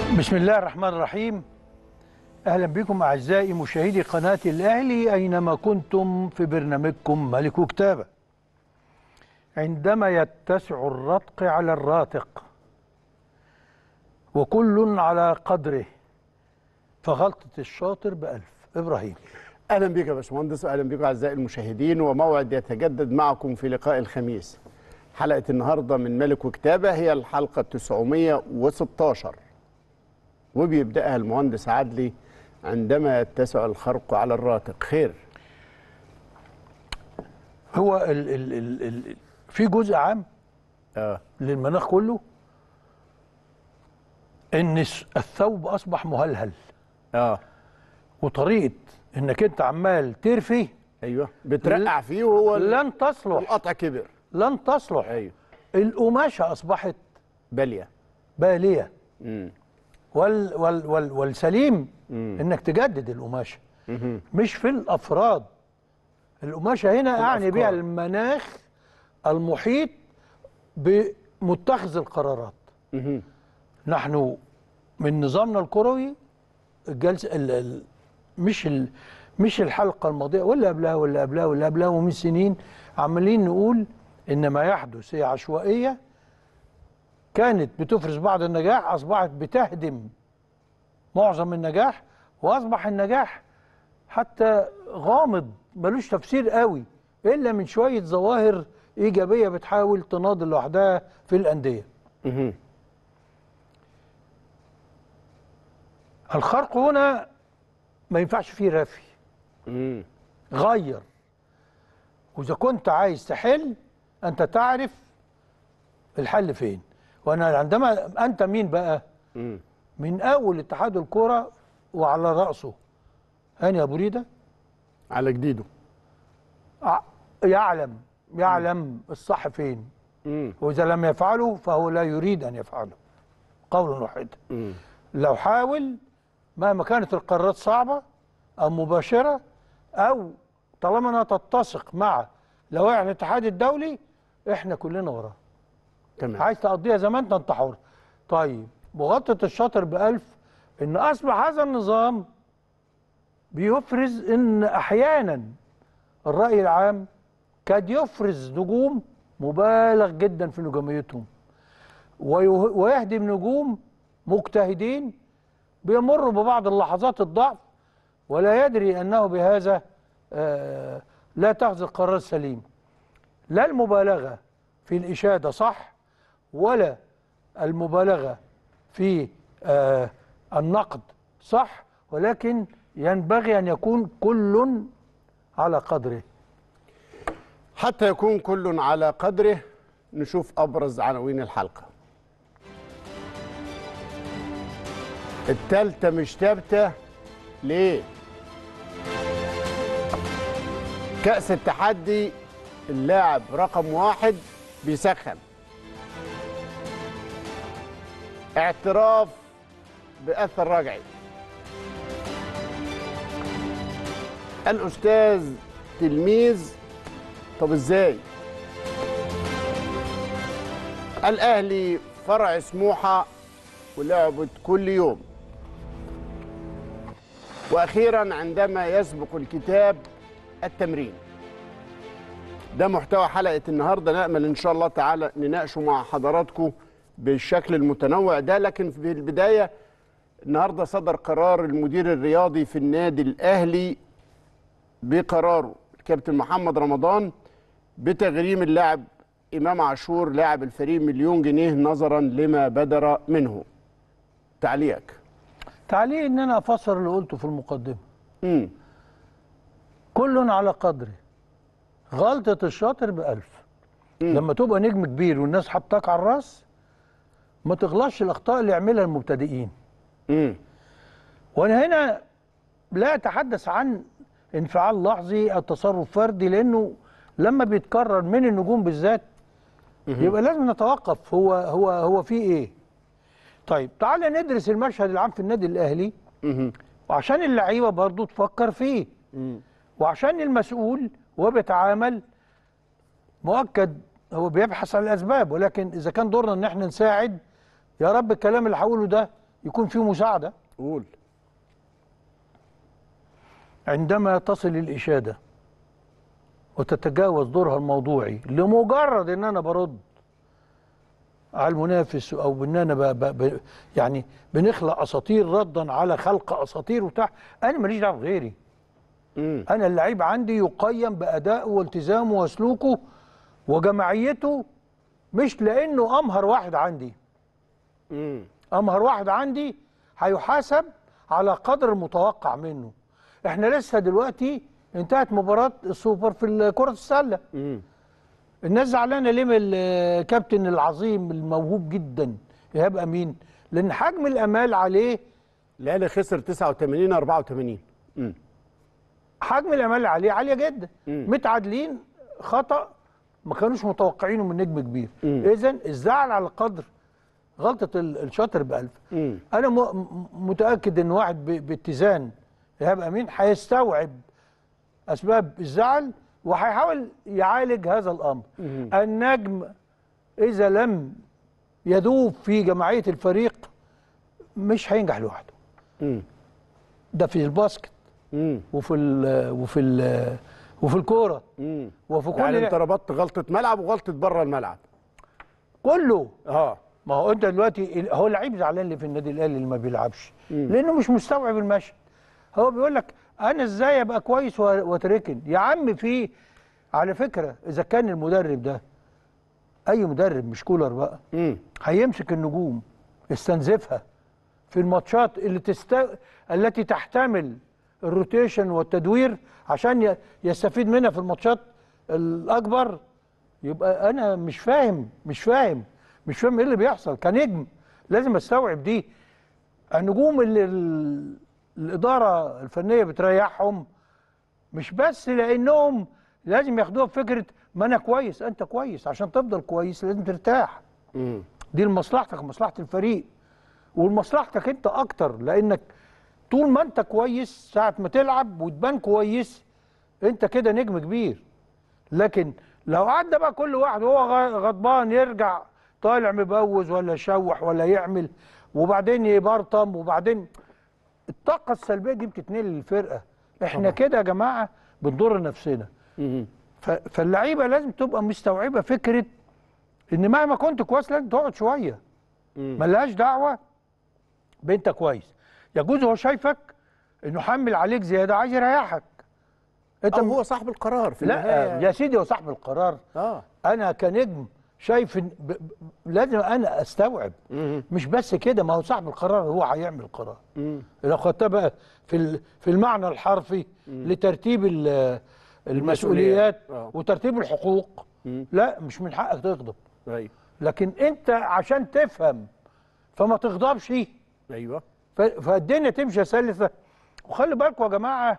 بسم الله الرحمن الرحيم اهلا بكم اعزائي مشاهدي قناه الاهلي اينما كنتم في برنامجكم ملك كتابه عندما يتسع الرتق على الراتق وكل على قدره فغلطه الشاطر بألف ابراهيم اهلا بك يا باشمهندس واهلا بكم اعزائي المشاهدين وموعد يتجدد معكم في لقاء الخميس حلقه النهارده من ملك وكتابه هي الحلقه 916 وبيبداها المهندس عدلي عندما يتسع الخرق على الراتق خير هو ال ال ال ال في جزء عام اه للمناخ كله ان الس- الثوب اصبح مهلهل اه وطريقه انك انت عمال ترفي ايوه بترقع فيه وهو ال- لن تصلح القطع كبر لن تصلح ايوه القماشه اصبحت باليه باليه امم وال وال وال والسليم انك تجدد القماشه مش في الافراد القماشه هنا اعني بها الأفكار. المناخ المحيط بمتخذ القرارات مهم. نحن من نظامنا الكروي الجلسه ال ال مش ال مش الحلقه الماضيه ولا قبلها ولا قبلها ولا قبلها ومن سنين عمالين نقول ان ما يحدث هي عشوائيه كانت بتفرز بعض النجاح اصبحت بتهدم معظم النجاح واصبح النجاح حتى غامض ملوش تفسير قوي الا من شويه ظواهر ايجابيه بتحاول تناضل لوحدها في الانديه مهم. الخرق هنا ما ينفعش فيه رفي مم. غير واذا كنت عايز تحل انت تعرف الحل فين وانا عندما انت مين بقى مم. من اول اتحاد الكره وعلى راسه هاني ابو ريده على جديده ع- يعلم يعلم الصح فين مم. واذا لم يفعله فهو لا يريد ان يفعله قول واحد مم. لو حاول مهما كانت القرارات صعبة أو مباشرة أو طالما أنها تتسق مع لوائح الاتحاد الدولي إحنا كلنا وراه تمام عايز تقضيها زي ما أنت أنت حر طيب مغطة الشاطر بألف إن أصبح هذا النظام بيفرز إن أحيانا الرأي العام كاد يفرز نجوم مبالغ جدا في نجوميتهم ويه- ويهدم نجوم مجتهدين بيمروا ببعض اللحظات الضعف ولا يدري انه بهذا آه، لا تاخذ القرار السليم لا المبالغه في الاشاده صح ولا المبالغه في آه، النقد صح ولكن ينبغي ان يكون كل على قدره حتى يكون كل على قدره نشوف ابرز عناوين الحلقه التالتة مش تابتة ليه؟ كأس التحدي اللاعب رقم واحد بيسخن اعتراف بأثر رجعي الأستاذ تلميذ طب ازاي؟ الأهلي فرع سموحة ولعبت كل يوم واخيرا عندما يسبق الكتاب التمرين ده محتوى حلقه النهارده نامل ان شاء الله تعالى نناقشه مع حضراتكم بالشكل المتنوع ده لكن في البدايه النهارده صدر قرار المدير الرياضي في النادي الاهلي بقراره الكابتن محمد رمضان بتغريم اللاعب امام عاشور لاعب الفريق مليون جنيه نظرا لما بدر منه تعليقك تعليق ان انا افسر اللي قلته في المقدمه امم كل على قدره غلطة الشاطر بألف لما تبقى نجم كبير والناس حطاك على الراس ما تغلطش الأخطاء اللي يعملها المبتدئين امم وأنا هنا لا أتحدث عن انفعال لحظي أو تصرف فردي لأنه لما بيتكرر من النجوم بالذات يبقى لازم نتوقف هو هو هو في إيه طيب تعالى ندرس المشهد العام في النادي الأهلي امم وعشان اللعيبة برضو تفكر فيه وعشان المسؤول وهو بيتعامل مؤكد هو بيبحث عن الاسباب ولكن اذا كان دورنا ان احنا نساعد يا رب الكلام اللي هقوله ده يكون في مساعده قول عندما تصل الإشادة وتتجاوز دورها الموضوعي لمجرد ان انا برد على المنافس او بان انا ب ب ب يعني بنخلق اساطير ردا على خلق اساطير وبتاع انا ماليش دعوه بغيري مم. انا اللعيب عندي يقيم بادائه والتزامه وسلوكه وجماعيته مش لانه امهر واحد عندي مم. امهر واحد عندي هيحاسب على قدر المتوقع منه احنا لسه دلوقتي انتهت مباراة السوبر في كرة السلة مم. الناس زعلانة ليه من الكابتن العظيم الموهوب جدا ايهاب امين لان حجم الامال عليه الاهلي خسر 89 84 مم. حجم الامال عليه عالية جدا مم. متعادلين خطأ ما كانوش متوقعينه من نجم كبير مم. اذا الزعل على قدر غلطة ال- الشاطر بألف مم. انا م- م- متاكد ان واحد ب- باتزان ايهاب امين هيستوعب اسباب الزعل وهيحاول يعالج هذا الامر مم. النجم اذا لم يذوب في جماعيه الفريق مش هينجح لوحده مم. ده في الباسكت مم. وفي ال وفي ال وفي الكوره مم. وفي كل يعني انت ربطت غلطه ملعب وغلطه بره الملعب كله اه ما هو انت دلوقتي ال- هو اللعيب زعلان اللي في النادي الاهلي اللي ما بيلعبش لانه مش مستوعب المشهد هو بيقول لك انا ازاي ابقى كويس و- واتركن يا عم في على فكره اذا كان المدرب ده اي مدرب مش كولر بقى مم. هيمسك النجوم يستنزفها في الماتشات اللي تست... التي تحتمل الروتيشن والتدوير عشان ي- يستفيد منها في الماتشات الاكبر يبقى انا مش فاهم مش فاهم مش فاهم ايه اللي بيحصل كنجم لازم استوعب دي النجوم اللي ال- الاداره الفنيه بتريحهم مش بس لانهم لازم ياخدوها بفكره ما انا كويس انت كويس عشان تفضل كويس لازم ترتاح مم. دي لمصلحتك ومصلحه الفريق ولمصلحتك انت اكتر لانك طول ما انت كويس ساعه ما تلعب وتبان كويس انت كده نجم كبير لكن لو عدى بقى كل واحد وهو غ- غضبان يرجع طالع مبوز ولا يشوح ولا يعمل وبعدين يبرطم وبعدين الطاقه السلبيه دي بتتنقل للفرقه احنا كده يا جماعه بنضر نفسنا مم. ف- فاللعيبه لازم تبقى مستوعبه فكره ان مهما كنت كويس لازم تقعد شويه مم. ملهاش دعوه بانت كويس يجوز هو شايفك انه حمل عليك زياده عايز يريحك انت او هو صاحب القرار في لا النهايه يا سيدي هو صاحب القرار اه انا كنجم شايف إن ب... ب... لازم انا استوعب مم. مش بس كده ما هو صاحب القرار هو هيعمل القرار مم. لو خدتها بقى في ال- في المعنى الحرفي لترتيب ال- المسؤوليات آه. وترتيب الحقوق مم. لا مش من حقك تغضب ايوه لكن انت عشان تفهم فما تغضبش ايوه ف- فالدنيا تمشي سلسه وخلي بالكم يا جماعه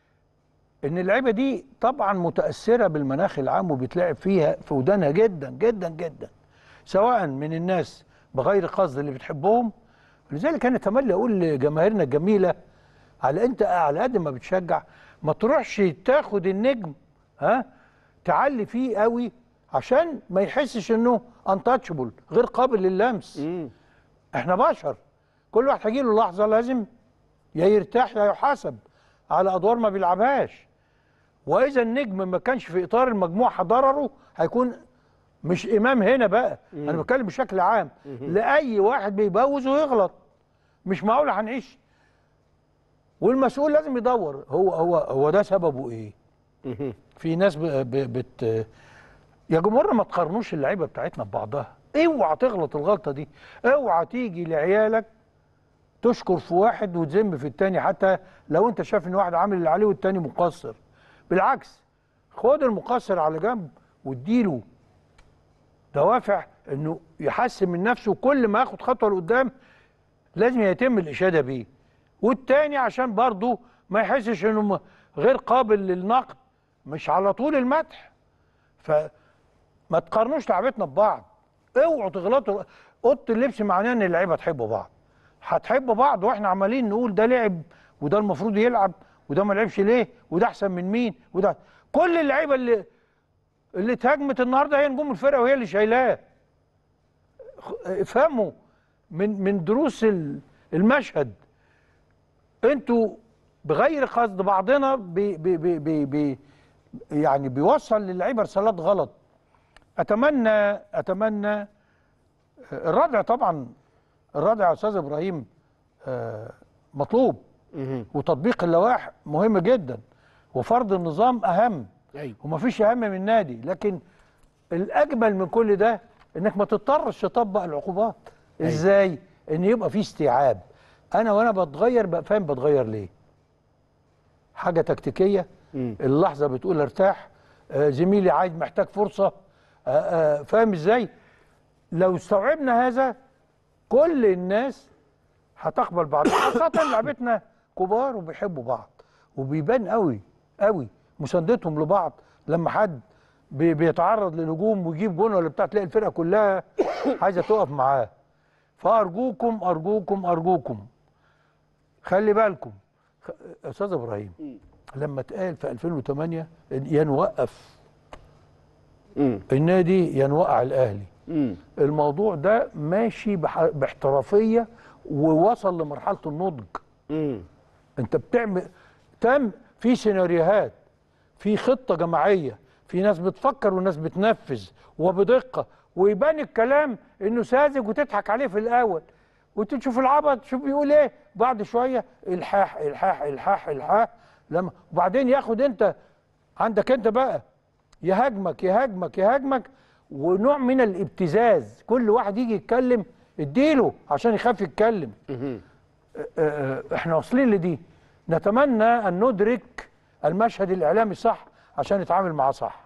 ان اللعيبه دي طبعا متاثره بالمناخ العام وبيتلعب فيها في ودانها جدا جدا جدا سواء من الناس بغير قصد اللي بتحبهم لذلك انا تملي اقول لجماهيرنا الجميله على انت على قد ما بتشجع ما تروحش تاخد النجم ها تعلي فيه قوي عشان ما يحسش انه انتاتشبل غير قابل للمس مم. احنا بشر كل واحد هيجي له لحظه لازم يا يرتاح يا يحاسب على ادوار ما بيلعبهاش واذا النجم ما كانش في اطار المجموعه ضرره هيكون مش امام هنا بقى انا بتكلم بشكل عام لاي واحد بيبوظ ويغلط مش معقول هنعيش والمسؤول لازم يدور هو هو هو ده سببه ايه مم. في ناس ب... ب... بت يا جمهورنا ما تقارنوش اللعيبه بتاعتنا ببعضها اوعى تغلط الغلطه دي اوعى تيجي لعيالك تشكر في واحد وتذم في التاني حتى لو انت شايف ان واحد عامل اللي عليه والتاني مقصر بالعكس خد المقصر على جنب واديله دوافع انه يحسن من نفسه كل ما ياخد خطوه لقدام لازم يتم الاشاده بيه والتاني عشان برضه ما يحسش انه م- غير قابل للنقد مش على طول المدح فما تقارنوش لعبتنا ببعض اوعوا تغلطوا اوضه اللبس معناه ان اللعيبه تحبوا بعض هتحبوا بعض واحنا عمالين نقول ده لعب وده المفروض يلعب وده ما لعبش ليه وده احسن من مين وده كل اللعيبه اللي اللي اتهاجمت النهارده هي نجوم الفرقه وهي اللي شايلاه خ- افهموا من من دروس ال- المشهد انتوا بغير قصد بعضنا بي بي بي بي بي يعني بيوصل للعيبه رسالات غلط اتمنى اتمنى الردع طبعا الردع يا استاذ ابراهيم آه، مطلوب مهم. وتطبيق اللوائح مهم جدا وفرض النظام اهم ايوه ومفيش اهم من النادي لكن الاجمل من كل ده انك ما تضطرش تطبق العقوبات أيوة. ازاي ان يبقى في استيعاب انا وانا بتغير بقى فاهم بتغير ليه حاجه تكتيكيه مم. اللحظه بتقول ارتاح آه، زميلي عايز محتاج فرصه آه، آه، فاهم ازاي لو استوعبنا هذا كل الناس هتقبل بعض خاصه لعبتنا كبار وبيحبوا بعض وبيبان قوي قوي مساندتهم لبعض لما حد بي- بيتعرض للهجوم ويجيب جون ولا بتاع تلاقي الفرقه كلها عايزه تقف معاه فارجوكم ارجوكم ارجوكم خلي بالكم خ- استاذ ابراهيم لما اتقال في 2008 يا نوقف مم. النادي يا نوقع الاهلي مم. الموضوع ده ماشي بح- باحترافيه ووصل لمرحله النضج مم. انت بتعمل تم في سيناريوهات في خطه جماعيه في ناس بتفكر وناس بتنفذ وبدقه ويبان الكلام انه ساذج وتضحك عليه في الاول وتشوف العبط شوف بيقول ايه بعد شويه الحاح الحاح الحاح الحاح لما وبعدين ياخد انت عندك انت بقى يهاجمك يهاجمك يهاجمك ونوع من الابتزاز كل واحد يجي يتكلم اديله عشان يخاف يتكلم مهم. آه، احنا واصلين لدي نتمنى ان ندرك المشهد الاعلامي صح عشان نتعامل معاه صح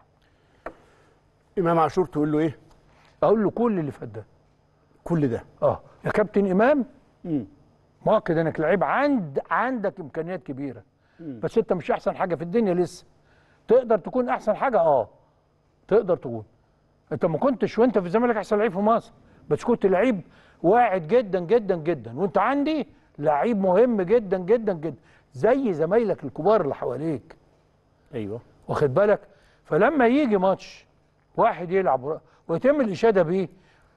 امام عاشور تقول له ايه اقول له كل اللي فات ده كل ده اه يا كابتن امام مم. مؤكد انك لعيب عند عندك امكانيات كبيره بس انت مش احسن حاجه في الدنيا لسه تقدر تكون احسن حاجه اه تقدر تكون انت ما كنتش وانت في الزمالك احسن لعيب في مصر بس كنت لعيب واعد جدا جدا جدا وانت عندي لعيب مهم جدا جدا جدا زي زمايلك الكبار اللي حواليك ايوه واخد بالك فلما يجي ماتش واحد يلعب ورا- ويتم الاشاده بيه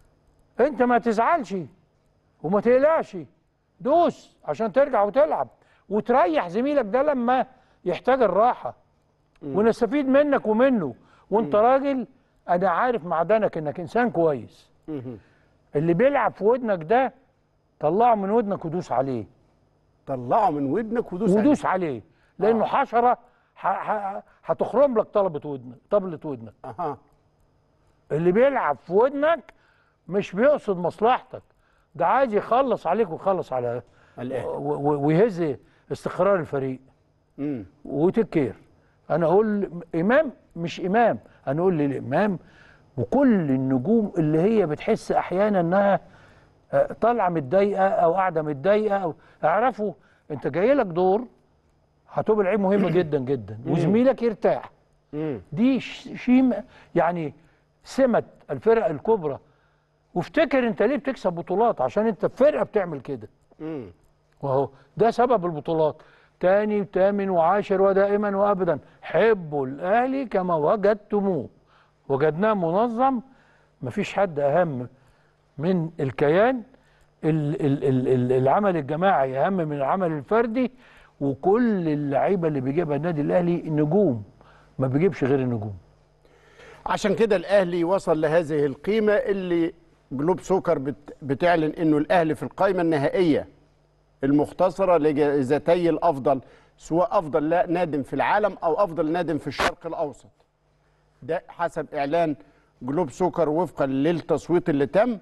انت ما تزعلش وما تقلقش دوس عشان ترجع وتلعب وتريح زميلك ده لما يحتاج الراحه ونستفيد منك ومنه وانت راجل انا عارف معدنك انك انسان كويس مهم. اللي بيلعب في ودنك ده طلعه من ودنك ودوس عليه طلعه من ودنك ودوس عليه. ودوس عليه لانه حشره ح- ح- هتخرم لك طلبه ودنك طبله ودنك اها اللي بيلعب في ودنك مش بيقصد مصلحتك ده عايز يخلص عليك ويخلص على الأهلي. و- و- ويهز استقرار الفريق مم. وتكير انا اقول امام مش امام انا اقول للامام وكل النجوم اللي هي بتحس احيانا انها آه، طالعه متضايقه او قاعده متضايقه او اعرفوا انت جاي لك دور هتبقى لعيب مهم جدا جدا وزميلك يرتاح مم. دي ش- شيء م- يعني سمة الفرق الكبرى وافتكر انت ليه بتكسب بطولات عشان انت فرقه بتعمل كده مم. وهو ده سبب البطولات تاني وتامن وعاشر ودائما وابدا حبوا الاهلي كما وجدتموه وجدناه منظم مفيش حد اهم من الكيان ال- ال- ال- ال- العمل الجماعي اهم من العمل الفردي وكل اللعيبه اللي بيجيبها النادي الاهلي نجوم ما بيجيبش غير النجوم عشان كده الاهلي وصل لهذه القيمه اللي جلوب سوكر بت- بتعلن انه الاهلي في القائمه النهائيه المختصره لجائزتي الافضل سواء افضل لا نادم في العالم او افضل نادم في الشرق الاوسط ده حسب اعلان جلوب سوكر وفقا للتصويت اللي تم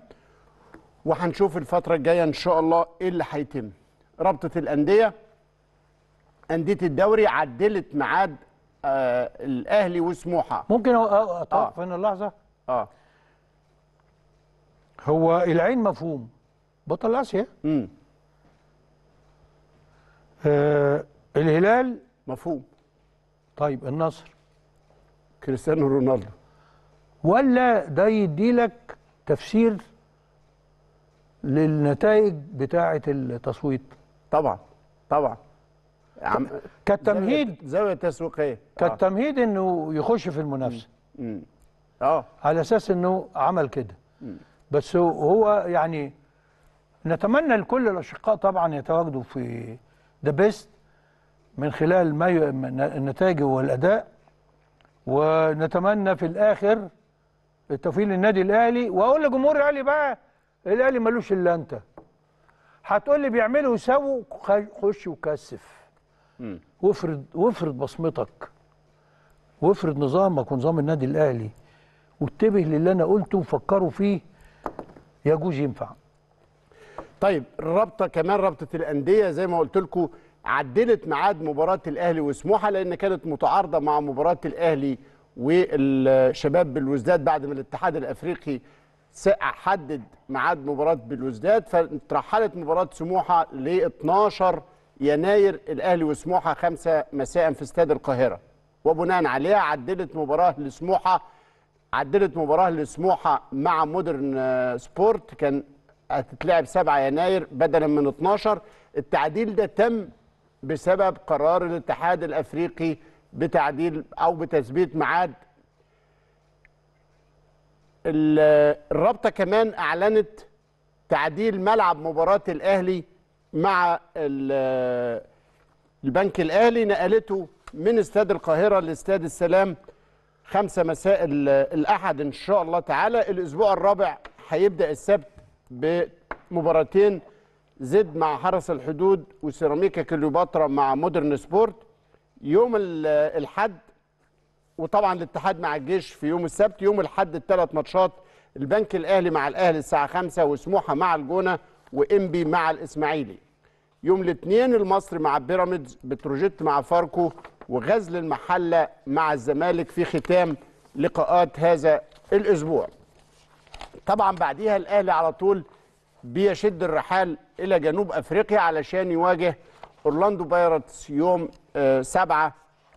وهنشوف الفتره الجايه ان شاء الله ايه اللي هيتم رابطه الانديه انديه الدوري عدلت ميعاد آه الاهلي وسموحه ممكن أ- أ- اتوقف هنا اللحظه اه هو العين مفهوم بطل اسيا امم آه الهلال مفهوم طيب النصر كريستيانو رونالدو ولا ده يديلك تفسير للنتائج بتاعه التصويت طبعا طبعا عم كالتمهيد زاويه, زاوية تسويقيه آه. كالتمهيد انه يخش في المنافسه مم. اه على اساس انه عمل كده بس هو- هو يعني نتمنى لكل الاشقاء طبعا يتواجدوا في ذا بيست من خلال ما ي... من- النتائج والاداء ونتمنى في الاخر التوفيق للنادي الاهلي واقول لجمهور الاهلي بقى الاهلي ملوش الا انت هتقول لي بيعملوا ويسووا خ- خش وكثف مم. وافرض وافرض بصمتك وافرض نظامك ونظام النادي الاهلي واتبه للي انا قلته وفكروا فيه يجوز ينفع طيب الرابطه كمان رابطه الانديه زي ما قلت لكم عدلت ميعاد مباراه الاهلي وسموحه لان كانت متعارضه مع مباراه الاهلي والشباب بالوزداد بعد ما الاتحاد الافريقي س- حدد ميعاد مباراه بالوزداد فترحلت مباراه سموحه ل 12 يناير الاهلي وسموحه 5 مساء في استاد القاهره وبناء عليها عدلت مباراه لسموحه عدلت مباراه لسموحه مع مودرن آه، سبورت كان هتتلعب 7 يناير بدلا من 12 التعديل ده تم بسبب قرار الاتحاد الافريقي بتعديل او بتثبيت ميعاد ال- الرابطه كمان اعلنت تعديل ملعب مباراه الاهلي مع ال- البنك الاهلي نقلته من استاد القاهره لاستاد السلام خمسة مساء ال- الأحد إن شاء الله تعالى الأسبوع الرابع هيبدأ السبت بمباراتين زد مع حرس الحدود وسيراميكا كليوباترا مع مودرن سبورت يوم ال- الحد وطبعا الاتحاد مع الجيش في يوم السبت يوم الحد الثلاث ماتشات البنك الأهلي مع الأهلي الساعة 5 وسموحة مع الجونة وإنبي مع الإسماعيلي يوم الاثنين المصري مع بيراميدز بتروجيت مع فاركو وغزل المحله مع الزمالك في ختام لقاءات هذا الاسبوع طبعا بعديها الاهلي على طول بيشد الرحال الى جنوب افريقيا علشان يواجه اورلاندو بايرتس يوم 7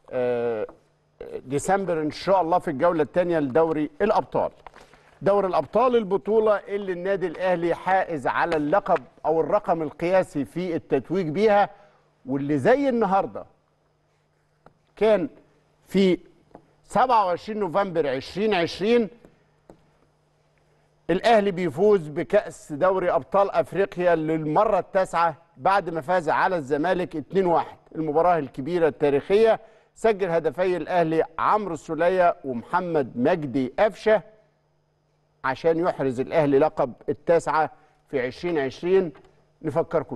ديسمبر ان شاء الله في الجوله الثانيه لدوري الابطال دوري الابطال البطوله اللي النادي الاهلي حائز على اللقب او الرقم القياسي في التتويج بيها واللي زي النهارده كان في 27 نوفمبر 2020 الاهلي بيفوز بكاس دوري ابطال افريقيا للمره التاسعه بعد ما فاز على الزمالك 2-1 المباراه الكبيره التاريخيه سجل هدفي الاهلي عمرو السوليه ومحمد مجدي قفشه عشان يحرز الاهلي لقب التاسعه في 2020 نفكركم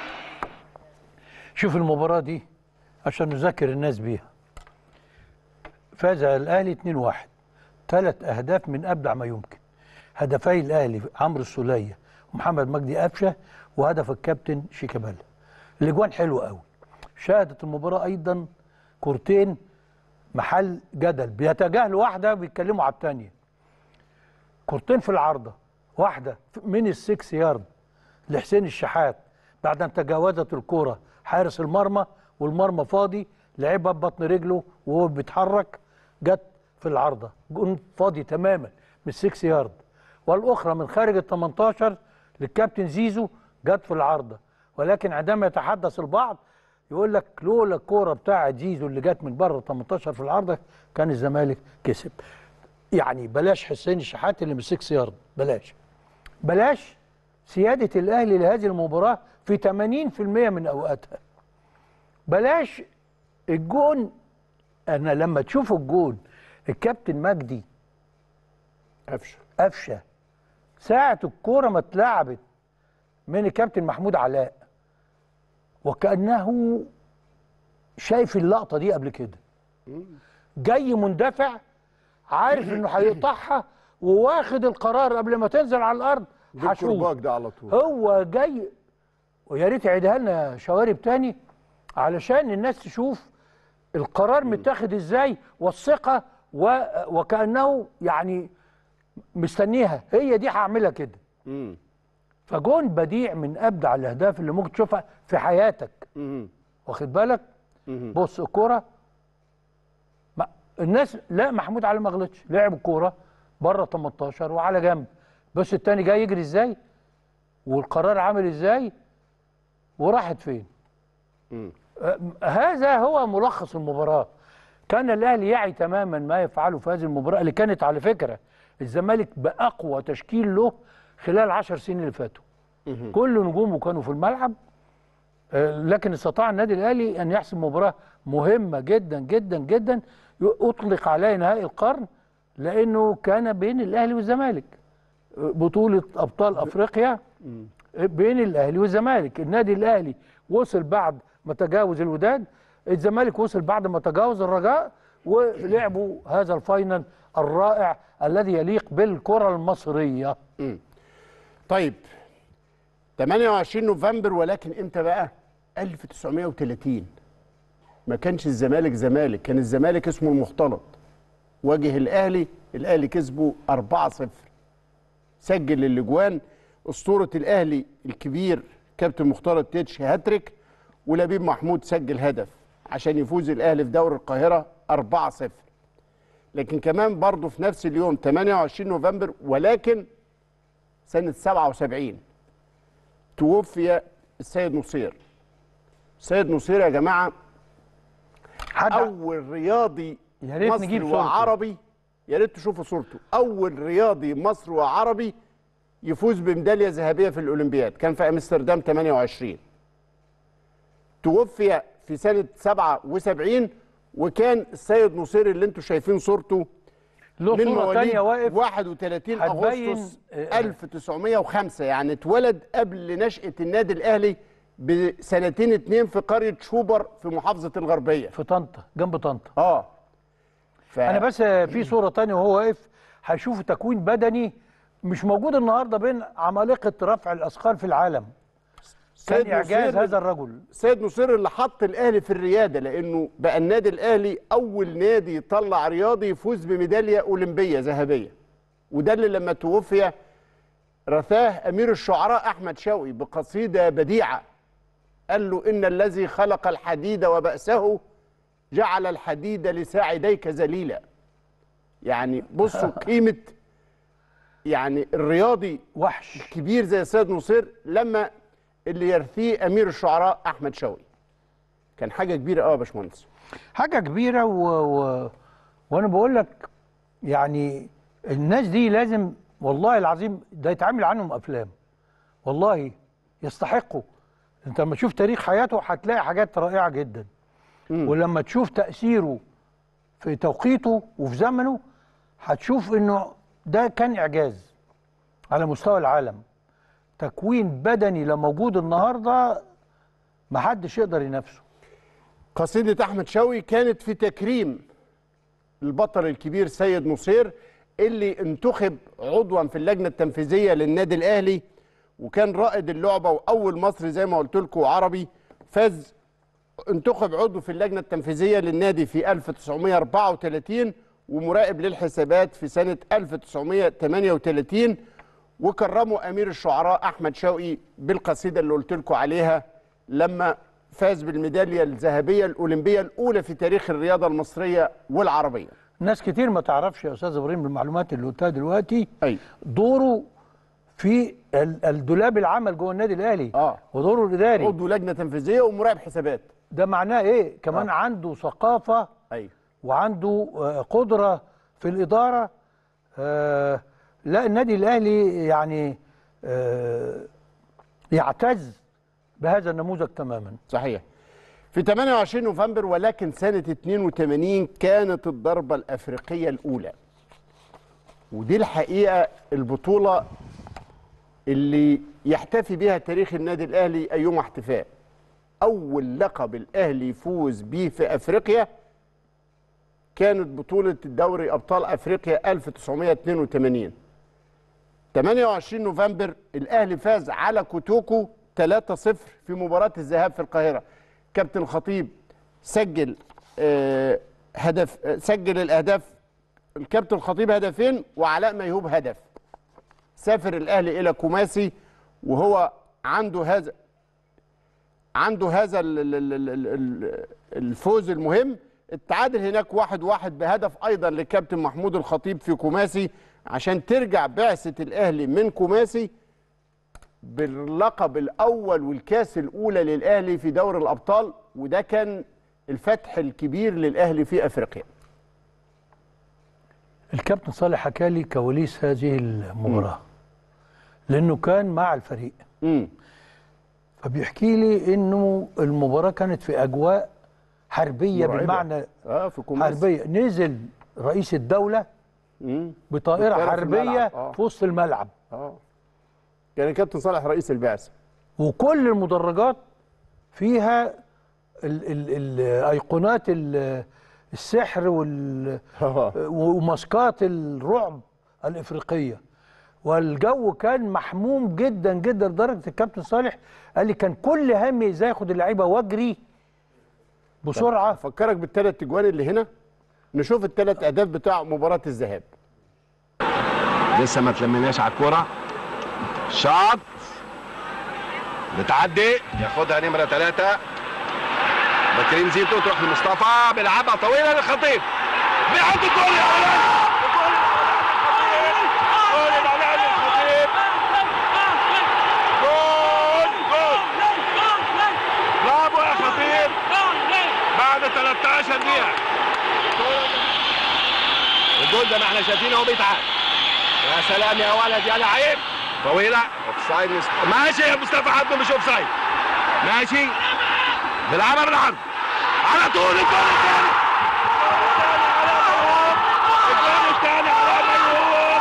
شوف المباراة دي عشان نذكر الناس بيها فاز الاهلي 2-1 ثلاث اهداف من ابدع ما يمكن هدفي الاهلي عمرو السوليه ومحمد مجدي قفشه وهدف الكابتن شيكابالا الاجوان حلوه قوي شهدت المباراه ايضا كورتين محل جدل بيتجاهلوا واحده بيتكلموا على الثانيه كورتين في العارضه واحده من السكس يارد لحسين الشحات بعد ان تجاوزت الكوره حارس المرمى والمرمى فاضي لعبها ببطن رجله وهو بيتحرك جت في العارضه جون فاضي تماما من السكس يارد والاخرى من خارج ال 18 للكابتن زيزو جت في العارضه ولكن عندما يتحدث البعض يقول لك لولا الكوره بتاعه زيزو اللي جت من بره ال 18 في العارضه كان الزمالك كسب يعني بلاش حسين الشحات اللي من 6 يارد بلاش بلاش سيادة الأهلي لهذه المباراة في 80% من أوقاتها بلاش الجون أنا لما تشوف الجون الكابتن مجدي قفشه قفشة ساعة الكورة ما اتلعبت من الكابتن محمود علاء وكأنه شايف اللقطة دي قبل كده جاي مندفع عارف انه هيقطعها وواخد القرار قبل ما تنزل على الارض دي هشوط الكرباج ده على طول هو جاي ويا ريت يعيدها لنا شوارب تاني علشان الناس تشوف القرار متاخد ازاي والثقه و... وكانه يعني مستنيها هي دي هعملها كده مم. فجون بديع من ابدع الاهداف اللي ممكن تشوفها في حياتك مم. واخد بالك مم. بص الكوره ما الناس لا محمود علي ما غلطش لعب الكوره بره 18 وعلى جنب بس التاني جاي يجري ازاي والقرار عامل ازاي وراحت فين مم. آه، هذا هو ملخص المباراه كان الاهلي يعي تماما ما يفعله في هذه المباراه اللي كانت على فكره الزمالك باقوى تشكيل له خلال 10 سنين اللي فاتوا كل نجومه كانوا في الملعب آه، لكن استطاع النادي الاهلي ان يحسم مباراه مهمه جدا جدا جدا ي- اطلق عليها نهائي القرن لانه كان بين الاهلي والزمالك آه، بطوله ابطال افريقيا بين الاهلي والزمالك النادي الاهلي وصل بعد ما تجاوز الوداد الزمالك وصل بعد ما تجاوز الرجاء ولعبوا هذا الفاينل الرائع الذي يليق بالكره المصريه طيب 28 نوفمبر ولكن امتى بقى 1930 ما كانش الزمالك زمالك كان الزمالك اسمه المختلط واجه الاهلي الاهلي كسبه 4-0 سجل الاجوان اسطوره الاهلي الكبير كابتن مختار التتش هاتريك ولبيب محمود سجل هدف عشان يفوز الاهلي في دوري القاهره 4-0 لكن كمان برضه في نفس اليوم 28 نوفمبر ولكن سنة 77 توفي السيد نصير السيد نصير يا جماعة حد أول رياضي يا ريت مصري نجيب صورته. وعربي يا ريت تشوفوا صورته أول رياضي مصري وعربي يفوز بميدالية ذهبية في الأولمبياد كان في أمستردام 28 توفي في سنة 77 وكان السيد نصير اللي انتم شايفين صورته له من صوره مواليد ثانيه واقف 31 هتبين- اغسطس آه، 1905 يعني اتولد قبل نشأة النادي الاهلي بسنتين اتنين في قرية شوبر في محافظة الغربية في طنطا جنب طنطا اه ف... انا بس في صوره تانية وهو واقف هيشوفوا تكوين بدني مش موجود النهارده بين عمالقه رفع الاثقال في العالم كان سيد اعجاز نصير- هذا الرجل سيد نصير اللي حط الاهلي في الرياده لانه بقى النادي الاهلي اول نادي يطلع رياضي يفوز بميداليه اولمبيه ذهبيه وده اللي لما توفي رثاه امير الشعراء احمد شوقي بقصيده بديعه قال له ان الذي خلق الحديد وبأسه جعل الحديد لساعديك ذليلا يعني بصوا قيمه يعني الرياضي وحش كبير زي السيد نصير لما اللي يرثيه امير الشعراء احمد شوقي كان حاجه كبيره قوي يا باشمهندس حاجه كبيره و... و... وانا بقول لك يعني الناس دي لازم والله العظيم ده يتعمل عنهم افلام والله يستحقوا انت لما تشوف تاريخ حياته هتلاقي حاجات رائعه جدا ولما تشوف تاثيره في توقيته وفي زمنه هتشوف انه ده كان اعجاز على مستوى العالم تكوين بدني لا موجود النهارده محدش يقدر ينافسه قصيده احمد شوقي كانت في تكريم البطل الكبير سيد نصير اللي انتخب عضوا في اللجنه التنفيذيه للنادي الاهلي وكان رائد اللعبه واول مصري زي ما قلت لكم عربي فاز انتخب عضو في اللجنه التنفيذيه للنادي في 1934 ومراقب للحسابات في سنه 1938 وكرموا امير الشعراء احمد شوقي بالقصيده اللي قلت لكم عليها لما فاز بالميداليه الذهبيه الاولمبيه الاولى في تاريخ الرياضه المصريه والعربيه. ناس كتير ما تعرفش يا استاذ ابراهيم بالمعلومات اللي قلتها دلوقتي ايوه دوره في ال- الدولاب العمل جوه النادي الاهلي آه. ودوره الاداري عضو لجنه تنفيذيه ومراقب حسابات. ده معناه ايه كمان آه. عنده ثقافه ايوه وعنده آه، قدره في الاداره آه، لا النادي الاهلي يعني آه، يعتز بهذا النموذج تماما صحيح. في 28 نوفمبر ولكن سنه 82 كانت الضربه الافريقيه الاولى. ودي الحقيقه البطوله اللي يحتفي بها تاريخ النادي الاهلي ايما احتفاء. اول لقب الاهلي يفوز بيه في افريقيا كانت بطوله الدوري ابطال افريقيا 1982 28 نوفمبر الاهلي فاز على كوتوكو 3-0 في مباراه الذهاب في القاهره كابتن الخطيب سجل آه، هدف آه، سجل الاهداف الكابتن الخطيب هدفين وعلاء ميهوب هدف سافر الاهلي الى كوماسي وهو عنده هذا عنده هذا ال- ال- ال- ال- ال- الفوز المهم التعادل هناك واحد واحد بهدف ايضا لكابتن محمود الخطيب في كوماسي عشان ترجع بعثة الاهلي من كوماسي باللقب الاول والكاس الاولى للاهلي في دوري الابطال وده كان الفتح الكبير للاهلي في افريقيا الكابتن صالح حكى لي كواليس هذه المباراه لانه كان مع الفريق امم فبيحكي لي انه المباراه كانت في اجواء حربيه مرعبة. بالمعنى اه في كوماس حربيه نزل رئيس الدوله امم بطائره بطائرة في حربيه الملعب، آه. في وسط الملعب اه كان الكابتن صالح رئيس البعثه وكل المدرجات فيها ال ال الايقونات ال- السحر وال اه وماسكات الرعب الافريقيه والجو كان محموم جدا جدا لدرجه الكابتن صالح قال لي كان كل همي ازاي اخد اللعيبه واجري بسرعه افكرك بالثلاث اجوان اللي هنا نشوف الثلاث اهداف بتاع مباراه الذهاب لسه ما تلميناش على الكرة شاط بتعدي ياخدها نمرة ثلاثة بكريم زيتو تروح لمصطفى بيلعبها طويلة للخطيب بيحط الجول يا ولد الجول الأولاني للخطيب جول جول برافو يا خطيب بعد 13 دقيقة الجول ده ما احنا شايفينه اهو بيتعاد يا سلام يا ولد يا لعيب طويله اوف سايد ماشي يا مصطفى عبده مش اوف سايد ماشي بيلعبها بالعرض على طول الجول الثاني الجول الثاني على ميهوب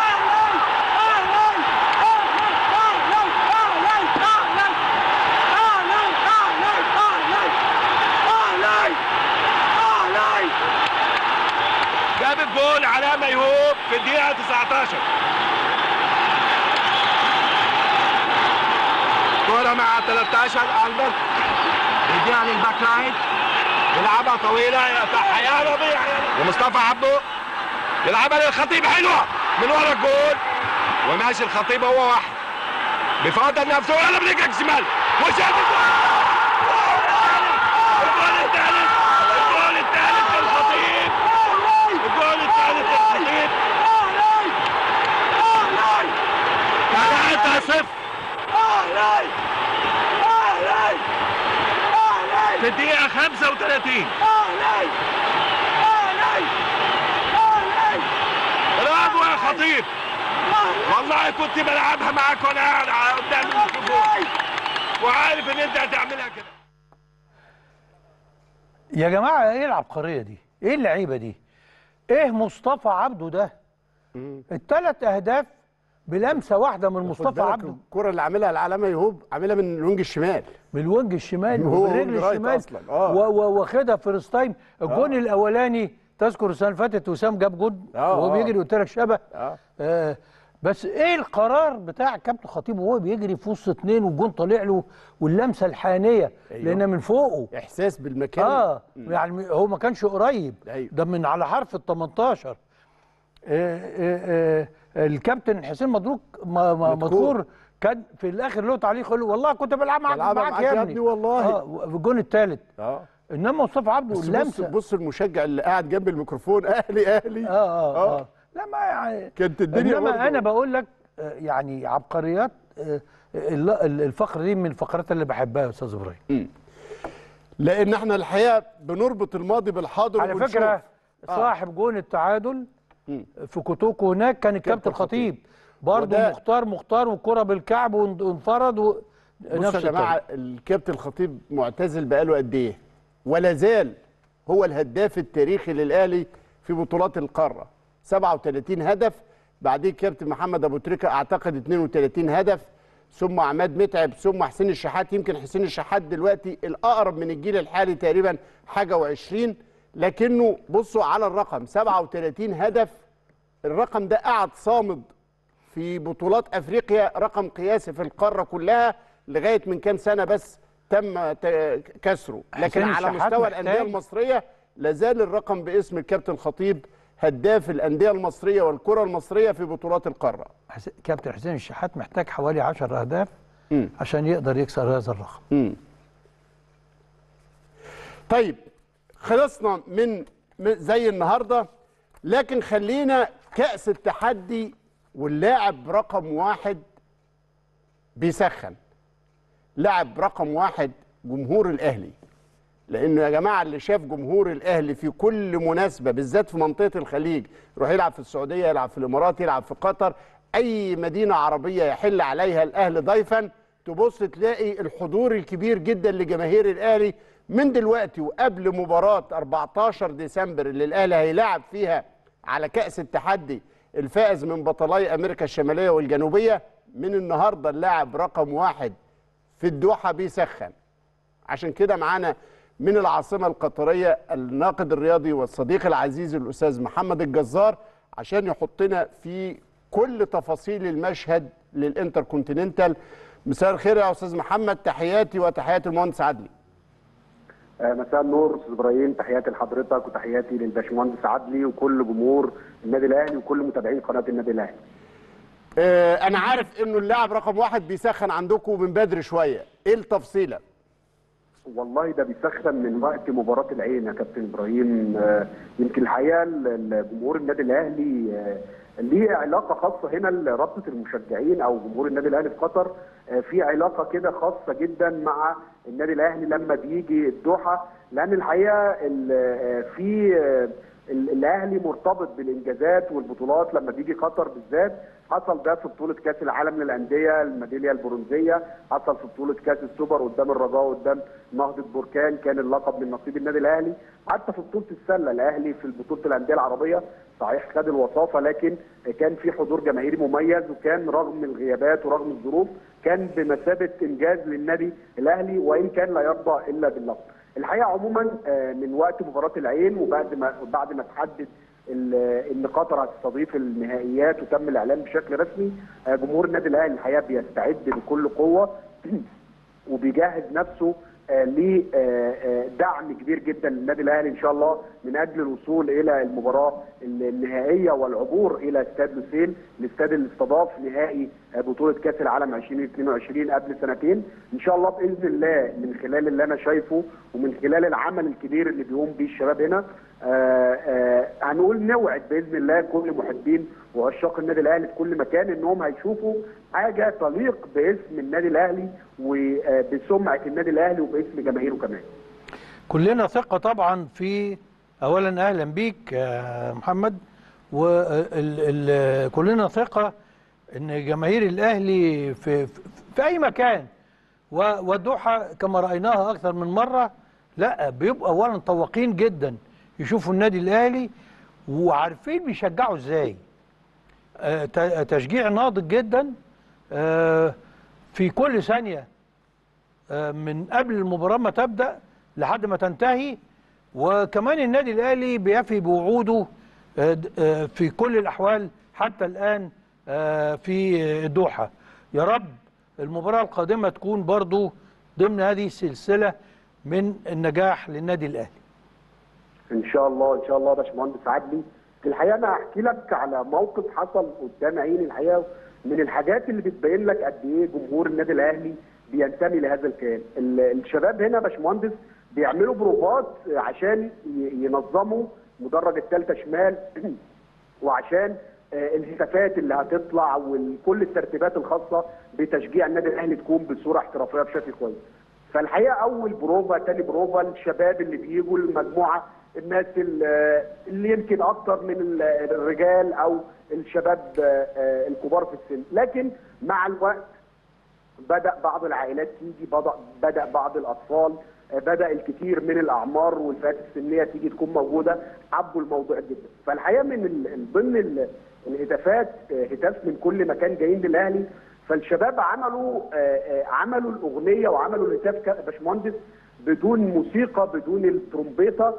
جاب الجول على ميهوب في الدقيقه 19 كرة مع 13 البرت بيديها للباك رايت يلعبها طويلة يفتحها يا ربيع ومصطفى عبده يلعبها للخطيب حلوة من ورا الجول وماشي الخطيب هو واحد بيفضل نفسه يلا برجلك شمال وشاط الجول الجول الثالث الجول الثالث للخطيب الجول الثالث للخطيب 3 0 في الدقيقة 35 برافو يا خطيب والله كنت بلعبها معاك وانا قاعد قدام الميكروفون وعارف ان انت هتعملها كده يا جماعه ايه العبقريه دي ايه اللعيبه دي ايه مصطفى عبده ده الثلاث اهداف بلمسه واحده من خد مصطفى بالك عبده الكرة اللي عاملها العلامة يهوب عاملها من الوينج الشمال بالوجه الشمال هو وبالرجل وينج رايت الشمال أصلاً، آه. و- و- واخدها فيرست تايم الجون الاولاني تذكر السنه اللي فاتت وسام جاب جون آه، وهو آه. بيجري قلت لك شبه اه آه بس ايه القرار بتاع كابتن خطيب وهو بيجري في وسط اتنين والجون طالع له واللمسه الحانيه أيوه. لان من فوقه احساس بالمكان اه يعني هو ما كانش قريب أيوه. ده من على حرف ال 18 آه آه آه الكابتن حسين مبروك م- م- مذكور. مذكور كان في الاخر له تعليق يقول له والله كنت بلعب معاك بلعبها معاك معاك يا يا ابني ابني والله. اه في الجون الثالث اه انما مصطفى عبده بس بص اللمسه بص المشجع اللي قاعد جنب الميكروفون اهلي اهلي اه اه اه لا ما يعني كانت الدنيا انما برضه. انا بقول لك آه، يعني عبقريات آه، ال- ال- الفقره دي من الفقرات اللي بحبها يا استاذ ابراهيم لان احنا الحقيقه بنربط الماضي بالحاضر على وبنشوف. فكره آه. صاحب جون التعادل مم. في كوتوكو هناك كان الكابتن الخطيب. الخطيب برضه وده- مختار مختار والكره بالكعب وان- وانفرد و... بصوا يا جماعه الكابتن الخطيب معتزل بقاله قد ايه ولا زال هو الهداف التاريخي للاهلي في بطولات القاره 37 هدف بعديه كابتن محمد ابو تريكه اعتقد 32 هدف ثم عماد متعب ثم حسين الشحات يمكن حسين الشحات دلوقتي الاقرب من الجيل الحالي تقريبا حاجه و20 لكنه بصوا على الرقم 37 هدف الرقم ده قعد صامد في بطولات افريقيا رقم قياسي في القاره كلها لغايه من كام سنه بس تم ت- كسره لكن حسين على الشحات مستوى محتاج- الانديه المصريه لازال الرقم باسم الكابتن خطيب هداف الانديه المصريه والكره المصريه في بطولات القاره حس... كابتن حسين الشحات محتاج حوالي 10 اهداف مم. عشان يقدر يكسر هذا الرقم مم. طيب خلصنا من من زي النهارده لكن خلينا كأس التحدي واللاعب رقم واحد بيسخن لاعب رقم واحد جمهور الأهلي لأنه يا جماعة اللي شاف جمهور الأهلي في كل مناسبة بالذات في منطقة الخليج يروح يلعب في السعودية يلعب في الإمارات يلعب في قطر اي مدينه عربيه يحل عليها الاهلي ضيفا تبص تلاقي الحضور الكبير جدا لجماهير الاهلي من دلوقتي وقبل مباراه 14 ديسمبر اللي الاهلي هيلاعب فيها على كاس التحدي الفائز من بطلاي امريكا الشماليه والجنوبيه من النهارده اللاعب رقم واحد في الدوحه بيسخن عشان كده معانا من العاصمه القطريه الناقد الرياضي والصديق العزيز الاستاذ محمد الجزار عشان يحطنا في كل تفاصيل المشهد للانتركونتيننتال مساء الخير يا استاذ محمد تحياتي وتحيات المهندس عدلي آه، مساء النور استاذ ابراهيم تحياتي لحضرتك وتحياتي للباشمهندس عدلي وكل جمهور النادي الاهلي وكل متابعين قناه النادي الاهلي آه، انا عارف انه اللاعب رقم واحد بيسخن عندكم من بدري شويه ايه التفصيله والله ده بيسخن من وقت مباراه العين يا كابتن ابراهيم آه، يمكن الحقيقه ال- ال- جمهور النادي الاهلي آه، ليه علاقه خاصه هنا لرابطه المشجعين او جمهور النادي الاهلي في قطر آه، في علاقه كده خاصه جدا مع النادي الاهلي لما بيجي الدوحه لان الحقيقه ال- آه، في آه، ال- الاهلي مرتبط بالانجازات والبطولات لما بيجي قطر بالذات حصل ده في بطوله كاس العالم للانديه الميداليه البرونزيه حصل في بطوله كاس السوبر قدام الرجاء قدام نهضه بركان كان اللقب من نصيب النادي الاهلي حتى في بطوله السله الاهلي في بطوله الانديه العربيه صحيح خد الوصافه لكن كان في حضور جماهيري مميز وكان رغم الغيابات ورغم الظروف كان بمثابه انجاز للنادي الاهلي وان كان لا يرضى الا باللقب الحقيقه عموما آه، من وقت مباراه العين وبعد ما بعد ما تحدد ال- ان قطر هتستضيف النهائيات وتم الاعلان بشكل رسمي آه، جمهور النادي الاهلي الحقيقه بيستعد بكل قوه وبيجهز نفسه لدعم كبير جدا للنادي الاهلي ان شاء الله من اجل الوصول الى المباراه النهائيه والعبور الى استاد لوسيل الاستاد اللي استضاف نهائي آه، بطوله كاس العالم 2022 قبل سنتين ان شاء الله باذن الله من خلال اللي انا شايفه ومن خلال العمل الكبير اللي بيقوم بيه الشباب هنا آه، آه، هنقول نوعد باذن الله كل محبين وعشاق النادي الاهلي في كل مكان انهم هيشوفوا حاجه تليق باسم النادي الاهلي وبسمعه النادي الاهلي وباسم جماهيره كمان. كلنا ثقة طبعا في أولا أهلا بيك يا محمد وكلنا ثقة إن جماهير الأهلي في, في, في أي مكان و- والدوحة كما رأيناها أكثر من مرة لا بيبقى أولا طواقين جدا يشوفوا النادي الأهلي وعارفين بيشجعوا إزاي آه، ت- تشجيع ناضج جدا آه، في كل ثانية آه، من قبل المباراة ما تبدأ لحد ما تنتهي وكمان النادي الأهلي بيفي بوعوده آه، د- آه، في كل الأحوال حتى الآن آه، في الدوحة يا رب المباراة القادمة تكون برضو ضمن هذه السلسلة من النجاح للنادي الأهلي ان شاء الله ان شاء الله يا باشمهندس عدلي في الحقيقه انا هحكي لك على موقف حصل قدام عيني الحقيقه من الحاجات اللي بتبين لك قد ايه جمهور النادي الاهلي بينتمي لهذا الكيان ال- الشباب هنا يا باشمهندس بيعملوا بروفات عشان ي- ينظموا مدرج الثالثه شمال وعشان آه، الهتافات اللي هتطلع وكل الترتيبات الخاصه بتشجيع النادي الاهلي تكون بصوره احترافيه بشكل كويس. فالحقيقه اول بروفا تاني بروفا الشباب اللي بيجوا المجموعه الناس ال- اللي يمكن اكتر من ال- الرجال او الشباب آه، آه، الكبار في السن لكن مع الوقت بدا بعض العائلات تيجي بدا بدا بعض الاطفال آه، بدا الكثير من الاعمار والفئات السنيه تيجي تكون موجوده حبوا الموضوع جدا فالحقيقه من ال- ال- ضمن ال- الهتافات آه، هتاف من كل مكان جايين للاهلي فالشباب عملوا آه، آه، عملوا الاغنيه وعملوا الهتاف ك- يا باشمهندس بدون موسيقى بدون الترومبيطه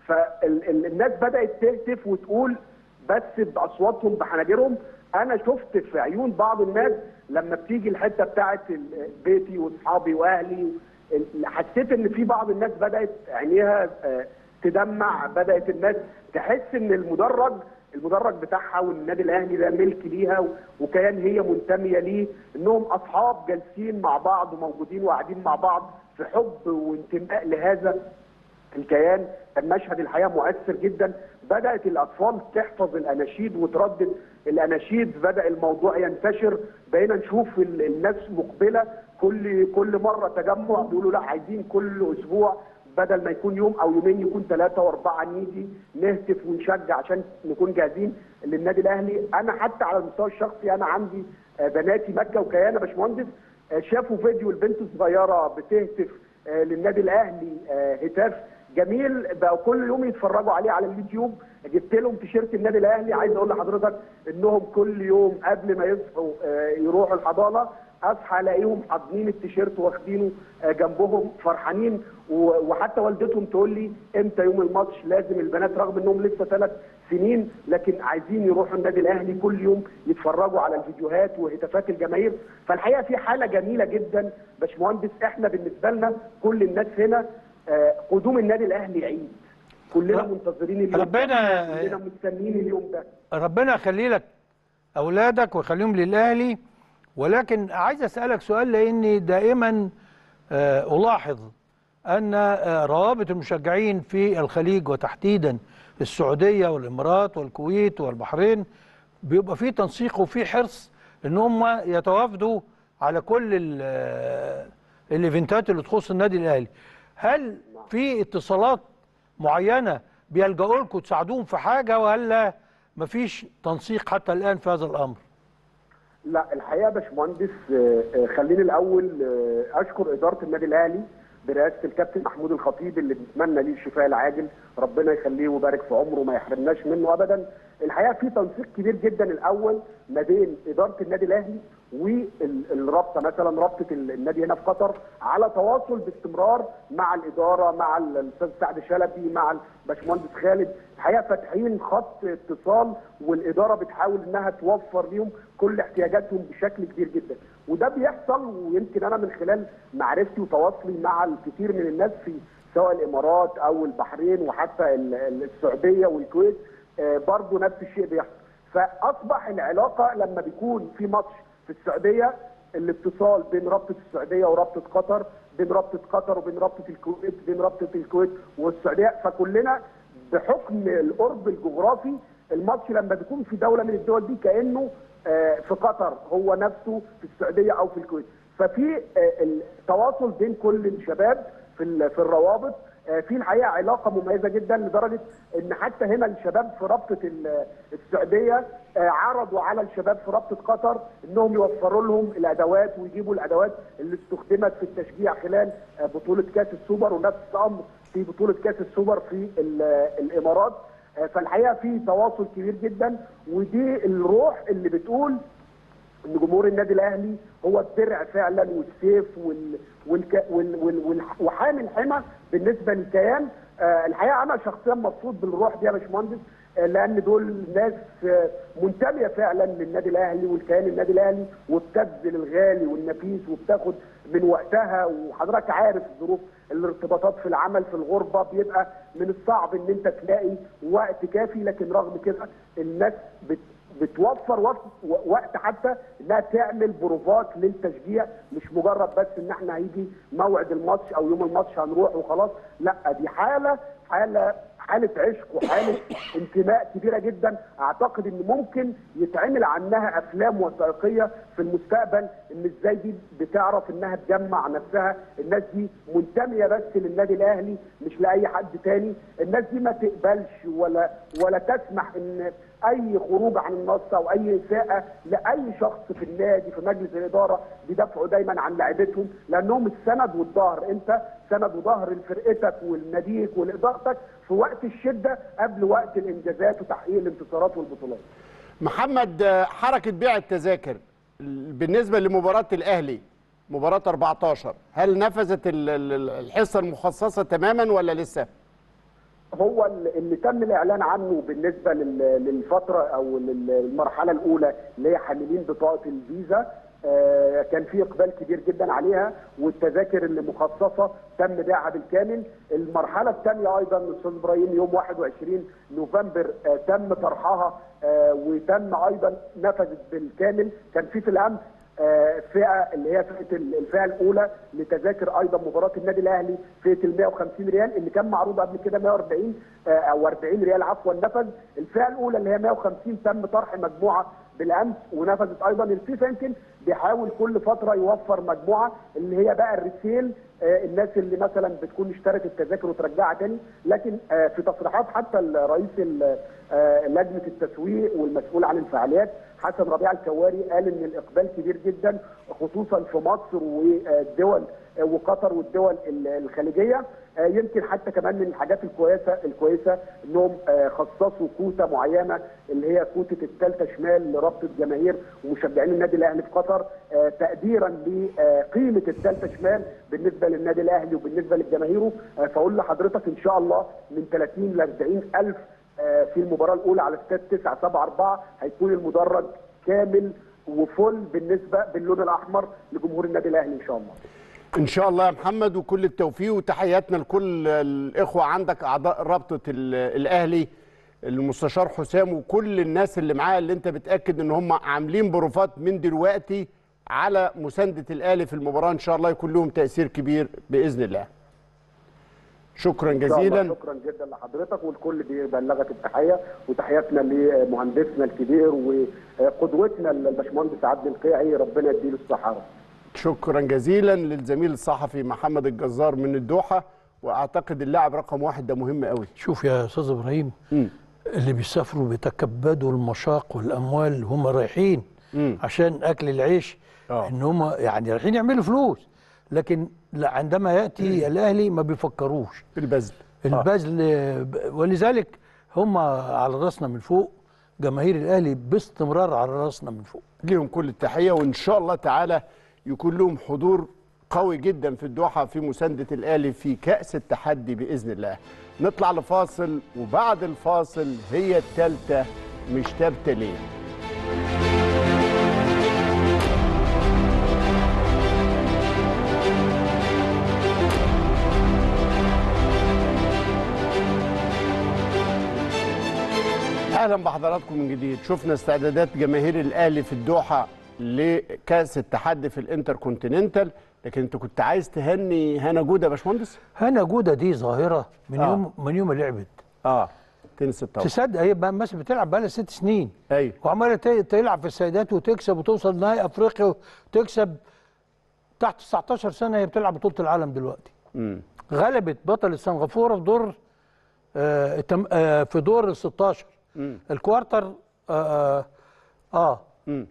فالناس بدات تهتف وتقول بس باصواتهم بحناجرهم انا شفت في عيون بعض الناس لما بتيجي الحته بتاعت ال- بيتي واصحابي واهلي ال- حسيت ان في بعض الناس بدات عينيها آه، تدمع بدات الناس تحس ان المدرج المدرج بتاعها والنادي الاهلي ده ملك ليها و- وكيان هي منتميه ليه انهم اصحاب جالسين مع بعض وموجودين وقاعدين مع بعض في حب وانتماء لهذا الكيان المشهد الحقيقه مؤثر جدا بدات الاطفال تحفظ الاناشيد وتردد الاناشيد بدا الموضوع ينتشر بقينا نشوف ال- الناس مقبله كل كل مره تجمع بيقولوا لا عايزين كل اسبوع بدل ما يكون يوم او يومين يكون ثلاثه واربعه نيجي نهتف ونشجع عشان نكون جاهزين للنادي الاهلي انا حتى على المستوى الشخصي انا عندي آه، بناتي مكه وكيانه باشمهندس آه، شافوا فيديو البنت الصغيره بتهتف آه، للنادي الاهلي آه، هتاف جميل بقوا كل يوم يتفرجوا عليه على اليوتيوب جبت لهم تيشيرت النادي الاهلي عايز اقول لحضرتك انهم كل يوم قبل ما يصحوا آه، يروحوا الحضانه اصحى الاقيهم حاضنين التيشيرت واخدينه آه، جنبهم فرحانين و- وحتى والدتهم تقول لي امتى يوم الماتش لازم البنات رغم انهم لسه ثلاث سنين لكن عايزين يروحوا النادي الاهلي كل يوم يتفرجوا على الفيديوهات وهتافات الجماهير فالحقيقه في حاله جميله جدا باشمهندس احنا بالنسبه لنا كل الناس هنا آه، قدوم النادي الاهلي عيد كلنا رب- منتظرين اليوم ربنا- ده كلنا مستنيين اليوم ده ربنا يخلي لك اولادك ويخليهم للاهلي ولكن عايز اسالك سؤال لاني دائما آه، الاحظ ان آه، روابط المشجعين في الخليج وتحديدا السعوديه والامارات والكويت والبحرين بيبقى في تنسيق وفي حرص ان هم يتوافدوا على كل ال- آه، الايفنتات اللي تخص النادي الاهلي هل في اتصالات معينه بيلجأوا لكم تساعدوهم في حاجه ولا مفيش تنسيق حتى الان في هذا الامر؟ لا الحقيقه يا باشمهندس آه، آه، خليني الاول آه، اشكر اداره النادي الاهلي برئاسه الكابتن محمود الخطيب اللي بنتمنى ليه الشفاء العاجل ربنا يخليه ويبارك في عمره وما يحرمناش منه ابدا الحقيقه في تنسيق كبير جدا الاول ما بين اداره النادي الاهلي والرابطه مثلا رابطه النادي هنا في قطر على تواصل باستمرار مع الاداره مع الاستاذ سعد شلبي مع الباشمهندس خالد الحقيقه فاتحين خط اتصال والاداره بتحاول انها توفر ليهم كل احتياجاتهم بشكل كبير جدا وده بيحصل ويمكن انا من خلال معرفتي وتواصلي مع الكثير من الناس في سواء الامارات او البحرين وحتى ال- ال- السعوديه والكويت آه، برضو نفس الشيء بيحصل فاصبح العلاقه لما بيكون في ماتش في السعوديه الاتصال بين رابطه السعوديه ورابطه قطر بين رابطه قطر وبين رابطه الكويت بين رابطه الكويت والسعوديه فكلنا بحكم القرب الجغرافي الماتش لما بيكون في دوله من الدول دي كانه آه، في قطر هو نفسه في السعوديه او في الكويت ففي آه، التواصل بين كل الشباب في ال- في الروابط آه، في الحقيقه علاقه مميزه جدا لدرجه ان حتى هنا الشباب في رابطه ال- السعوديه آه، عرضوا على الشباب في رابطه قطر انهم يوفروا لهم الادوات ويجيبوا الادوات اللي استخدمت في التشجيع خلال آه، بطوله كاس السوبر ونفس الامر في بطوله كاس السوبر في ال- الامارات آه، فالحقيقه في تواصل كبير جدا ودي الروح اللي بتقول ان جمهور النادي الاهلي هو الدرع فعلا والسيف وال والك وال وال وال وحامي الحمى بالنسبه للكيان آه الحقيقه انا شخصيا مبسوط بالروح دي يا باشمهندس آه لان دول ناس آه منتميه فعلا للنادي الاهلي والكيان النادي الاهلي وبتبذل الغالي والنفيس وبتاخد من وقتها وحضرتك عارف ظروف الارتباطات في العمل في الغربه بيبقى من الصعب ان انت تلاقي وقت كافي لكن رغم كده الناس بت بتوفر وقت وقت حتى انها تعمل بروفات للتشجيع مش مجرد بس ان احنا هيجي موعد الماتش او يوم الماتش هنروح وخلاص لا دي حاله حاله حاله عشق وحاله انتماء كبيره جدا اعتقد ان ممكن يتعمل عنها افلام وثائقيه في المستقبل ان ازاي دي بتعرف انها تجمع نفسها الناس دي منتميه بس للنادي الاهلي مش لاي حد تاني الناس دي ما تقبلش ولا ولا تسمح ان اي خروج عن النص او اي اساءه لاي شخص في النادي في مجلس الاداره بيدافعوا دايما عن لعيبتهم لانهم السند والظهر انت سند وظهر لفرقتك ولناديك ولادارتك في وقت الشده قبل وقت الانجازات وتحقيق الانتصارات والبطولات. محمد آه، حركه بيع التذاكر بالنسبه لمباراه الاهلي مباراه 14 هل نفذت ال- ال- الحصه المخصصه تماما ولا لسه؟ هو ال- اللي تم الاعلان عنه بالنسبه لل- للفتره او لل- للمرحله الاولى اللي هي حاملين بطاقه الفيزا آه، كان في اقبال كبير جدا عليها والتذاكر اللي مخصصه تم بيعها بالكامل المرحله الثانيه ايضا استاذ ابراهيم يوم 21 نوفمبر آه، تم طرحها آه، وتم ايضا نفذت بالكامل كان في في الامس آه، فئه اللي هي فئه ال- الفئه الاولى لتذاكر ايضا مباراه النادي الاهلي فئه ال 150 ريال اللي كان معروض قبل كده 140 آه، او 40 ريال عفوا نفذ الفئه الاولى اللي هي 150 تم طرح مجموعه بالامس ونفذت ايضا الفيفا يمكن بيحاول كل فتره يوفر مجموعه اللي هي بقى الريسيل آه، الناس اللي مثلا بتكون اشترت التذاكر وترجعها تاني لكن آه، في تصريحات حتى رئيس ال- آه، لجنه التسويق والمسؤول عن الفعاليات حسن ربيع الكواري قال ان الاقبال كبير جدا خصوصا في مصر والدول آه، وقطر والدول ال- الخليجيه آه، يمكن حتى كمان من الحاجات الكويسه الكويسه انهم آه، خصصوا كوته معينه اللي هي كوته الثالثه شمال لرابطه جماهير ومشجعين النادي الاهلي في قطر آه، تقديرا لقيمه الثالثه شمال بالنسبه للنادي الاهلي وبالنسبه لجماهيره آه، فاقول لحضرتك ان شاء الله من 30 ل 40 الف آه، في المباراه الاولى على استاد 9 7 4 هيكون المدرج كامل وفل بالنسبه باللون الاحمر لجمهور النادي الاهلي ان شاء الله ان شاء الله يا محمد وكل التوفيق وتحياتنا لكل الاخوه عندك اعضاء رابطه ال- الاهلي المستشار حسام وكل الناس اللي معاه اللي انت بتاكد ان هم عاملين بروفات من دلوقتي على مسانده الاهلي في المباراه ان شاء الله يكون لهم تاثير كبير باذن الله شكرا إن شاء الله. جزيلا شكرا جدا لحضرتك والكل بيبلغك التحيه وتحياتنا لمهندسنا الكبير وقدوتنا الباشمهندس عبد القيعي ربنا يديله الصحه يا رب. شكرا جزيلا للزميل الصحفي محمد الجزار من الدوحه واعتقد اللاعب رقم واحد ده مهم قوي شوف يا استاذ ابراهيم مم. اللي بيسافروا بيتكبدوا المشاق والاموال هم رايحين مم. عشان اكل العيش آه. ان هم يعني رايحين يعملوا فلوس لكن لا عندما ياتي الاهلي ما بيفكروش بالبذل البذل ولذلك هم على راسنا من فوق جماهير الاهلي باستمرار على راسنا من فوق ليهم كل التحيه وان شاء الله تعالى يكون لهم حضور قوي جدا في الدوحه في مسانده الاهلي في كاس التحدي باذن الله. نطلع لفاصل وبعد الفاصل هي الثالثه مش ثابته ليه؟ اهلا بحضراتكم من جديد شفنا استعدادات جماهير الاهلي في الدوحه لكاس التحدي في الانتر كونتيننتال لكن انت كنت عايز تهني هنا جوده يا باشمهندس هنا جوده دي ظاهره من آه. يوم من يوم ما لعبت اه تنس الطاوله تصدق هي بقى مثلا بتلعب بقى لها ست سنين ايوه وعماله ت- تلعب في السيدات وتكسب وتوصل نهائي افريقيا وتكسب تحت 19 سنه هي بتلعب بطوله العالم دلوقتي امم غلبت بطل سنغافوره في دور آه التم- آه في دور ال 16 امم الكوارتر اه اه, امم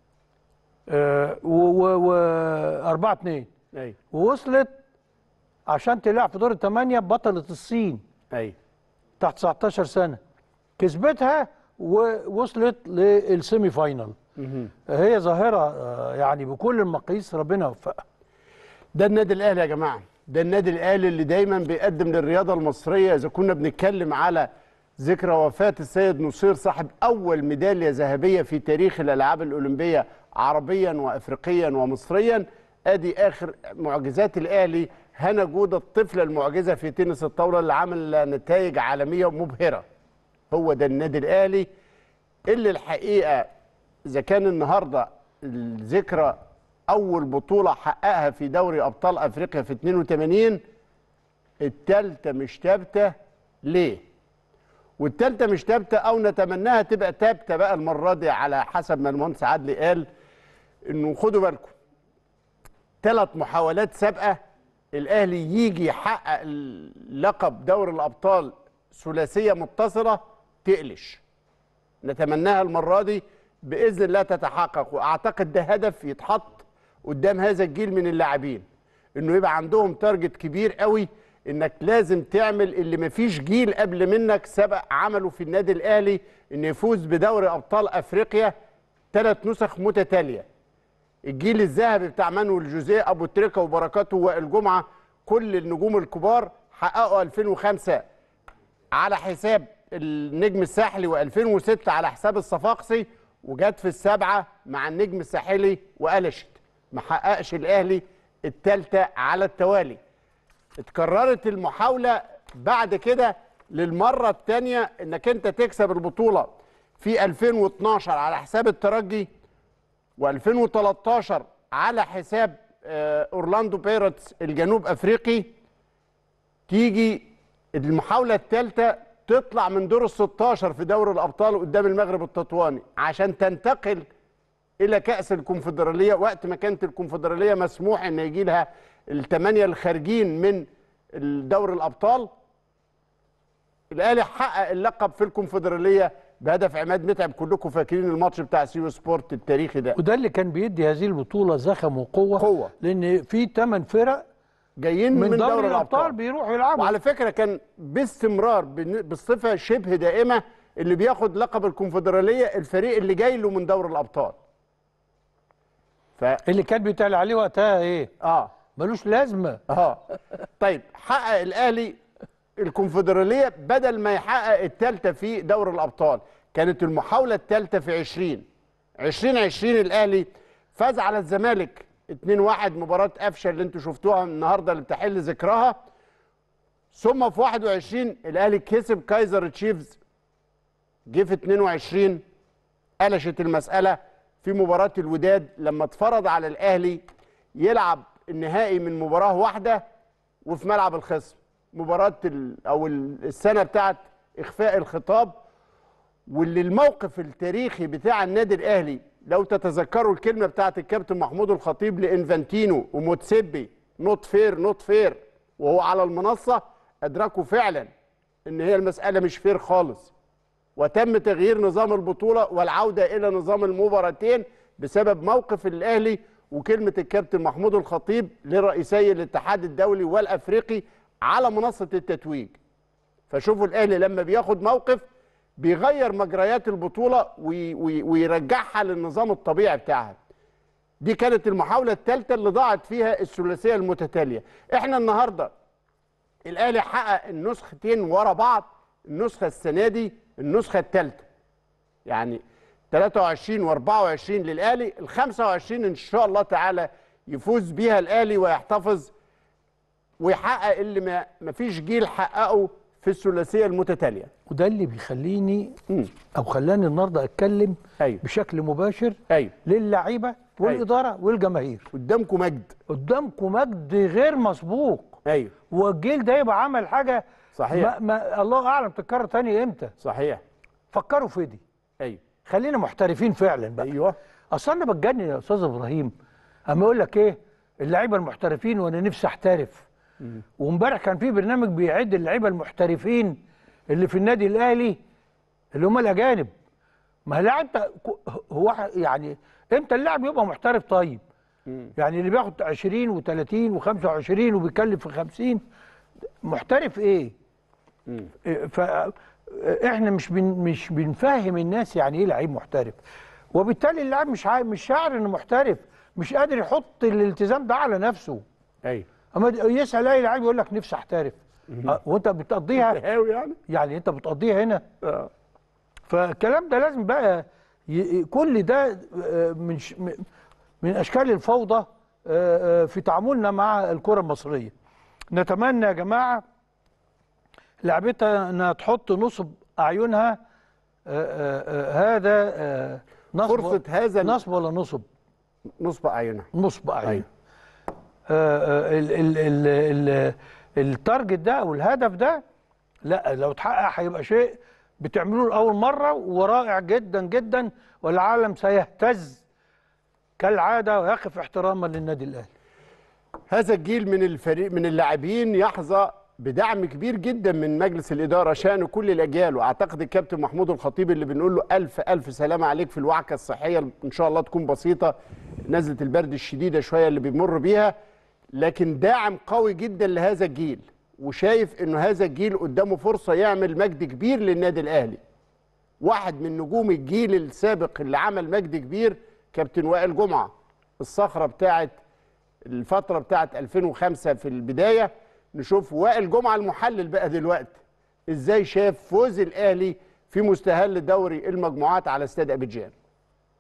آه و و 4 2 ايوه ووصلت عشان تلعب في دور الثمانيه بطله الصين ايوه تحت 19 سنه كسبتها ووصلت للسيمي فاينل مهم. هي ظاهره آه، يعني بكل المقاييس ربنا يوفقها ده النادي الاهلي يا جماعه ده النادي الاهلي اللي دايما بيقدم للرياضه المصريه اذا كنا بنتكلم على ذكرى وفاه السيد نصير صاحب اول ميداليه ذهبيه في تاريخ الالعاب الاولمبيه عربيا وافريقيا ومصريا ادي اخر معجزات الاهلي هنا جوده الطفله المعجزه في تنس الطاوله اللي عمل نتائج عالميه مبهره هو ده النادي الاهلي اللي الحقيقه اذا كان النهارده الذكرى اول بطوله حققها في دوري ابطال افريقيا في 82 الثالثه مش ثابته ليه والثالثه مش ثابته او نتمناها تبقى ثابته بقى المره دي على حسب ما المهندس عدلي قال انه خدوا بالكم ثلاث محاولات سابقه الاهلي يجي يحقق لقب دوري الابطال ثلاثيه متصله تقلش نتمناها المره دي باذن الله تتحقق واعتقد ده هدف يتحط قدام هذا الجيل من اللاعبين انه يبقى عندهم تارجت كبير قوي انك لازم تعمل اللي مفيش جيل قبل منك سبق عمله في النادي الاهلي انه يفوز بدوري ابطال افريقيا ثلاث نسخ متتاليه الجيل الذهبي بتاع مانويل جوزيه ابو تريكه وبركاته وائل جمعه كل النجوم الكبار حققوا 2005 على حساب النجم الساحلي و2006 على حساب الصفاقسي وجت في السبعه مع النجم الساحلي وقلشت ما حققش الاهلي الثالثه على التوالي اتكررت المحاوله بعد كده للمره الثانيه انك انت تكسب البطوله في 2012 على حساب الترجي و2013 على حساب آه، اورلاندو بيرتس الجنوب افريقي تيجي المحاوله الثالثه تطلع من دور ال 16 في دوري الابطال قدام المغرب التطواني عشان تنتقل الى كاس الكونفدراليه وقت ما كانت الكونفدراليه مسموح ان يجي لها الثمانيه الخارجين من دوري الابطال الاهلي حقق اللقب في الكونفدراليه بهدف عماد متعب كلكم فاكرين الماتش بتاع سيو سبورت التاريخي ده وده اللي كان بيدي هذه البطوله زخم وقوه قوة. لان في ثمان فرق جايين من, من, دوري, دوري الابطال الابطال بيروحوا يلعبوا وعلى فكره كان باستمرار بن- بصفه شبه دائمه اللي بياخد لقب الكونفدراليه الفريق اللي جاي له من دوري الابطال ف اللي كان بيتقال عليه وقتها ايه اه ملوش لازمه اه طيب حقق الاهلي الكونفدراليه بدل ما يحقق الثالثه في دوري الابطال كانت المحاوله الثالثه في 20 2020 الاهلي فاز على الزمالك 2-1 مباراه قفشه اللي انتوا شفتوها النهارده اللي بتحل ذكرها ثم في 21 الاهلي كسب كايزر تشيفز جه في 22 قلشت المساله في مباراه الوداد لما اتفرض على الاهلي يلعب النهائي من مباراه واحده وفي ملعب الخصم مباراه ال او ال- السنه بتاعت اخفاء الخطاب واللي الموقف التاريخي بتاع النادي الاهلي لو تتذكروا الكلمه بتاعت الكابتن محمود الخطيب لانفانتينو وموتسيبي نوت فير نوت فير وهو على المنصه ادركوا فعلا ان هي المساله مش فير خالص وتم تغيير نظام البطوله والعوده الى نظام المباراتين بسبب موقف الاهلي وكلمه الكابتن محمود الخطيب لرئيسي الاتحاد الدولي والافريقي على منصه التتويج فشوفوا الاهلي لما بياخد موقف بيغير مجريات البطوله وي وي ويرجعها للنظام الطبيعي بتاعها دي كانت المحاوله الثالثه اللي ضاعت فيها الثلاثيه المتتاليه احنا النهارده الاهلي حقق النسختين ورا بعض النسخه السنه دي النسخه الثالثه يعني 23 و24 للاهلي ال 25 ان شاء الله تعالى يفوز بيها الاهلي ويحتفظ ويحقق اللي ما ما فيش جيل حققه في الثلاثيه المتتاليه وده اللي بيخليني مم. او خلاني النهارده اتكلم ايوه بشكل مباشر ايوه للعيبه والاداره والجماهير قدامكم مجد قدامكم مجد غير مسبوق ايوه والجيل ده يبقى عمل حاجه صحيح. ما ما الله اعلم تتكرر تاني امتى صحيح فكروا في دي ايوه خلينا محترفين فعلا بقى ايوه اصل انا بتجنن يا استاذ ابراهيم اما اقول لك ايه اللعيبه المحترفين وانا نفسي احترف وامبارح كان في برنامج بيعد اللعيبه المحترفين اللي في النادي الاهلي اللي هم الاجانب ما لا انت هو يعني امتى اللاعب يبقى محترف طيب يعني اللي بياخد 20 و30 و25 وبيتكلم في 50 محترف ايه إيه، ف احنا مش بن مش بنفهم الناس يعني ايه لعيب محترف وبالتالي اللاعب مش عا- مش شاعر انه محترف مش قادر يحط الالتزام ده على نفسه ايوه اما د- يسال اي لعيب يقول لك نفسي احترف أه، وانت بتقضيها هاوي يعني يعني انت بتقضيها هنا اه فالكلام ده لازم بقى ي... كل ده آه، من ش... م- من اشكال الفوضى آه، آه، في تعاملنا مع الكره المصريه نتمنى يا جماعه لعبتها انها تحط نصب اعينها آه، آه، آه، هذا آه، نصب فرصة هذا ال- نصب ولا نصب نصب اعينها نصب اعين أيوة. آه، آه، ال- ال- ال- ال- التارجت ده او الهدف ده لا لو اتحقق هيبقى شيء بتعملوه لاول مره ورائع جدا جدا والعالم سيهتز كالعاده ويقف احتراما للنادي الاهلي هذا الجيل من الفريق من اللاعبين يحظى بدعم كبير جدا من مجلس الاداره شان كل الاجيال واعتقد الكابتن محمود الخطيب اللي بنقول له الف الف سلامه عليك في الوعكه الصحيه ان شاء الله تكون بسيطه نزله البرد الشديده شويه اللي بيمر بيها لكن داعم قوي جدا لهذا الجيل وشايف انه هذا الجيل قدامه فرصه يعمل مجد كبير للنادي الاهلي واحد من نجوم الجيل السابق اللي عمل مجد كبير كابتن وائل جمعه الصخره بتاعت الفتره بتاعت 2005 في البدايه نشوف وائل جمعه المحلل بقى دلوقتي ازاي شاف فوز الاهلي في مستهل دوري المجموعات على استاد ابيجان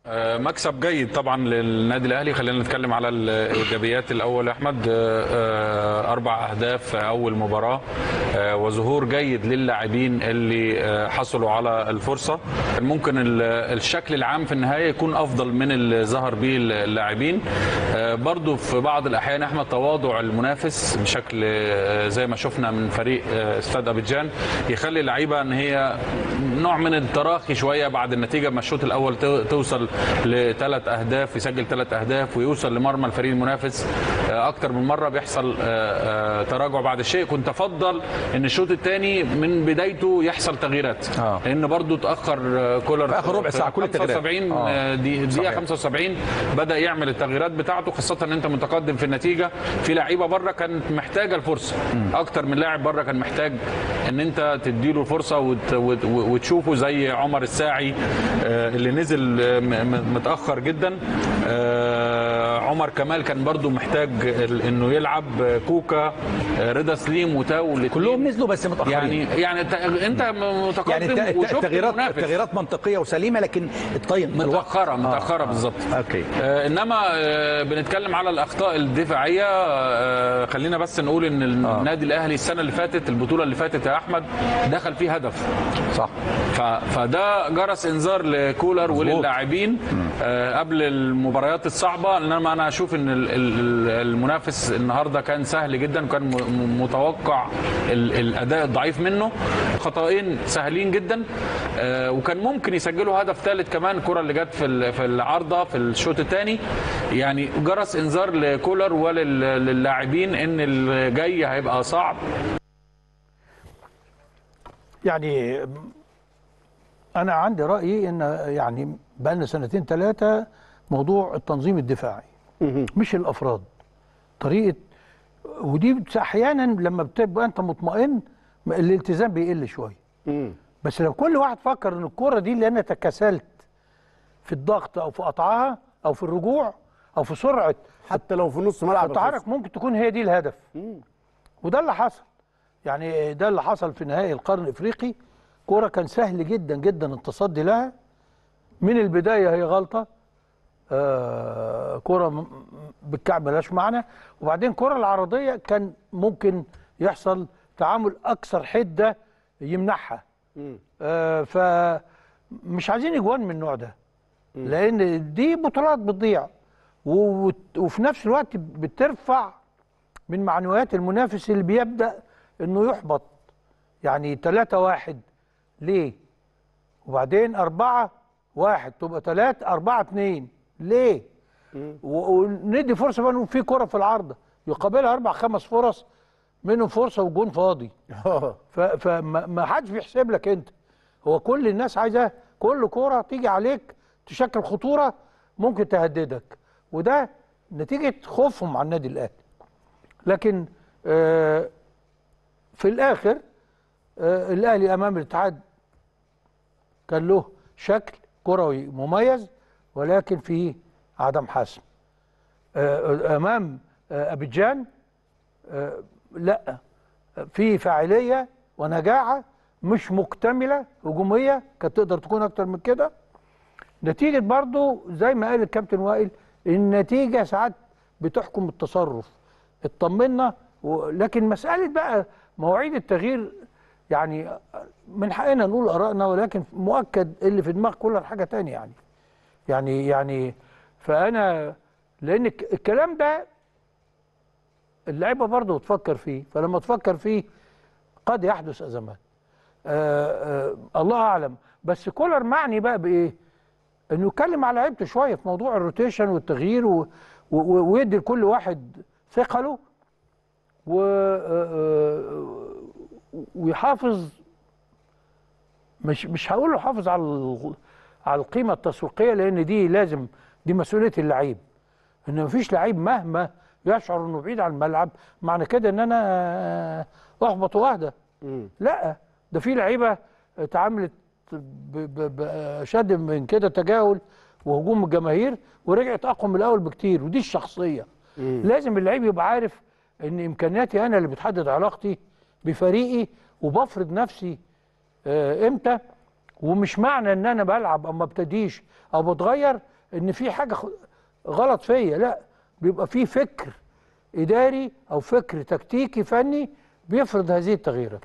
آه، مكسب جيد طبعا للنادي الاهلي خلينا نتكلم على الايجابيات الاول يا احمد آه، آه، اربع اهداف في اول مباراه آه، وظهور جيد للاعبين اللي آه، حصلوا على الفرصه كان ممكن ال- الشكل العام في النهايه يكون افضل من اللي ظهر به اللاعبين آه، برضو في بعض الاحيان يا احمد تواضع المنافس بشكل آه، زي ما شفنا من فريق آه، استاد ابيجان يخلي اللعيبه ان هي نوع من التراخي شويه بعد النتيجه ما الشوط الاول تو- توصل لثلاث اهداف يسجل ثلاث اهداف ويوصل لمرمى الفريق المنافس آه، اكتر من مره بيحصل آه، آه، تراجع بعد الشيء كنت افضل ان الشوط الثاني من بدايته يحصل تغييرات آه. لان برضو تاخر آه، كولر في آخر ربع ساعة كل التغييرات. 75 آه. آه، دي دقيقه صحيح. 75 بدا يعمل التغييرات بتاعته خاصه ان انت متقدم في النتيجه في لعيبه بره كانت محتاجه الفرصه اكتر من لاعب بره كان محتاج ان انت تديله الفرصه وت وت وتشوفه زي عمر الساعي آه، اللي نزل آه، م- م- متاخر جدا آه، عمر كمال كان برضو محتاج ال- انه يلعب آه، كوكا آه، رضا سليم وتاو الاتنين. كلهم نزلوا بس متاخرين يعني يعني انت انت متقدم يعني الت- الت- وشفت التغييرات المنافس. التغييرات منطقيه وسليمه لكن الطين متاخره متاخره بالظبط اوكي آه، انما آه، بنتكلم على الاخطاء الدفاعيه آه، خلينا بس نقول ان النادي الاهلي السنه اللي فاتت البطوله اللي فاتت يا احمد دخل فيه هدف صح ف- فده جرس انذار لكولر وللاعبين آه، قبل المباريات الصعبه انما انا اشوف ان ال- ال- المنافس النهارده كان سهل جدا وكان م- م- متوقع ال- الاداء الضعيف منه خطأين سهلين جدا آه، وكان ممكن يسجلوا هدف ثالث كمان الكره اللي جت في ال- في العارضه في الشوط الثاني يعني جرس انذار لكولر وللاعبين ان الجاي هيبقى صعب يعني انا عندي رايي ان يعني بقى لنا سنتين ثلاثه موضوع التنظيم الدفاعي مش الافراد طريقه ودي بت- احيانا لما بتبقى انت مطمئن الالتزام بيقل شويه بس لو كل واحد فكر ان الكره دي اللي انا تكاسلت في الضغط او في قطعها او في الرجوع او في سرعه حتى لو في نص ملعب التحرك ممكن تكون هي دي الهدف وده اللي حصل يعني ده اللي حصل في نهائي القرن الافريقي كوره كان سهل جدا جدا التصدي لها من البدايه هي غلطه آه كوره م- م- بالكعب ملهاش معنى وبعدين كره العرضيه كان ممكن يحصل تعامل اكثر حده يمنعها آه فمش عايزين اجوان من النوع ده لان دي بطولات بتضيع و- وت- وفي نفس الوقت بترفع من معنويات المنافس اللي بيبدا انه يحبط يعني 3 واحد ليه وبعدين أربعة واحد تبقى ثلاثة أربعة اتنين ليه و- وندي فرصة بقى إنه في كرة في العارضة يقابلها أربع خمس فرص منهم فرصة وجون فاضي ف- فما ما حدش بيحسب لك أنت هو كل الناس عايزة كل كرة تيجي عليك تشكل خطورة ممكن تهددك وده نتيجة خوفهم على النادي الأهلي لكن آه في الآخر آه الأهلي أمام الاتحاد كان له شكل كروي مميز ولكن فيه عدم حسم آه، امام آه، ابيجان آه، لا في فاعليه ونجاعه مش مكتمله هجوميه كانت تقدر تكون اكتر من كده نتيجه برضو زي ما قال الكابتن وائل النتيجه ساعات بتحكم التصرف اطمنا و- لكن مساله بقى مواعيد التغيير يعني من حقنا نقول ارائنا ولكن مؤكد اللي في دماغ كل حاجه تانية يعني يعني يعني فانا لان الك- الكلام ده اللعيبه برضه تفكر فيه فلما تفكر فيه قد يحدث ازمات آه آه الله اعلم بس كولر معني بقى بايه انه يتكلم على لعيبته شويه في موضوع الروتيشن والتغيير و و و ويدي لكل واحد ثقله و آه، آه، ويحافظ مش مش هقول له حافظ على ال- على القيمه التسويقيه لان دي لازم دي مسؤوليه اللعيب ان مفيش لعيب مهما يشعر انه بعيد عن الملعب معنى كده ان انا احبط واهدى لا ده في لعيبه اتعاملت ب- ب- بشد من كده تجاهل وهجوم الجماهير ورجعت اقوى من الاول بكتير ودي الشخصيه لازم اللعيب يبقى عارف ان امكانياتي انا اللي بتحدد علاقتي بفريقي وبفرض نفسي آه، امتى ومش معنى ان انا بلعب او ما ابتديش او بتغير ان في حاجه خ- غلط فيا لا بيبقى في فكر اداري او فكر تكتيكي فني بيفرض هذه التغييرات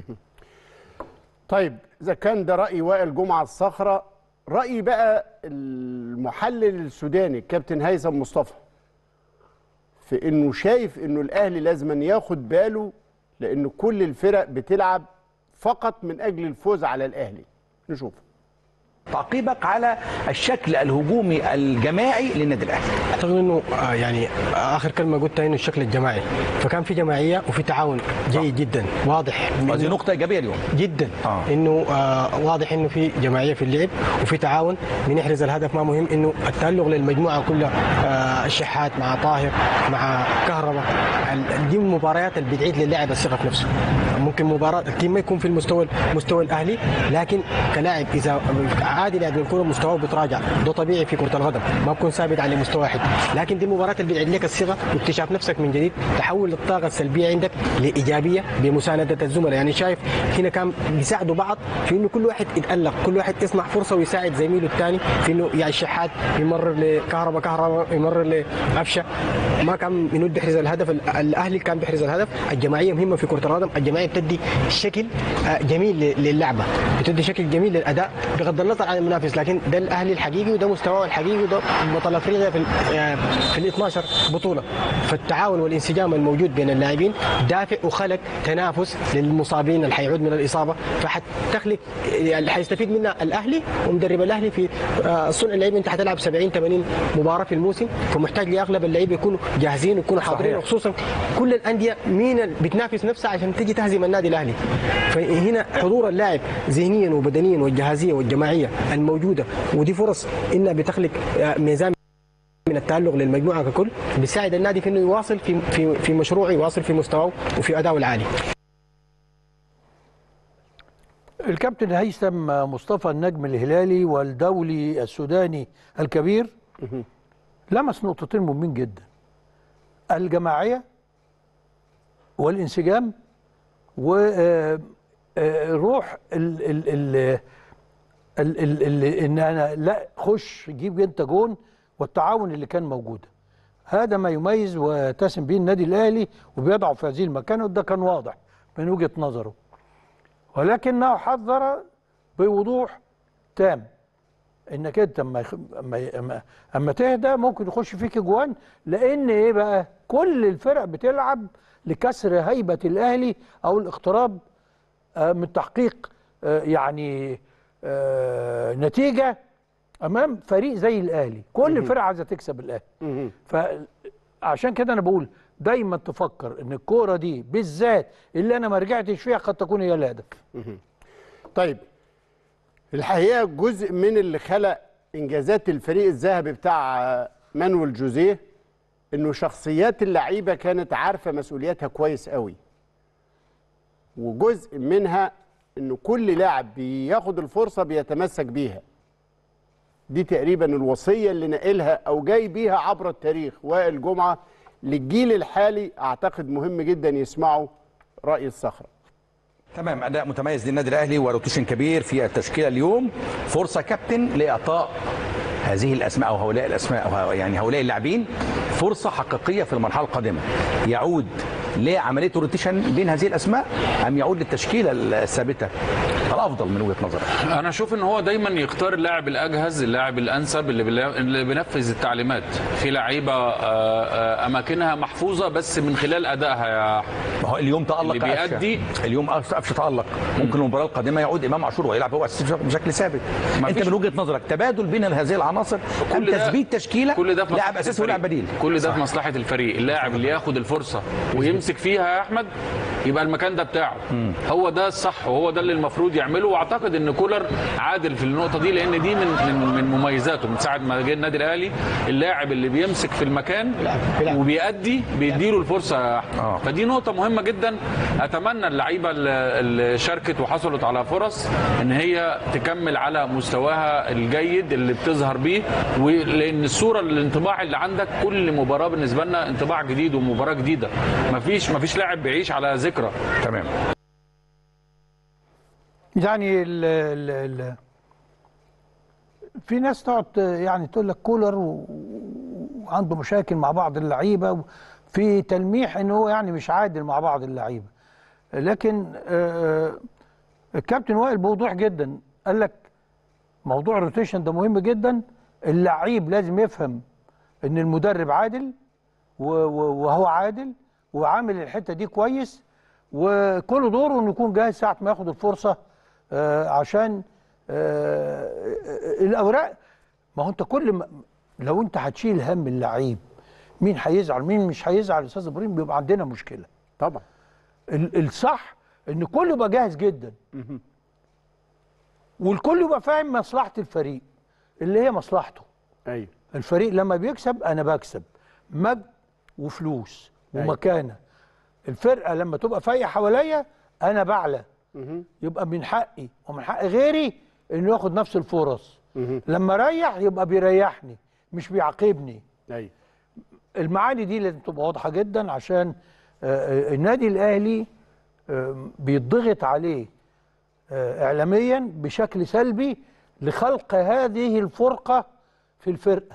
طيب اذا كان ده راي وائل جمعه الصخره راي بقى المحلل السوداني الكابتن هيثم مصطفى في انه شايف انه الاهلي لازم ياخد باله لان كل الفرق بتلعب فقط من اجل الفوز على الاهلي نشوف تعقيبك على الشكل الهجومي الجماعي للنادي الاهلي اعتقد انه آه، يعني اخر كلمه قلتها انه الشكل الجماعي فكان في جماعيه وفي تعاون جيد جدا واضح هذه إنه- نقطه ايجابيه اليوم جدا آه. آه. انه آه واضح انه في جماعيه في اللعب وفي تعاون بنحرز الهدف ما مهم انه التالق للمجموعه كلها آه الشحات مع طاهر مع كهرباء ال- دي المباريات اللي بتعيد للاعب الثقه في نفسه ممكن مباراه التيم ما يكون في المستوى مستوى الاهلي لكن كلاعب اذا عادي لاعب الكره مستواه بيتراجع ده طبيعي في كره القدم ما بكون ثابت على مستوى واحد لكن دي المباراه اللي بتعيد لك الثقه واكتشاف نفسك من جديد تحول الطاقه السلبيه عندك لايجابيه بمسانده الزملاء يعني شايف هنا كان بيساعدوا بعض في انه كل واحد يتالق كل واحد يصنع فرصه ويساعد زميله الثاني في انه يعني الشحات يمرر لكهرباء كهرباء يمرر لقفشه ما كان منو بيحرز الهدف ال- الاهلي كان بيحرز الهدف الجماعيه مهمه في كره القدم الجماعيه بتدي شكل آه، جميل ل- للعبه بتدي شكل جميل للاداء بغض النظر عن المنافس لكن ده الاهلي الحقيقي وده مستواه الحقيقي وده بطل افريقيا في ال- آه، في ال 12 بطوله فالتعاون والانسجام الموجود بين اللاعبين دافع وخلق تنافس للمصابين اللي حيعود من الاصابه فحتخلق اللي حيستفيد منها الاهلي ومدرب الاهلي في آه، صنع اللعيبه انت حتلعب 70 80 مباراه في الموسم فمحتاج لاغلب اللعيبه يكونوا جاهزين ويكونوا حاضرين وخصوصا كل الانديه مين اللي بتنافس نفسها عشان تيجي تهزم النادي الاهلي فهنا حضور اللاعب ذهنيا وبدنيا والجهازيه والجماعيه الموجوده ودي فرص انها بتخلق آه، ميزان من التألق للمجموعه ككل بيساعد النادي في انه يواصل في في في مشروعه يواصل في مستواه وفي اداؤه العالي الكابتن هيثم مصطفى النجم الهلالي والدولي السوداني الكبير لمس نقطتين مهمين جدا الجماعيه والانسجام وروح ال ال ال ال ال ال ان انا لا خش جيب انت جون والتعاون اللي كان موجود هذا ما يميز ويتسم به النادي الاهلي وبيضعه في هذه المكان وده كان واضح من وجهه نظره ولكنه حذر بوضوح تام انك انت اما يخ- اما ي- اما, أما تهدى ممكن يخش فيك جوان لان ايه بقى كل الفرق بتلعب لكسر هيبه الاهلي او الاقتراب آه، من تحقيق آه، يعني آه، نتيجه امام فريق زي الاهلي كل الفرق عايزه تكسب الاهلي فعشان كده انا بقول دايما تفكر ان الكوره دي بالذات اللي انا ما رجعتش فيها قد تكون هي الهدف طيب الحقيقه جزء من اللي خلق انجازات الفريق الذهبي بتاع مانويل جوزيه انه شخصيات اللعيبه كانت عارفه مسؤولياتها كويس قوي وجزء منها انه كل لاعب بياخد الفرصه بيتمسك بيها دي تقريبا الوصيه اللي ناقلها او جاي بيها عبر التاريخ وائل جمعه للجيل الحالي اعتقد مهم جدا يسمعوا راي الصخره تمام اداء متميز للنادي الاهلي وروتيشن كبير في التشكيله اليوم فرصه كابتن لاعطاء هذه الاسماء او هؤلاء الاسماء او يعني هؤلاء اللاعبين فرصه حقيقيه في المرحله القادمه يعود لعمليه الروتيشن بين هذه الاسماء ام يعود للتشكيله الثابته الافضل من وجهه نظرك انا اشوف ان هو دايما يختار اللاعب الاجهز اللاعب الانسب اللي بلا- اللي بينفذ التعليمات في لعيبه آه، آه، اماكنها محفوظه بس من خلال ادائها يا أحمد. ما هو اليوم تالق اللي قفشة. بيأدي- اليوم قفشه قفشة تالق ممكن المباراه القادمه يعود امام عاشور ويلعب هو أساسي بشكل ثابت ما انت فيش- من وجهه نظرك تبادل بين هذه العناصر ام كل ده- تثبيت تشكيله كل ده في لاعب مصلحة اساسي ولاعب الفريق. بديل كل ده في مصلحه الفريق اللاعب اللي ياخد الفرصه ويمسك فيها يا احمد يبقى المكان ده بتاعه هو ده الصح وهو ده اللي المفروض يعمله واعتقد ان كولر عادل في النقطه دي لان دي من من من مميزاته من ساعه ما جه النادي الاهلي اللاعب اللي بيمسك في المكان بيلعب. وبيأدي بيديله الفرصه يا احمد آه. فدي نقطه مهمه جدا اتمنى اللعيبه اللي اللي شاركت وحصلت على فرص ان هي تكمل على مستواها الجيد اللي بتظهر بيه ولان الصوره الانطباع اللي عندك كل مباراه بالنسبه لنا انطباع جديد ومباراه جديده مفيش مفيش لاعب بيعيش على ذكرى تمام يعني ال ال ال في ناس تقعد يعني تقول لك كولر و- وعنده مشاكل مع بعض اللعيبه في تلميح ان هو يعني مش عادل مع بعض اللعيبه لكن آه، الكابتن وائل بوضوح جدا قال لك موضوع الروتيشن ده مهم جدا اللعيب لازم يفهم ان المدرب عادل و- و- وهو عادل وعامل الحته دي كويس وكل دوره انه يكون جاهز ساعه ما ياخد الفرصه آه، عشان آه، الاوراق ما هو انت كل ما لو انت هتشيل هم اللعيب مين هيزعل مين مش هيزعل يا استاذ ابراهيم بيبقى عندنا مشكله طبعا ال- الصح ان كله يبقى جاهز جدا والكل يبقى فاهم مصلحه الفريق اللي هي مصلحته ايوه الفريق لما بيكسب انا بكسب مجد وفلوس أيوة. ومكانه الفرقه لما تبقى فايقه حواليا انا بعلى يبقى من حقي ومن حق غيري انه ياخد نفس الفرص لما اريح يبقى بيريحني مش بيعاقبني ايوه المعاني دي لازم تبقى واضحه جدا عشان آه، آه، النادي الاهلي آه، بيضغط عليه آه، اعلاميا بشكل سلبي لخلق هذه الفرقه في الفرقه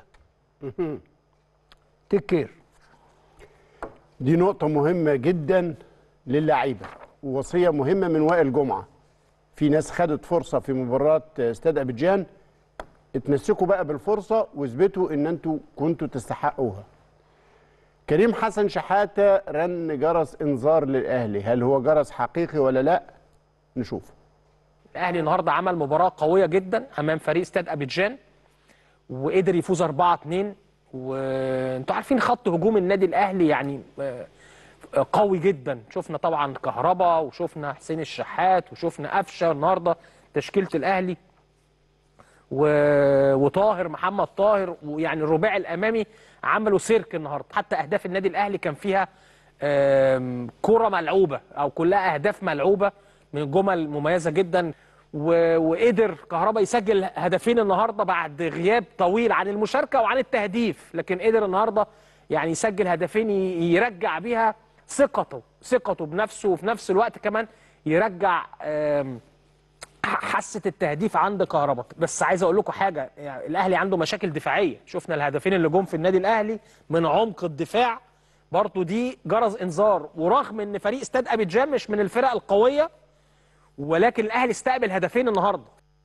تيك كير دي نقطة مهمة جدا للاعيبة ووصية مهمة من وائل جمعة في ناس خدت فرصة في مباراة استاد أبيجان اتمسكوا بقى بالفرصة واثبتوا ان انتوا كنتوا تستحقوها كريم حسن شحاتة رن جرس انذار للاهلي هل هو جرس حقيقي ولا لا نشوف الاهلي النهارده عمل مباراه قويه جدا امام فريق استاد ابيجان وقدر يفوز 4 2 وانتوا عارفين خط هجوم النادي الاهلي يعني آه، آه، قوي جدا شفنا طبعا كهربا وشفنا حسين الشحات وشفنا قفشه النهارده تشكيله الاهلي و... وطاهر محمد طاهر ويعني الرباعي الامامي عملوا سيرك النهارده حتى اهداف النادي الاهلي كان فيها آم، كره ملعوبه او كلها اهداف ملعوبه من جمل مميزه جدا و... وقدر كهربا يسجل هدفين النهارده بعد غياب طويل عن المشاركه وعن التهديف لكن قدر النهارده يعني يسجل هدفين ي... يرجع بيها ثقته ثقته بنفسه وفي نفس الوقت كمان يرجع آم، حاسه التهديف عند كهربا بس عايز اقول لكم حاجه يعني الاهلي عنده مشاكل دفاعيه شفنا الهدفين اللي جم في النادي الاهلي من عمق الدفاع برضو دي جرس انذار ورغم ان فريق استاد ابيجان مش من الفرق القويه ولكن الاهلي استقبل هدفين النهارده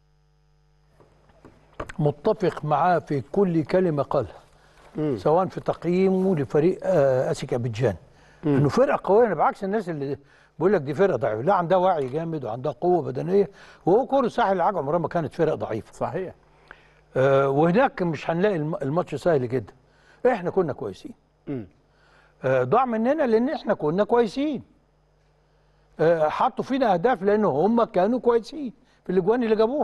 متفق معاه في كل كلمه قالها سواء في تقييمه لفريق آه، اسك ابيجان انه فرقه قويه أنا بعكس الناس اللي بيقول لك دي فرقه ضعيفه لا عندها وعي جامد وعندها قوه بدنيه وهو كوره الساحل العاج عمرها ما كانت فرقه ضعيفه صحيح آه، وهناك مش هنلاقي الم- الماتش سهل جدا احنا كنا كويسين آه، ضاع مننا لان احنا كنا كويسين آه، حطوا فينا اهداف لان هم كانوا كويسين في الاجوان اللي جابوها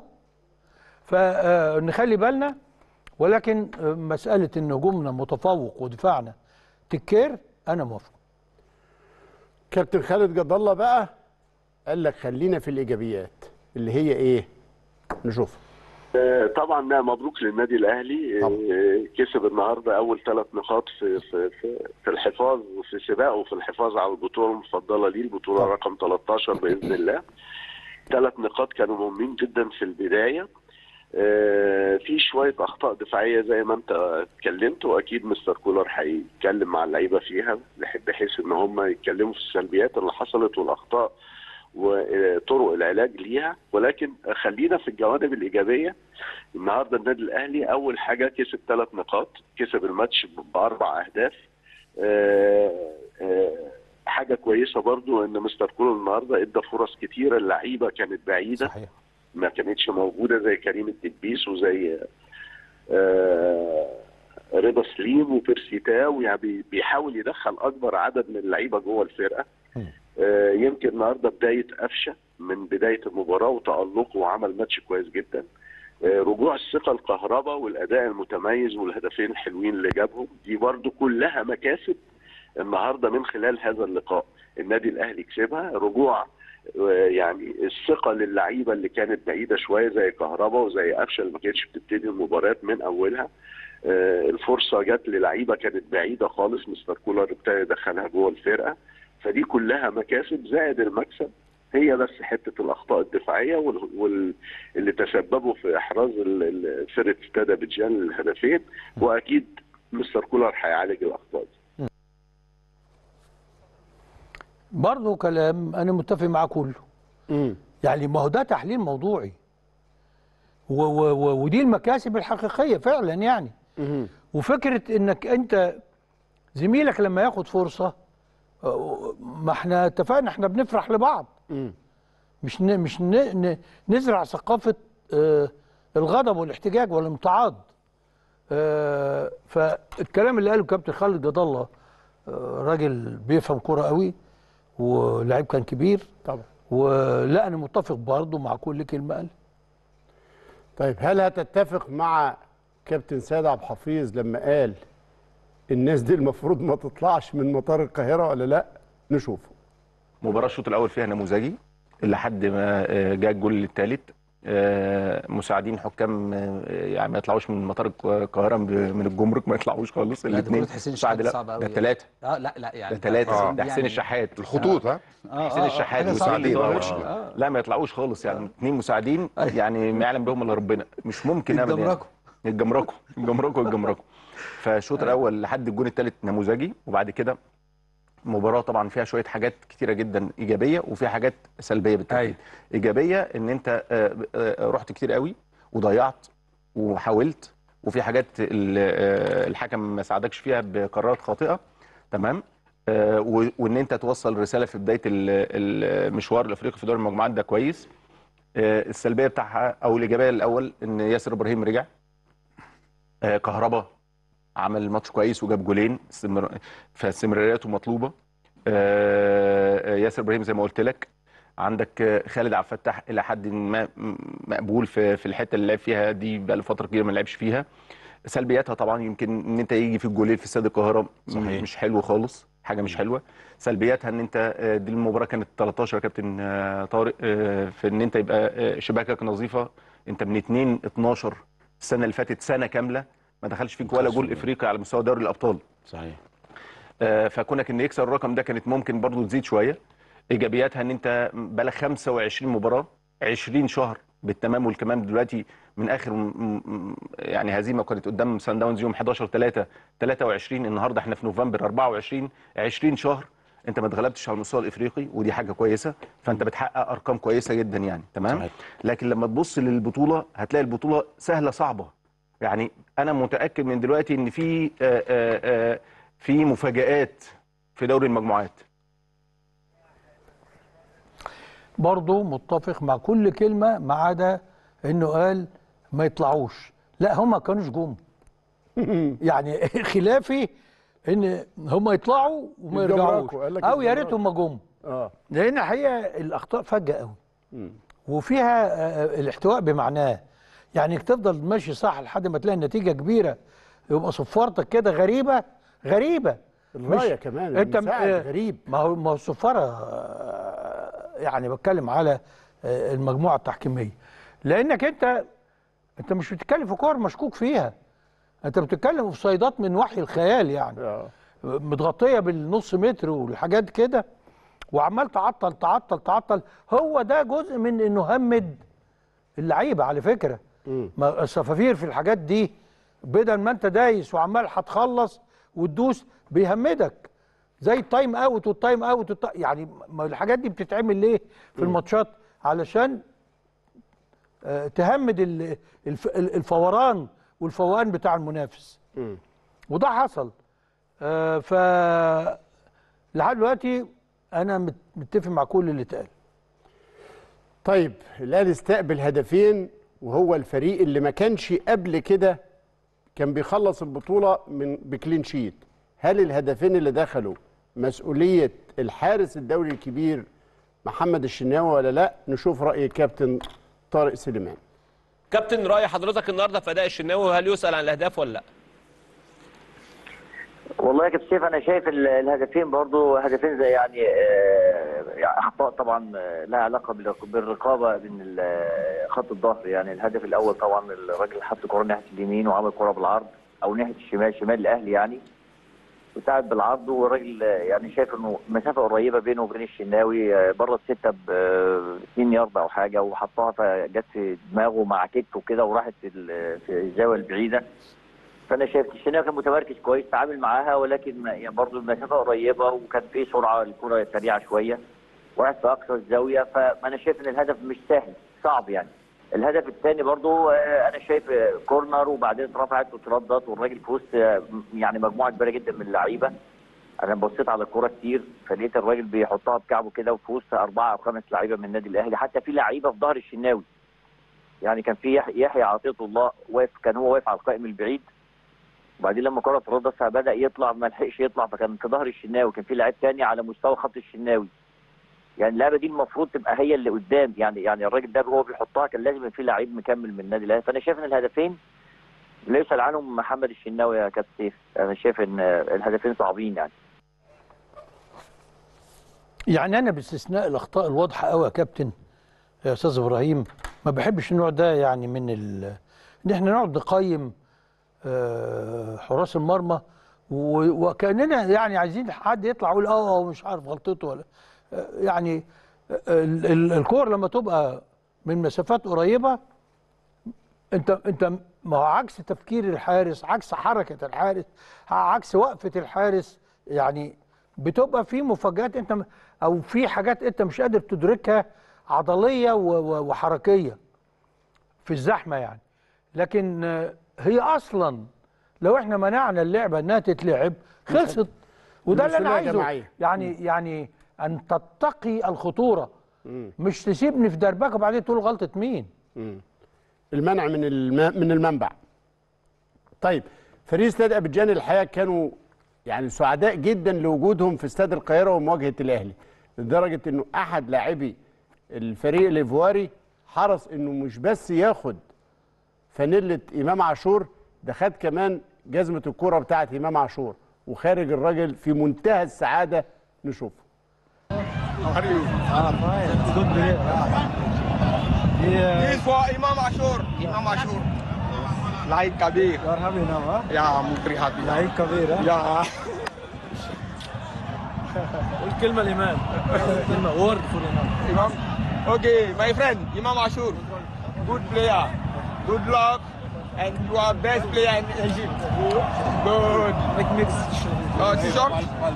فنخلي بالنا ولكن آه، مساله ان هجومنا متفوق ودفاعنا تكير انا موافق كابتن خالد جد الله بقى قال لك خلينا في الايجابيات اللي هي ايه نشوف آه، طبعا مبروك للنادي الاهلي آه، كسب النهارده اول ثلاث نقاط في في في, في الحفاظ في سباقه في الحفاظ على البطوله المفضله ليه البطوله طبعا. رقم 13 باذن الله ثلاث نقاط كانوا مهمين جدا في البدايه آه، في شويه اخطاء دفاعيه زي ما انت اتكلمت واكيد مستر كولر هيتكلم مع اللعيبه فيها بحيث ان هم يتكلموا في السلبيات اللي حصلت والاخطاء وطرق العلاج ليها ولكن خلينا في الجوانب الايجابيه النهارده النادي الاهلي اول حاجه كسب ثلاث نقاط كسب الماتش باربع اهداف آه، آه، حاجه كويسه برضو ان مستر كولر النهارده ادى فرص كتيره اللعيبه كانت بعيده صحيح ما كانتش موجوده زي كريم الدبيس وزي آه، رضا سليم وبيرسي تاو يعني بي- بيحاول يدخل اكبر عدد من اللعيبه جوه الفرقه آه، يمكن النهارده بدايه قفشه من بدايه المباراه وتالقه وعمل ماتش كويس جدا آه، رجوع الثقه الكهرباء والاداء المتميز والهدفين الحلوين اللي جابهم دي برضو كلها مكاسب النهارده من خلال هذا اللقاء النادي الاهلي كسبها رجوع آه، يعني الثقه للعيبه اللي كانت بعيده شويه زي كهربا وزي قفشه اللي ما كانتش بتبتدي المباريات من اولها آه، الفرصه جت للعيبه كانت بعيده خالص مستر كولر ابتدى يدخلها جوه الفرقه فدي كلها مكاسب زائد المكسب هي بس حته الاخطاء الدفاعيه وال- وال- اللي تسببوا في احراز ال- ال- فرقه استاد ابيجان للهدفين واكيد مستر كولر هيعالج الاخطاء دي برضه كلام انا متفق معاه كله مم. يعني ما هو ده تحليل موضوعي و و و ودي المكاسب الحقيقيه فعلا يعني مم. وفكره انك انت زميلك لما ياخد فرصه آه، ما احنا اتفقنا احنا بنفرح لبعض مم. مش ن مش ن ن نزرع ثقافه آه، الغضب والاحتجاج والامتعاض آه، فالكلام اللي قاله كابتن خالد جد الله آه، راجل بيفهم كوره قوي ولاعيب كان كبير طبعا ولا انا متفق برضه مع كل كلمه قال طيب هل هتتفق مع كابتن سيد عبد الحفيظ لما قال الناس دي المفروض ما تطلعش من مطار القاهره ولا لا نشوفه مباراة الشوط الأول فيها نموذجي لحد ما آه، جاء الجول الثالث مساعدين حكام آه، يعني ما يطلعوش من مطار الق- القاهرة ب- من الجمرك ما يطلعوش خالص لا، ده الاثنين برضه حسين الشحات صعب قوي ده ثلاثة اه لا لا يعني ده ثلاثة آه. ده حسين الشحات الخطوط ها آه، حسين آه، الشحات حاجة صعبة. وسعيد مساعدين، طاهر. آه. لا ما يطلعوش خالص يعني اثنين مساعدين يعني ما يعلم بهم الا ربنا مش ممكن ابدا يعني. يتجمركوا. يتجمركوا يتجمركوا يتجمركوا فالشوط الاول لحد الجون الثالث نموذجي وبعد كده مباراه طبعا فيها شويه حاجات كتيره جدا ايجابيه وفيها حاجات سلبيه بالتاكيد أيوة. ايجابيه ان انت آه، آه، رحت كتير قوي وضيعت وحاولت وفي حاجات ال- آه، الحكم ما ساعدكش فيها بقرارات خاطئه تمام آه، و- وان انت توصل رساله في بدايه ال- المشوار الافريقي في دوري المجموعات ده كويس آه، السلبيه بتاعها او الايجابيه الاول ان ياسر ابراهيم رجع آه، كهربا عمل الماتش كويس وجاب جولين استمر... فاستمراريته مطلوبه آه، آه، ياسر ابراهيم زي ما قلت لك عندك آه، خالد عبد الفتاح الى حد ما م- مقبول في في الحته اللي لعب فيها دي بقى له فتره كبيره ما لعبش فيها سلبياتها طبعا يمكن ان انت يجي في الجولين في استاد القاهره م- صحيح. مش حلو خالص حاجه مش حلوه سلبياتها ان انت آه، دي المباراه كانت 13 يا كابتن آه، طارق آه، في ان انت يبقى آه، شباكك نظيفه انت من 2 12 السنه اللي فاتت سنه كامله ما دخلش فيك ولا جول افريقي على مستوى دوري الابطال صحيح آه، فكونك ان يكسر الرقم ده كانت ممكن برضو تزيد شويه ايجابياتها ان انت بقالك 25 مباراه 20 شهر بالتمام والكمام دلوقتي من اخر م- م- يعني هزيمه كانت قدام سان داونز يوم 11 3 23 النهارده احنا في نوفمبر 24 20 شهر انت ما اتغلبتش على المستوى الافريقي ودي حاجه كويسه فانت بتحقق ارقام كويسه جدا يعني تمام صحيح. لكن لما تبص للبطوله هتلاقي البطوله سهله صعبه يعني انا متاكد من دلوقتي ان في آه، آه، آه، في مفاجآت في دوري المجموعات برضه متفق مع كل كلمه ما عدا انه قال ما يطلعوش لا هم ما كانوش جم يعني خلافي ان هم يطلعوا وما يتجمركوا، يرجعوش قال لك او يا يتجمركوا. ريتهم ما جم اه لان الحقيقه الاخطاء فجاه قوي وفيها آه، الاحتواء بمعناه يعني انك تفضل ماشي صح لحد ما تلاقي النتيجه كبيره يبقى صفارتك كده غريبه غريبه الرايه كمان انت المساعد آه، غريب ما هو ما هو الصفاره آه، يعني بتكلم على آه، المجموعه التحكيميه لانك انت انت مش بتتكلم في كور مشكوك فيها انت بتتكلم في صيدات من وحي الخيال يعني اه متغطيه بالنص متر والحاجات كده وعمال تعطل تعطل تعطل هو ده جزء من انه همد اللعيبه على فكره ما الصفافير في الحاجات دي بدل ما انت دايس وعمال هتخلص وتدوس بيهمدك زي التايم اوت والتايم اوت والت... يعني ما الحاجات دي بتتعمل ليه في الماتشات علشان آه، تهمد ال- الف- الفوران والفوقان بتاع المنافس وده حصل آه، ف لحد دلوقتي انا مت- متفق مع كل اللي اتقال طيب الاهلي استقبل هدفين وهو الفريق اللي ما كانش قبل كده كان بيخلص البطوله من بكلين شيت هل الهدفين اللي دخلوا مسؤوليه الحارس الدولي الكبير محمد الشناوي ولا لا نشوف راي الكابتن طارق سليمان كابتن راي حضرتك النهارده في اداء الشناوي وهل يسال عن الاهداف ولا لا؟ والله يا كابتن سيف انا شايف ال- الهدفين برضو هدفين زي يعني آه، يعني اخطاء طبعا آه، لها علاقه بالرق- بالرقابه من ال- خط الظهر يعني الهدف الاول طبعا الراجل حط كره ناحيه اليمين وعمل كره بالعرض او ناحيه الشمال شمال الاهلي يعني وساعد بالعرض والراجل آه، يعني شايف انه مسافه قريبه بينه وبين الشناوي آه، بره السته ب 2 يارد او حاجه وحطها فجت في دماغه مع كتفه كده وراحت في ال- في الزاويه البعيده فانا شايف الشناوي كان متمركز كويس تعامل معاها ولكن ما- يعني برضه المسافه قريبه وكان في سرعه الكره سريعه شويه وقعت في اقصى الزاويه فانا شايف ان الهدف مش سهل صعب يعني الهدف الثاني برضو آه، انا شايف آه، كورنر وبعدين اترفعت واتردت والراجل في وسط آه، م- يعني مجموعه كبيره جدا من اللعيبه انا بصيت على الكوره كتير فلقيت الراجل بيحطها بكعبه كده وفي وسط اربعه او خمس لعيبه من النادي الاهلي حتى في لعيبه في ظهر الشناوي يعني كان في يح- يحيى عطيه الله واقف كان هو واقف على القائم البعيد وبعدين لما الكره اتردت فبدا يطلع ما لحقش يطلع فكان في ظهر الشناوي كان في لعيب تاني على مستوى خط الشناوي يعني اللعبه دي المفروض تبقى هي اللي قدام يعني يعني الراجل ده هو بيحطها كان لازم يبقى في لعيب مكمل من النادي الاهلي فانا شايف ان الهدفين لا يسال عنهم محمد الشناوي يا كابتن سيف انا شايف ان الهدفين صعبين يعني يعني انا باستثناء الاخطاء الواضحه قوي يا كابتن يا استاذ ابراهيم ما بحبش النوع ده يعني من ال... ان احنا نقعد نقيم آه، حراس المرمى و- وكاننا يعني عايزين حد يطلع يقول اه هو مش عارف غلطته ولا آه، يعني آه، ال- ال- الكور لما تبقى من مسافات قريبه انت انت ما هو عكس تفكير الحارس عكس حركه الحارس عكس وقفه الحارس يعني بتبقى في مفاجات انت م- او في حاجات انت مش قادر تدركها عضليه و- و- وحركيه في الزحمه يعني لكن آه، هي اصلا لو احنا منعنا اللعبه انها تتلعب خلصت وده اللي انا المسؤولية عايزه جماعية. يعني يعني ان تتقي الخطوره مش تسيبني في دربكه وبعدين تقول غلطه مين المنع من الم... من المنبع طيب فريق استاد ابيجان الحقيقه كانوا يعني سعداء جدا لوجودهم في استاد القاهره ومواجهه الاهلي لدرجه انه احد لاعبي الفريق الايفواري حرص انه مش بس ياخد فانيله امام عاشور ده خد كمان جزمه الكوره بتاعه امام عاشور وخارج الراجل في منتهى السعاده نشوفه This for Imam Ashur. Imam Ashur. Like Kabir. You are happy now, huh? Yeah, I'm very happy. Like Kabir, huh? Yeah. الكلمة الإمام كلمة word for إمام Imam. Okay, my friend, Imam Ashur. Good player. Good luck. And you are best player in Egypt. Good. Like mix. Uh, t-shirt?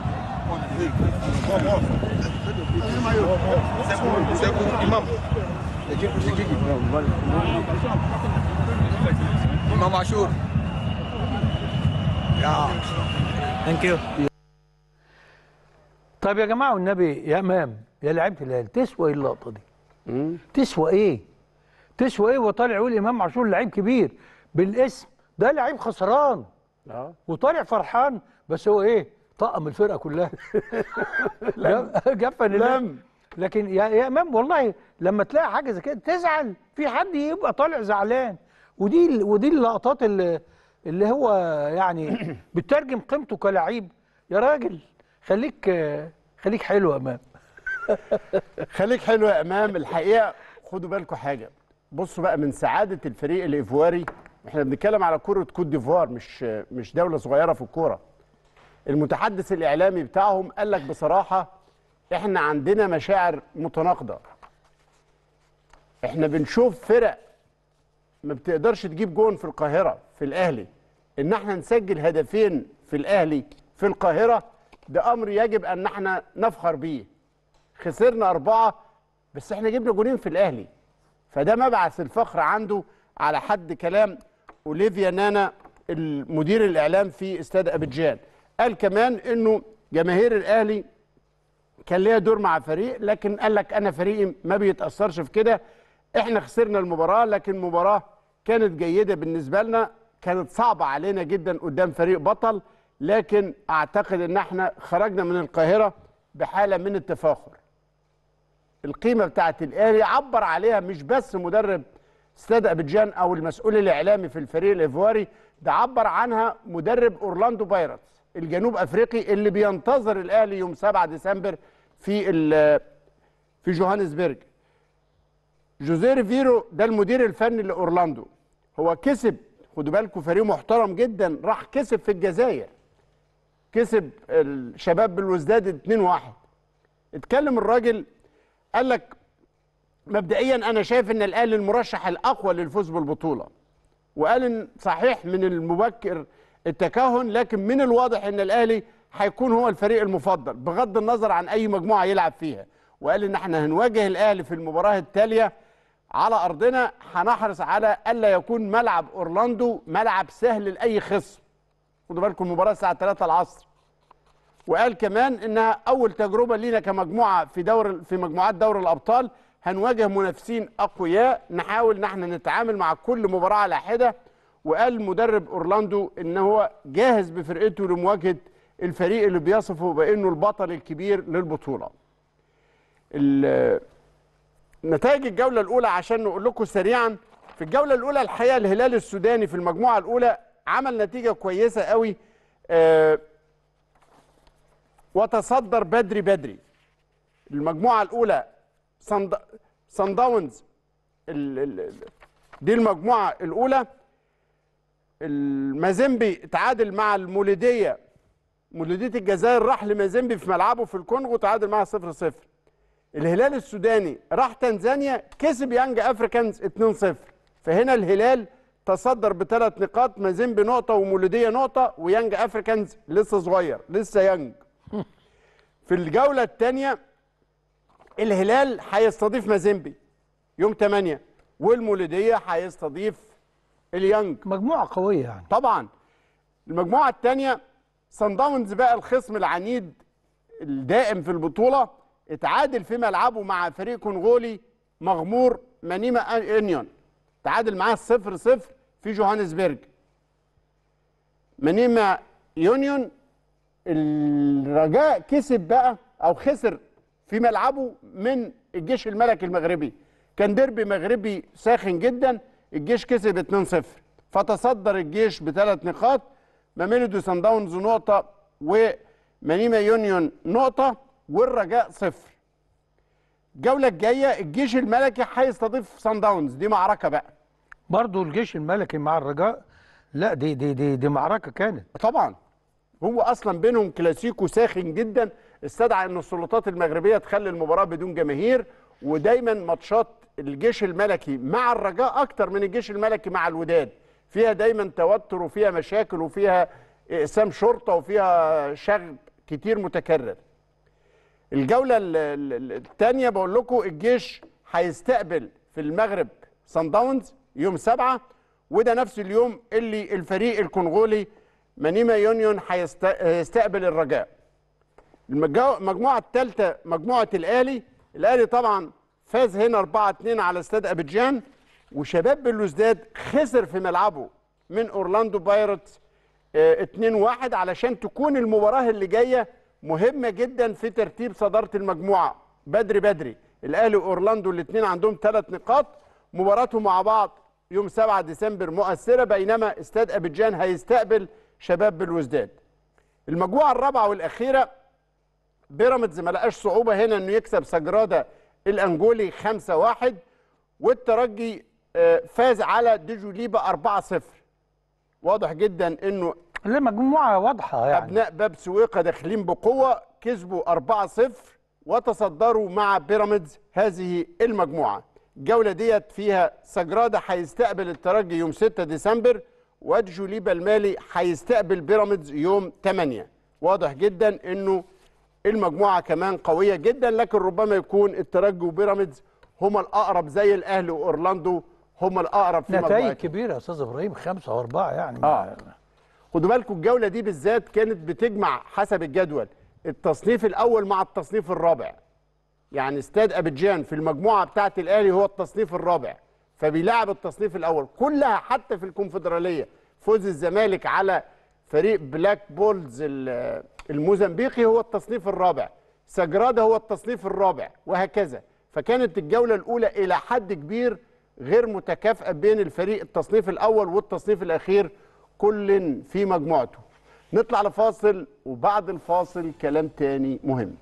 C'est bon, Imam. Imam Ashur. Yeah. ثانك يو طيب يا جماعه والنبي يا امام يا لعيبه الهلال تسوى ايه اللقطه دي؟ تسوى ايه؟ تسوى ايه وطالع يقول امام عاشور لعيب كبير بالاسم ده لعيب خسران اه وطالع فرحان بس هو ايه؟ طقم الفرقه كلها لم. جفن لم. لكن يا يا امام والله لما تلاقي حاجه زي كده تزعل في حد يبقى طالع زعلان ودي ودي اللقطات اللي اللي هو يعني بتترجم قيمته كلاعب يا راجل خليك خليك حلو يا امام خليك حلو يا امام الحقيقه خدوا بالكم حاجه بصوا بقى من سعاده الفريق الايفواري احنا بنتكلم على كره كوت ديفوار مش مش دوله صغيره في الكوره المتحدث الاعلامي بتاعهم قال لك بصراحه احنا عندنا مشاعر متناقضه احنا بنشوف فرق ما بتقدرش تجيب جون في القاهره في الاهلي ان احنا نسجل هدفين في الاهلي في القاهره ده امر يجب ان احنا نفخر بيه خسرنا أربعة بس احنا جبنا جونين في الأهلي فده مبعث الفخر عنده على حد كلام أوليفيا نانا المدير الإعلام في استاد أبيجان قال كمان إنه جماهير الأهلي كان ليها دور مع فريق لكن قال لك أنا فريقي ما بيتأثرش في كده احنا خسرنا المباراة لكن المباراة كانت جيدة بالنسبة لنا كانت صعبة علينا جدا قدام فريق بطل لكن أعتقد إن احنا خرجنا من القاهرة بحالة من التفاخر القيمه بتاعت الاهلي عبر عليها مش بس مدرب استاد ابيجان او المسؤول الاعلامي في الفريق الايفواري ده عبر عنها مدرب اورلاندو بايرتس الجنوب افريقي اللي بينتظر الاهلي يوم 7 ديسمبر في ال- في جوهانسبرج جوزيه ريفيرو ده المدير الفني لاورلاندو هو كسب خدوا بالكم فريق محترم جدا راح كسب في الجزائر كسب الشباب بالوزداد 2-1 اتكلم الراجل قال لك مبدئيا انا شايف ان الاهلي المرشح الاقوى للفوز بالبطوله وقال ان صحيح من المبكر التكهن لكن من الواضح ان الاهلي هيكون هو الفريق المفضل بغض النظر عن اي مجموعه يلعب فيها وقال ان احنا هنواجه الاهلي في المباراه التاليه على ارضنا هنحرص على الا يكون ملعب اورلاندو ملعب سهل لاي خصم خدوا بالكم المباراه الساعه 3 العصر وقال كمان انها اول تجربه لينا كمجموعه في دور في مجموعات دوري الابطال هنواجه منافسين اقوياء نحاول ان احنا نتعامل مع كل مباراه على حده وقال مدرب اورلاندو ان هو جاهز بفرقته لمواجهه الفريق اللي بيصفه بانه البطل الكبير للبطوله. ال- نتائج الجوله الاولى عشان نقول لكم سريعا في الجوله الاولى الحقيقه الهلال السوداني في المجموعه الاولى عمل نتيجه كويسه قوي آه، وتصدر بدري بدري المجموعه الاولى صند... صن داونز ال... ال... ال- دي المجموعه الاولى المازيمبي تعادل مع المولوديه مولوديه الجزائر راح لمازيمبي في ملعبه في الكونغو تعادل معها 0 0 الهلال السوداني راح تنزانيا كسب يانج افريكانز 2 0 فهنا الهلال تصدر بثلاث نقاط مازيمبي نقطه ومولوديه نقطه ويانج افريكانز لسه صغير لسه يانج في الجوله الثانيه الهلال هيستضيف مازيمبي يوم 8 والمولوديه هيستضيف اليانج مجموعه قويه يعني طبعا المجموعه الثانيه صن داونز بقى الخصم العنيد الدائم في البطوله اتعادل في ملعبه مع فريق كونغولي مغمور مانيما انيون تعادل معاه 0 0 في جوهانسبرج مانيما يونيون الرجاء كسب بقى او خسر في ملعبه من الجيش الملكي المغربي كان ديربي مغربي ساخن جدا الجيش كسب 2 0 فتصدر الجيش بثلاث نقاط ماميلودي سان داونز نقطه ومانيما يونيون نقطه والرجاء صفر الجوله الجايه الجيش الملكي هيستضيف سان داونز دي معركه بقى برضو الجيش الملكي مع الرجاء لا دي دي دي دي معركه كانت طبعا هو اصلا بينهم كلاسيكو ساخن جدا استدعى ان السلطات المغربيه تخلي المباراه بدون جماهير ودايما ماتشات الجيش الملكي مع الرجاء اكتر من الجيش الملكي مع الوداد فيها دايما توتر وفيها مشاكل وفيها اقسام شرطه وفيها شغب كتير متكرر الجوله الثانيه بقول لكم الجيش هيستقبل في المغرب سان داونز يوم سبعة وده نفس اليوم اللي الفريق الكونغولي مانيما يونيون هيستقبل الرجاء المجو- المجموعه الثالثه مجموعه الاهلي الاهلي طبعا فاز هنا 4 2 على استاد ابيجان وشباب بلوزداد خسر في ملعبه من اورلاندو بايرتس 2 1 علشان تكون المباراه اللي جايه مهمه جدا في ترتيب صداره المجموعه بدري بدري الاهلي واورلاندو الاثنين عندهم ثلاث نقاط مباراتهم مع بعض يوم 7 ديسمبر مؤثره بينما استاد ابيجان هيستقبل شباب بلوزداد المجموعه الرابعه والاخيره بيراميدز ما لقاش صعوبه هنا انه يكسب سجرادا الانجولي 5-1 والترجي آه، فاز على ديجوليبا 4-0 واضح جدا انه المجموعه واضحه يعني ابناء باب سويقه داخلين بقوه كسبوا 4-0 وتصدروا مع بيراميدز هذه المجموعه الجوله ديت فيها سجرادا هيستقبل الترجي يوم 6 ديسمبر وادجوليبا المالي هيستقبل بيراميدز يوم 8 واضح جدا انه المجموعه كمان قويه جدا لكن ربما يكون الترجي وبيراميدز هما الاقرب زي الاهلي واورلاندو هما الاقرب في نتائج مجموعتهم كبيره يا استاذ ابراهيم خمسه واربعه يعني اه خدوا بالكم الجوله دي بالذات كانت بتجمع حسب الجدول التصنيف الاول مع التصنيف الرابع يعني استاد ابيجان في المجموعه بتاعه الاهلي هو التصنيف الرابع فبيلعب التصنيف الاول كلها حتى في الكونفدراليه فوز الزمالك على فريق بلاك بولز ال- الموزمبيقي هو التصنيف الرابع سجرادا هو التصنيف الرابع وهكذا فكانت الجوله الاولى الى حد كبير غير متكافئه بين الفريق التصنيف الاول والتصنيف الاخير كل في مجموعته نطلع لفاصل وبعد الفاصل كلام تاني مهم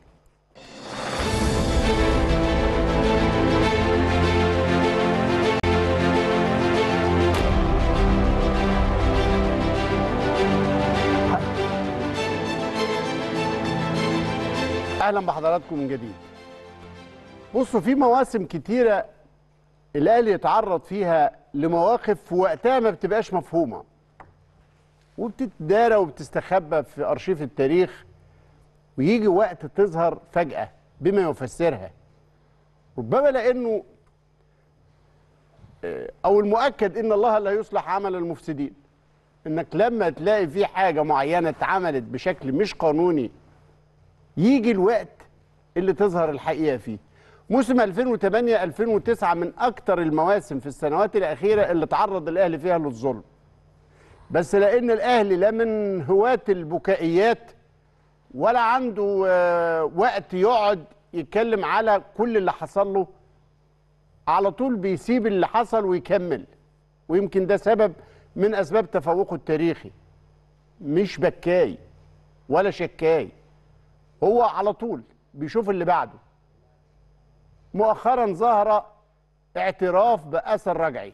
واهلا بحضراتكم من جديد بصوا في مواسم كتيره الاهلي يتعرض فيها لمواقف في وقتها ما بتبقاش مفهومه وبتتدارى وبتستخبى في ارشيف التاريخ ويجي وقت تظهر فجاه بما يفسرها ربما لانه آه، او المؤكد ان الله لا يصلح عمل المفسدين انك لما تلاقي في حاجه معينه اتعملت بشكل مش قانوني يجي الوقت اللي تظهر الحقيقه فيه موسم 2008 2009 من اكتر المواسم في السنوات الاخيره اللي تعرض الاهلي فيها للظلم بس لان الاهلي لا من هواة البكائيات ولا عنده آه، وقت يقعد يتكلم على كل اللي حصل له على طول بيسيب اللي حصل ويكمل ويمكن ده سبب من اسباب تفوقه التاريخي مش بكاي ولا شكاي هو على طول بيشوف اللي بعده مؤخرا ظهر اعتراف باثر رجعي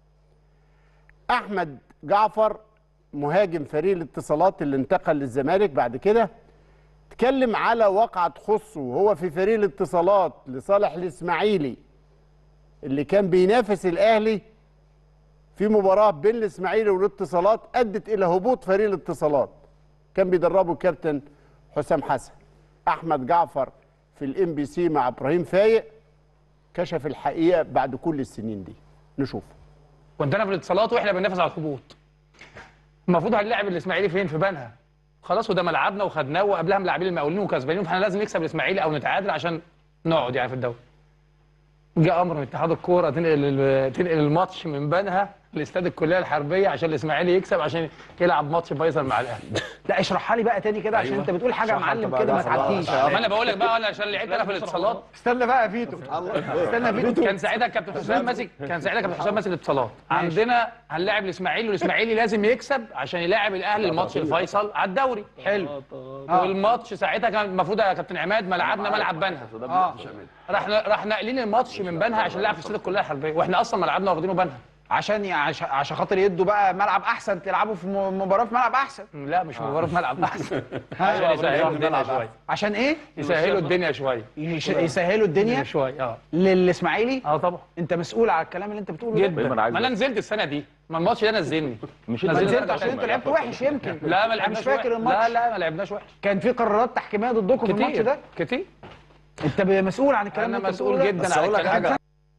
احمد جعفر مهاجم فريق الاتصالات اللي انتقل للزمالك بعد كده اتكلم على واقعة تخصه وهو في فريق الاتصالات لصالح الاسماعيلي اللي كان بينافس الاهلي في مباراة بين الاسماعيلي والاتصالات ادت الى هبوط فريق الاتصالات كان بيدربه الكابتن حسام حسن احمد جعفر في الام بي سي مع ابراهيم فايق كشف الحقيقة بعد كل السنين دي نشوف كنت انا في الاتصالات واحنا بننافس على الهبوط المفروض هنلاعب الاسماعيلي فين في بنها خلاص وده ملعبنا وخدناه وقبلها ملاعبين المقاولين وكسبانين فاحنا لازم نكسب الاسماعيلي او نتعادل عشان نقعد يعني في الدوري جاء امر من اتحاد الكوره تنقل ال- تنقل الماتش من بنها لاستاد الكليه الحربيه عشان الاسماعيلي يكسب عشان يلعب ماتش فيصل مع الاهلي لا اشرحها لي بقى تاني كده عشان أيوة. انت بتقول حاجه يا اشرحها معلم أنت بقى، كده ما ده خلاص. تعديش ما انا بقول لك بقى انا عشان لعبت انا في الاتصالات استنى بقى يا فيتو استنى فيتو كان ساعتها كابتن حسام ماسك كان ساعتها كابتن حسام ماسك الاتصالات عندنا هنلاعب الاسماعيلي والاسماعيلي لازم يكسب عشان يلاعب الاهلي الماتش الفيصل على الدوري حلو والماتش ساعتها كان المفروض يا كابتن عماد ملعبنا ملعب بنها اه راح راح ناقلين الماتش من بنها عشان نلعب في استاد الكليه الحربيه واحنا اصلا ملعبنا واخدينه بنها عشان يعني عشان, عشان خاطر يدوا بقى ملعب احسن تلعبوا في م- مباراه في ملعب احسن لا مش مباراه في ملعب احسن عشان عشان يسهلوا الدنيا شويه عشان ايه يسهلوا الدنيا شويه يش- يسهلوا الدنيا شويه اه للاسماعيلي اه طبعا انت مسؤول على الكلام اللي انت بتقوله جدا ده ما انا نزلت السنه دي ما الماتش ده نزلني مش نزلت عشان انتوا لعبتوا وحش يمكن لا ما أنا لعبناش مش فاكر وحش. الماتش لا لا ما لعبناش وحش كان في قرارات تحكيميه ضدكم في الماتش كتير ده كتير انت مسؤول عن الكلام أنا اللي انت مسؤول بتقوله ده؟ جداً بس عن أقول لك الكلام حاجة.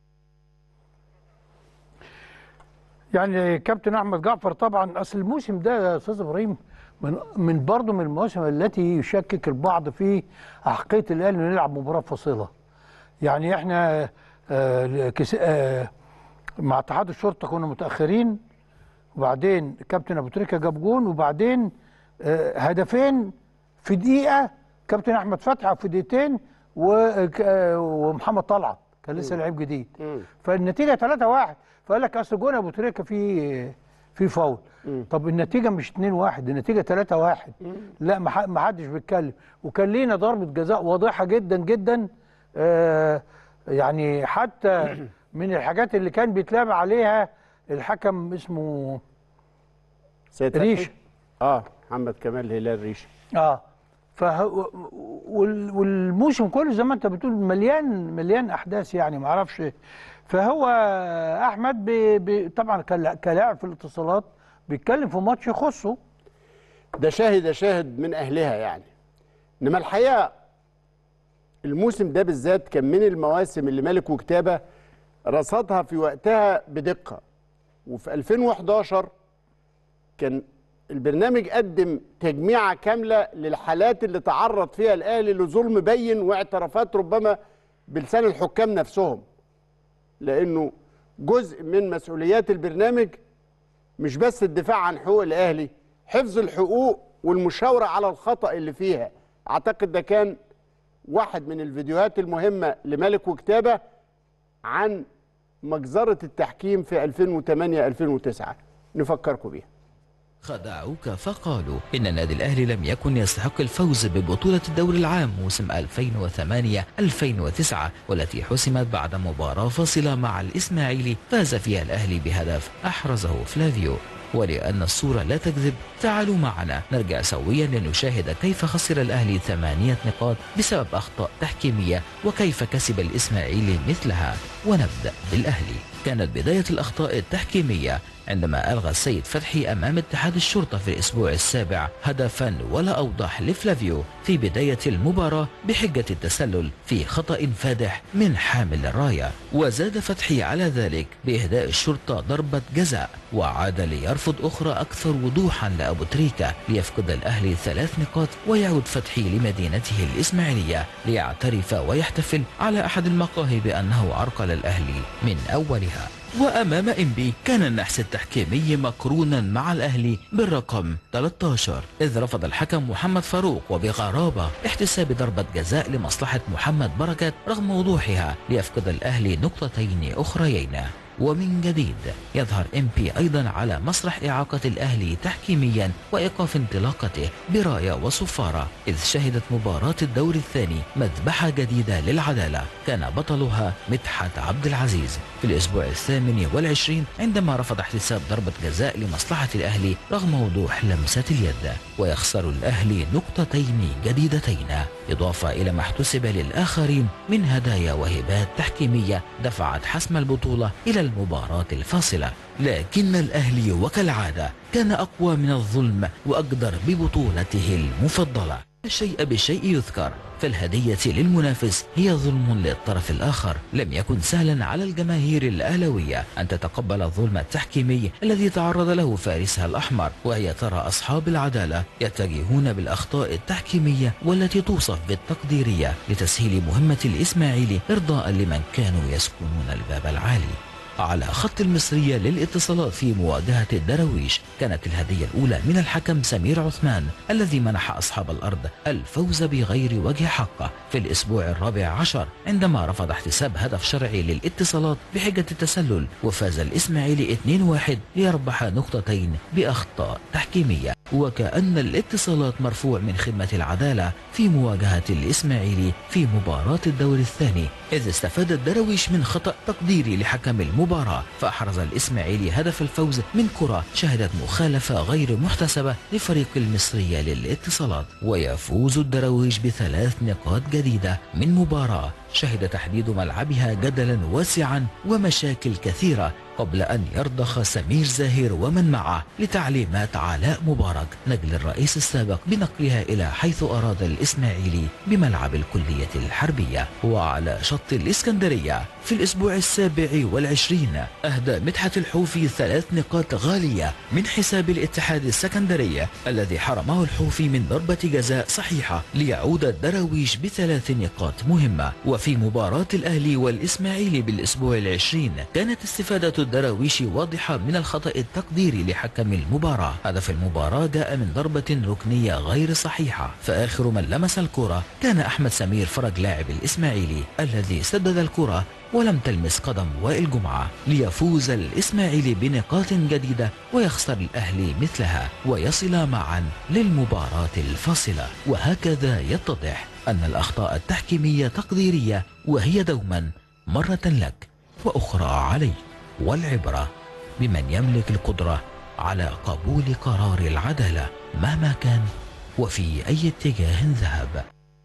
يعني كابتن احمد جعفر طبعا اصل الموسم ده يا استاذ ابراهيم من من برضه من المواسم التي يشكك البعض في احقيه الاهلي انه يلعب مباراه فاصله يعني احنا آه كس- آه مع اتحاد الشرطه كنا متاخرين وبعدين كابتن ابو تريكه جاب جون وبعدين آه هدفين في دقيقه كابتن احمد فتحي في دقيقتين وك- آه، ومحمد طلعت كان لسه لعيب جديد فالنتيجه 3 1 فقال لك اصل جون ابو تريكه في في فاول طب النتيجه مش 2 1 النتيجه 3 1 لا ما ح- ما حدش بيتكلم وكان لينا ضربه جزاء واضحه جدا جدا آه يعني حتى من الحاجات اللي كان بيتلعب عليها الحكم اسمه سيد ريش. فتحي؟ اه محمد كمال هلال ريش اه فهو وال- والموسم كله زي ما انت بتقول مليان مليان احداث يعني ما اعرفش فهو احمد بي بي طبعا كلا- كلاعب في الاتصالات بيتكلم في ماتش يخصه ده شاهد شاهد من اهلها يعني انما الحقيقه الموسم ده بالذات كان من المواسم اللي مالك وكتابه رصدها في وقتها بدقه وفي 2011 كان البرنامج قدم تجميعه كامله للحالات اللي تعرض فيها الاهلي لظلم بين واعترافات ربما بلسان الحكام نفسهم لانه جزء من مسؤوليات البرنامج مش بس الدفاع عن حقوق الاهلي حفظ الحقوق والمشاوره على الخطا اللي فيها اعتقد ده كان واحد من الفيديوهات المهمه لملك وكتابه عن مجزره التحكيم في 2008 2009 نفكركم بيها خدعوك فقالوا إن النادي الأهلي لم يكن يستحق الفوز ببطولة الدوري العام موسم 2008-2009 والتي حسمت بعد مباراة فاصلة مع الإسماعيلي فاز فيها الأهلي بهدف أحرزه فلافيو ولأن الصورة لا تكذب تعالوا معنا نرجع سويا لنشاهد كيف خسر الأهلي ثمانية نقاط بسبب أخطاء تحكيمية وكيف كسب الإسماعيلي مثلها ونبدأ بالأهلي كانت بداية الأخطاء التحكيمية عندما ألغى السيد فتحي أمام اتحاد الشرطة في الأسبوع السابع هدفا ولا أوضح لفلافيو في بداية المباراة بحجة التسلل في خطأ فادح من حامل الراية وزاد فتحي على ذلك بإهداء الشرطة ضربة جزاء وعاد ليرفض أخرى أكثر وضوحا لأبو تريكة ليفقد الأهلي ثلاث نقاط ويعود فتحي لمدينته الإسماعيلية ليعترف ويحتفل على أحد المقاهي بأنه عرقل الأهلي من أولها وأمام إنبي كان النحس التحكيمي مقرونا مع الأهلي بالرقم 13 إذ رفض الحكم محمد فاروق وبغرابة احتساب ضربة جزاء لمصلحة محمد بركات رغم وضوحها ليفقد الأهلي نقطتين أخريين ومن جديد يظهر إمبي أيضا على مسرح إعاقة الأهلي تحكيميا وإيقاف انطلاقته براية وصفارة إذ شهدت مباراة الدور الثاني مذبحة جديدة للعدالة كان بطلها مدحت عبد العزيز في الأسبوع الثامن والعشرين عندما رفض احتساب ضربة جزاء لمصلحة الأهلي رغم وضوح لمسة اليد ويخسر الأهلي نقطتين جديدتين إضافة إلى ما احتسب للآخرين من هدايا وهبات تحكيمية دفعت حسم البطولة إلى المباراة الفاصلة لكن الأهلي وكالعادة كان أقوى من الظلم وأقدر ببطولته المفضلة الشيء بالشيء يذكر فالهدية للمنافس هي ظلم للطرف الآخر لم يكن سهلا على الجماهير الأهلوية أن تتقبل الظلم التحكيمي الذي تعرض له فارسها الأحمر وهي ترى أصحاب العدالة يتجهون بالأخطاء التحكيمية والتي توصف بالتقديرية لتسهيل مهمة الإسماعيلي إرضاء لمن كانوا يسكنون الباب العالي على خط المصرية للاتصالات في مواجهة الدراويش كانت الهدية الأولى من الحكم سمير عثمان الذي منح أصحاب الأرض الفوز بغير وجه حق في الأسبوع الرابع عشر عندما رفض احتساب هدف شرعي للاتصالات بحجة التسلل وفاز الإسماعيلي 2-1 ليربح نقطتين بأخطاء تحكيمية وكأن الاتصالات مرفوع من خدمة العدالة في مواجهة الإسماعيلي في مباراة الدور الثاني إذ استفاد الدراويش من خطأ تقديري لحكم المباراة فأحرز الإسماعيلي هدف الفوز من كرة شهدت مخالفة غير محتسبة لفريق المصرية للاتصالات ويفوز الدراويش بثلاث نقاط جديدة من مباراة شهد تحديد ملعبها جدلا واسعا ومشاكل كثيرة قبل أن يرضخ سمير زاهر ومن معه لتعليمات علاء مبارك نجل الرئيس السابق بنقلها إلى حيث أراد الإسماعيلي بملعب الكلية الحربية وعلى شط الإسكندرية في الأسبوع السابع والعشرين أهدى مدحت الحوفي ثلاث نقاط غالية من حساب الاتحاد السكندري الذي حرمه الحوفي من ضربة جزاء صحيحة ليعود الدراويش بثلاث نقاط مهمة وفي مباراة الأهلي والإسماعيلي بالأسبوع العشرين كانت استفادة الدراويش واضحة من الخطأ التقديري لحكم المباراة هدف المباراة جاء من ضربة ركنية غير صحيحة فآخر من لمس الكرة كان أحمد سمير فرج لاعب الإسماعيلي الذي سدد الكرة ولم تلمس قدم وائل جمعة ليفوز الإسماعيلي بنقاط جديدة ويخسر الأهلي مثلها ويصل معا للمباراة الفاصلة وهكذا يتضح أن الأخطاء التحكيمية تقديرية وهي دوما مرة لك وأخرى عليك والعبرة بمن يملك القدرة على قبول قرار العدالة مهما كان وفي أي اتجاه ذهب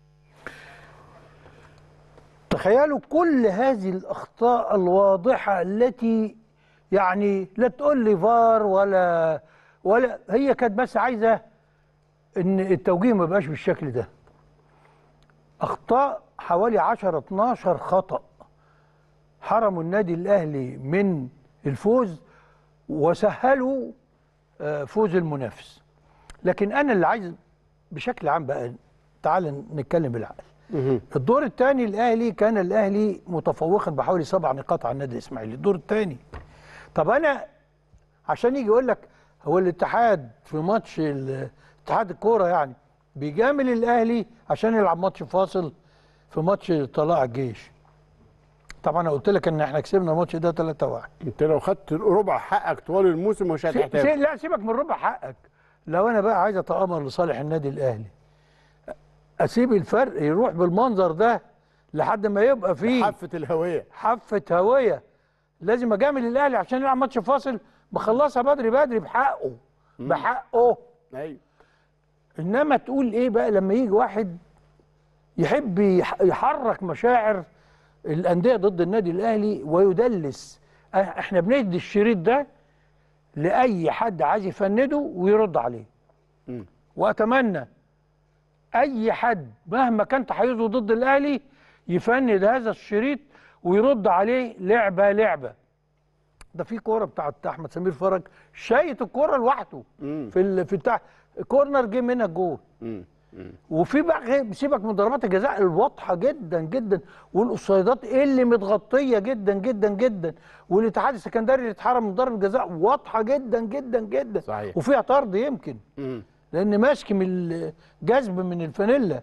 تخيلوا كل هذه الأخطاء الواضحة التي يعني لا تقول لي فار ولا ولا هي كانت بس عايزة إن التوجيه ما يبقاش بالشكل ده أخطاء حوالي 10 12 خطأ حرموا النادي الأهلي من الفوز وسهلوا آه، فوز المنافس لكن أنا اللي عايز بشكل عام بقى تعال نتكلم بالعقل الدور الثاني الاهلي كان الاهلي متفوقا بحوالي سبع نقاط على النادي الاسماعيلي الدور الثاني طب انا عشان يجي يقول لك هو الاتحاد في ماتش ال- اتحاد الكوره يعني بيجامل الاهلي عشان يلعب ماتش فاصل في ماتش طلائع الجيش طبعا انا قلت لك ان احنا كسبنا الماتش ده 3 1 انت لو خدت ربع حقك طوال الموسم مش سي- هتحتاج سي- لا سيبك من ربع حقك لو انا بقى عايز اتامر لصالح النادي الاهلي اسيب الفرق يروح بالمنظر ده لحد ما يبقى فيه حافه الهويه حافه هويه لازم اجامل الاهلي عشان يلعب ماتش فاصل مخلصها بدري بدري بحقه بحقه ايوه انما تقول ايه بقى لما يجي واحد يحب يح- يحرك مشاعر الانديه ضد النادي الاهلي ويدلس أ- احنا بندي الشريط ده لاي حد عايز يفنده ويرد عليه واتمنى اي حد مهما كان تحيزه ضد الاهلي يفند هذا الشريط ويرد عليه لعبه لعبه ده في كوره بتاعت احمد سمير فرج شايط الكوره لوحده في ال... في بتاع كورنر جه منها الجول وفي بقى غير- سيبك من ضربات الجزاء الواضحه جدا جدا والاوفسايدات اللي متغطيه جدا جدا جدا والاتحاد السكندري اللي اتحرم من ضربه الجزاء واضحه جدا جدا جدا صحيح. وفيها طرد يمكن لان ماسك من الجذب من الفانيلا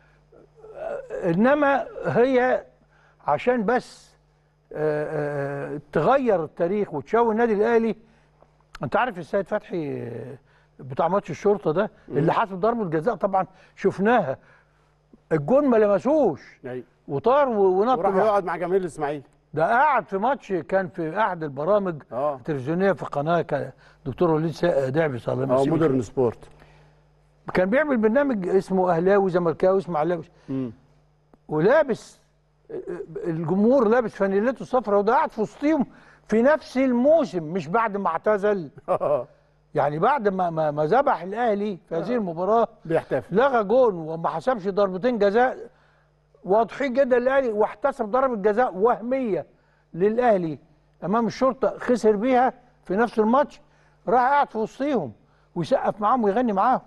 انما هي عشان بس آه، آه، تغير التاريخ وتشوه النادي الاهلي انت عارف السيد فتحي آه، بتاع ماتش الشرطه ده اللي حاسب ضربه جزاء طبعا شفناها الجون ما لمسوش وطار و- ونط وراح لوحده. يقعد مع جماهير الاسماعيلي ده قاعد في ماتش كان في احد البرامج التلفزيونيه في قناه كان دكتور وليد سا- دعبس الله اه يمسيه مودرن بالخير. سبورت كان بيعمل برنامج اسمه اهلاوي زملكاوي اسماعيلاوي ولابس الجمهور لابس فانيلته الصفراء وده قاعد في وسطهم في نفس الموسم مش بعد ما اعتزل يعني بعد ما ما, ما ذبح الاهلي في هذه المباراه بيحتفل لغى جون وما حسبش ضربتين جزاء واضحين جدا للاهلي واحتسب ضربه جزاء وهميه للاهلي امام الشرطه خسر بيها في نفس الماتش راح قاعد في وسطهم ويسقف معاهم ويغني معاهم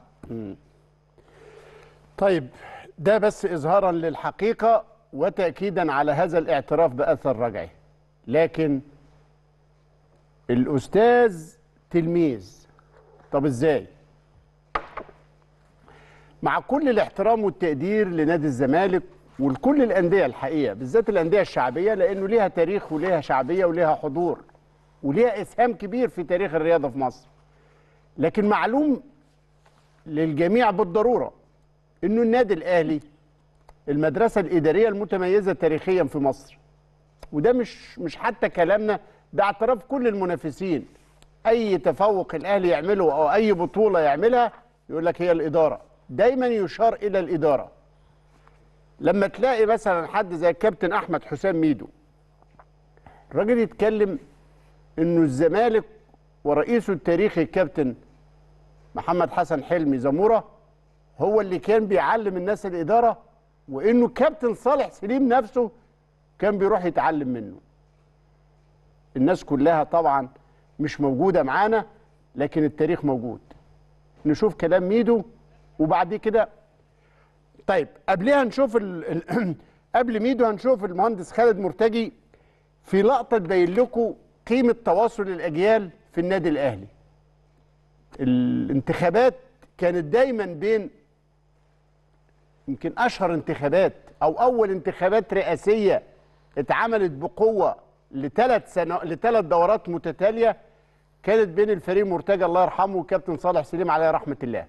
طيب ده بس اظهارا للحقيقه وتاكيدا على هذا الاعتراف باثر رجعي لكن الاستاذ تلميذ طب ازاي مع كل الاحترام والتقدير لنادي الزمالك ولكل الانديه الحقيقه بالذات الانديه الشعبيه لانه ليها تاريخ وليها شعبيه وليها حضور وليها اسهام كبير في تاريخ الرياضه في مصر لكن معلوم للجميع بالضروره انه النادي الاهلي المدرسه الاداريه المتميزه تاريخيا في مصر وده مش مش حتى كلامنا ده اعتراف كل المنافسين اي تفوق الاهلي يعمله او اي بطوله يعملها يقول لك هي الاداره دايما يشار الى الاداره لما تلاقي مثلا حد زي الكابتن احمد حسام ميدو الراجل يتكلم انه الزمالك ورئيسه التاريخي الكابتن محمد حسن حلمي زموره هو اللي كان بيعلم الناس الاداره وانه كابتن صالح سليم نفسه كان بيروح يتعلم منه الناس كلها طبعا مش موجوده معانا لكن التاريخ موجود نشوف كلام ميدو وبعد كده طيب قبلها نشوف ال... ال... قبل ميدو هنشوف المهندس خالد مرتجي في لقطه تبين لكم قيمه تواصل الاجيال في النادي الاهلي الانتخابات كانت دايما بين يمكن اشهر انتخابات او اول انتخابات رئاسيه اتعملت بقوه لثلاث سنة لثلاث دورات متتاليه كانت بين الفريق مرتجى الله يرحمه والكابتن صالح سليم عليه رحمه الله.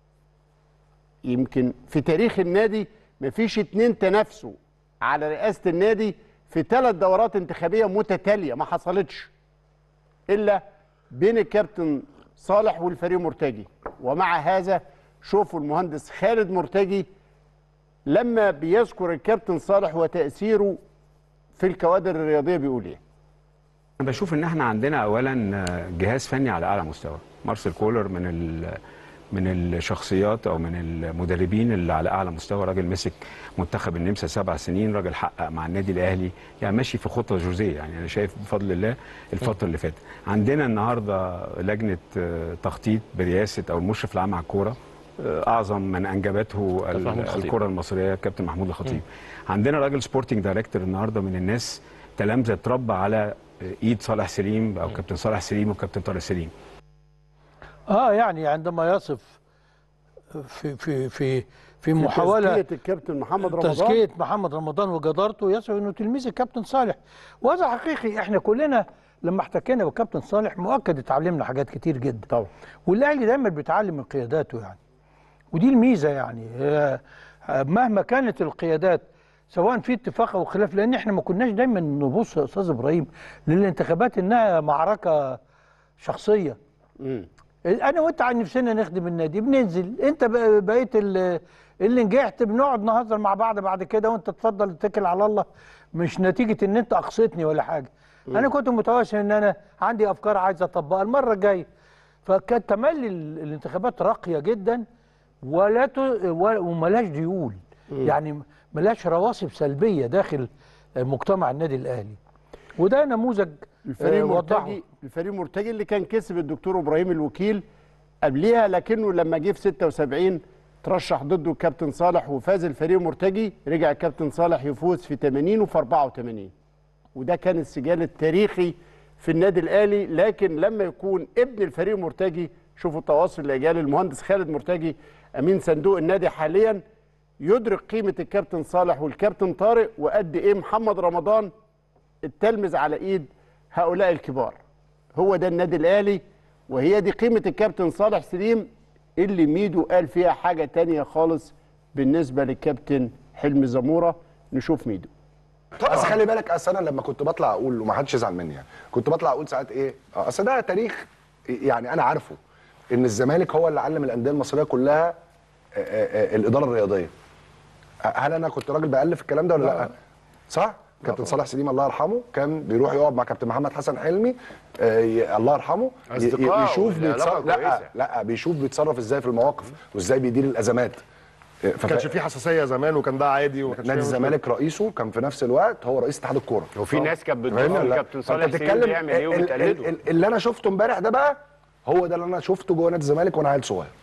يمكن في تاريخ النادي مفيش اتنين تنافسوا على رئاسه النادي في ثلاث دورات انتخابيه متتاليه ما حصلتش الا بين الكابتن صالح والفريق مرتجي ومع هذا شوفوا المهندس خالد مرتجي لما بيذكر الكابتن صالح وتأثيره في الكوادر الرياضية بيقول ايه انا بشوف ان احنا عندنا اولا جهاز فني على اعلى مستوى مارسيل كولر من ال من الشخصيات او من المدربين اللي على اعلى مستوى راجل مسك منتخب النمسا سبع سنين راجل حقق مع النادي الاهلي يعني ماشي في خطه جوزيه يعني انا شايف بفضل الله الفتره اللي فاتت عندنا النهارده لجنه آه، تخطيط برئاسه او المشرف العام على الكوره آه، اعظم من انجبته ال- كابتن محمود الخطيب. الكره المصريه كابتن محمود الخطيب عندنا راجل سبورتنج دايركتور النهارده من الناس تلامذه اتربى على ايد صالح سليم او كابتن صالح سليم وكابتن طارق سليم اه يعني عندما يصف في في في في محاوله تزكية الكابتن محمد رمضان تزكيه محمد رمضان وجدارته يصف انه تلميذ الكابتن صالح وهذا حقيقي احنا كلنا لما احتكينا بالكابتن صالح مؤكد اتعلمنا حاجات كتير جدا طبعا والاهلي دايما بيتعلم من قياداته يعني ودي الميزه يعني آه، آه، مهما كانت القيادات سواء في اتفاق او خلاف لان احنا ما كناش دايما نبص يا استاذ ابراهيم للانتخابات انها معركه شخصيه انا وانت عن نفسنا نخدم النادي بننزل انت بقى- بقيت ال- اللي نجحت بنقعد نهزر مع بعض بعد كده وانت تفضل اتكل على الله مش نتيجه ان انت اقصيتني ولا حاجه مم. انا كنت متوسم ان انا عندي افكار عايز اطبقها المره الجايه فكانت تملي ال- الانتخابات راقيه جدا ولا ت... و- وملاش ديول يعني ملاش رواسب سلبيه داخل مجتمع النادي الاهلي وده نموذج الفريق آه، وضحه. مرتجي الفريق مرتجي اللي كان كسب الدكتور ابراهيم الوكيل قبليها لكنه لما جه في 76 ترشح ضده الكابتن صالح وفاز الفريق مرتجي رجع الكابتن صالح يفوز في 80 وفي 84 وده كان السجال التاريخي في النادي الاهلي لكن لما يكون ابن الفريق مرتجي شوفوا التواصل اللي جاء المهندس خالد مرتجي امين صندوق النادي حاليا يدرك قيمه الكابتن صالح والكابتن طارق وقد ايه محمد رمضان التلمذ على ايد هؤلاء الكبار هو ده النادي الاهلي وهي دي قيمه الكابتن صالح سليم اللي ميدو قال فيها حاجه تانية خالص بالنسبه للكابتن حلمي زموره نشوف ميدو بس خلي بالك اصل انا لما كنت بطلع اقول وما حدش يزعل مني يعني كنت بطلع اقول ساعات ايه آه، اصل ده تاريخ يعني انا عارفه ان الزمالك هو اللي علم الانديه المصريه كلها آه، آه، آه، الاداره الرياضيه آه، هل انا كنت راجل بالف الكلام ده ولا لا صح كابتن صالح سليم الله يرحمه كان بيروح يقعد مع كابتن محمد حسن حلمي آه، ي- الله يرحمه ي- ي- أصدقاء يشوف والعلاقة بيتصرف لا كويسة. لا بيشوف بيتصرف ازاي في المواقف وازاي بيدير الازمات آه، ما كانش في حساسيه زمان وكان ده عادي وما كانش نادي فيه مشكلة. الزمالك رئيسه كان في نفس الوقت هو رئيس اتحاد الكوره وفي ناس كانت بتبص فاهمني ولا لا؟ لكابتن صالح فأنت سليم بتتكلم بيعمل إيه ال- ال- وبتقلده. ال- اللي انا شفته امبارح ده بقى هو ده اللي انا شفته جوه نادي الزمالك وانا عيل صغير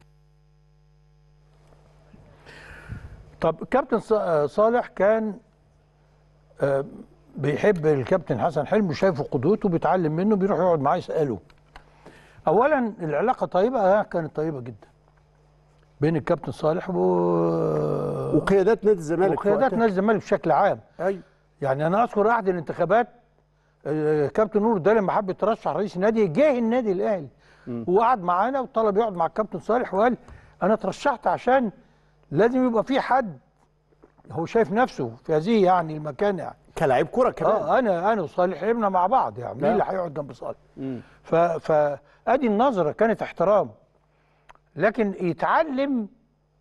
طب كابتن ص- آه، صالح كان آه، بيحب الكابتن حسن حلمي شايفه قدوته بيتعلم منه بيروح يقعد معاه يساله اولا العلاقه طيبه آه، كانت طيبه جدا بين الكابتن صالح و وقيادات نادي الزمالك في وقيادات وقتها. نادي الزمالك بشكل عام ايوه يعني انا اذكر احد الانتخابات آه، كابتن نور ده لما حب يترشح رئيس النادي جه النادي الاهلي وقعد معانا وطلب يقعد مع الكابتن صالح وقال انا اترشحت عشان لازم يبقى في حد هو شايف نفسه في هذه يعني المكان يعني كلاعب كوره كمان اه انا انا وصالح لعبنا مع بعض يعني مين نعم. اللي هيقعد جنب صالح ف فادي النظره كانت احترام لكن يتعلم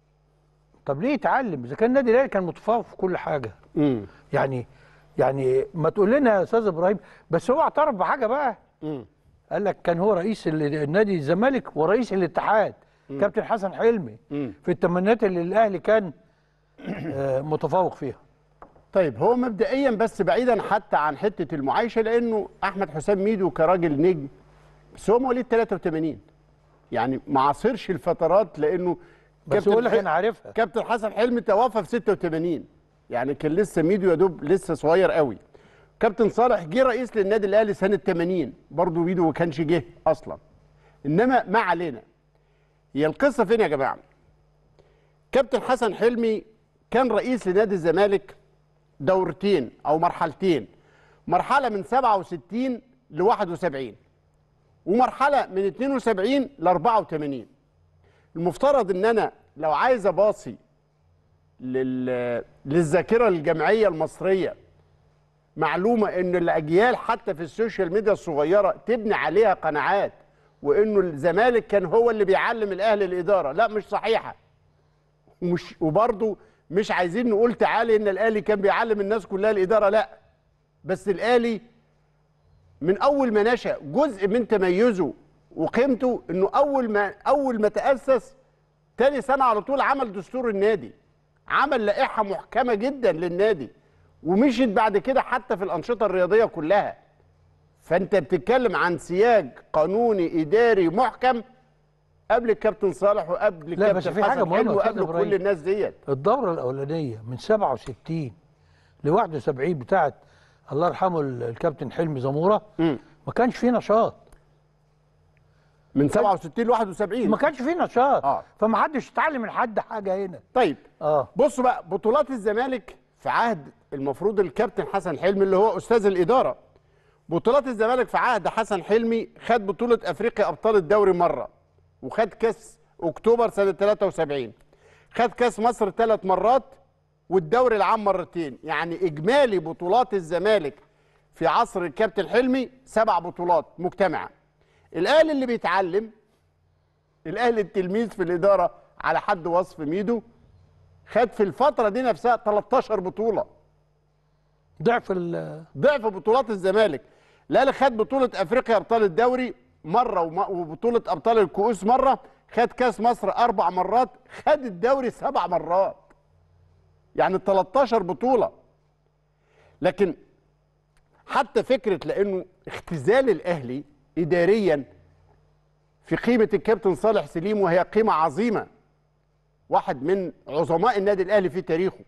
طب ليه يتعلم اذا كان النادي الاهلي كان متفوق في كل حاجه امم يعني يعني ما تقول لنا يا استاذ ابراهيم بس هو اعترف بحاجه بقى قال لك كان هو رئيس ال- النادي الزمالك ورئيس الاتحاد مم. كابتن حسن حلمي مم. في الثمانينات اللي الاهلي كان آه، متفوق فيها طيب هو مبدئيا بس بعيدا حتى عن حته المعايشه لانه احمد حسام ميدو كراجل نجم بس هو مواليد 83 يعني ما عاصرش الفترات لانه بس هو اللي كان عارفها كابتن حسن حلمي توفى في 86 يعني كان لسه ميدو يا دوب لسه صغير قوي كابتن صالح جه رئيس للنادي الاهلي سنه 80 برضه ميدو ما كانش جه اصلا انما ما علينا هي القصه فين يا جماعه كابتن حسن حلمي كان رئيس لنادي الزمالك دورتين او مرحلتين مرحله من 67 ل 71 ومرحله من 72 ل 84 المفترض ان انا لو عايز اباصي لل... للذاكره الجمعيه المصريه معلومه ان الاجيال حتى في السوشيال ميديا الصغيره تبني عليها قناعات وانه الزمالك كان هو اللي بيعلم الاهلي الاداره لا مش صحيحه ومش وبرضه مش عايزين نقول تعالي ان الاهلي كان بيعلم الناس كلها الاداره لا بس الاهلي من اول ما نشا جزء من تميزه وقيمته انه اول ما اول ما تاسس تاني سنه على طول عمل دستور النادي عمل لائحه محكمه جدا للنادي ومشيت بعد كده حتى في الانشطه الرياضيه كلها فانت بتتكلم عن سياج قانوني اداري محكم قبل الكابتن صالح وقبل لا الكابتن بس في حاجه حسن مهمه حلمي يا أستاذ وقبل إبراهيم. كل الناس ديت الدوره الاولانيه من 67 ل 71 بتاعه الله يرحمه ال- الكابتن حلمي زموره ما كانش فيه نشاط من 67 ل 71 ما كانش فيه نشاط اه فما حدش اتعلم من حد حاجه هنا طيب اه بصوا بقى بطولات الزمالك في عهد المفروض الكابتن حسن حلمي اللي هو استاذ الاداره بطولات الزمالك في عهد حسن حلمي خد بطوله افريقيا ابطال الدوري مره وخد كاس اكتوبر سنه 73 خد كاس مصر ثلاث مرات والدوري العام مرتين يعني اجمالي بطولات الزمالك في عصر الكابتن حلمي سبع بطولات مجتمعه الاهلي اللي بيتعلم الاهلي التلميذ في الاداره على حد وصف ميدو خد في الفتره دي نفسها 13 بطوله ضعف ال ضعف بطولات الزمالك الاهلي خد بطوله افريقيا ابطال الدوري مره وم- وبطوله ابطال الكؤوس مره خد كاس مصر اربع مرات خد الدوري سبع مرات يعني 13 بطوله لكن حتى فكره لانه اختزال الاهلي اداريا في قيمه الكابتن صالح سليم وهي قيمه عظيمه واحد من عظماء النادي الاهلي في تاريخه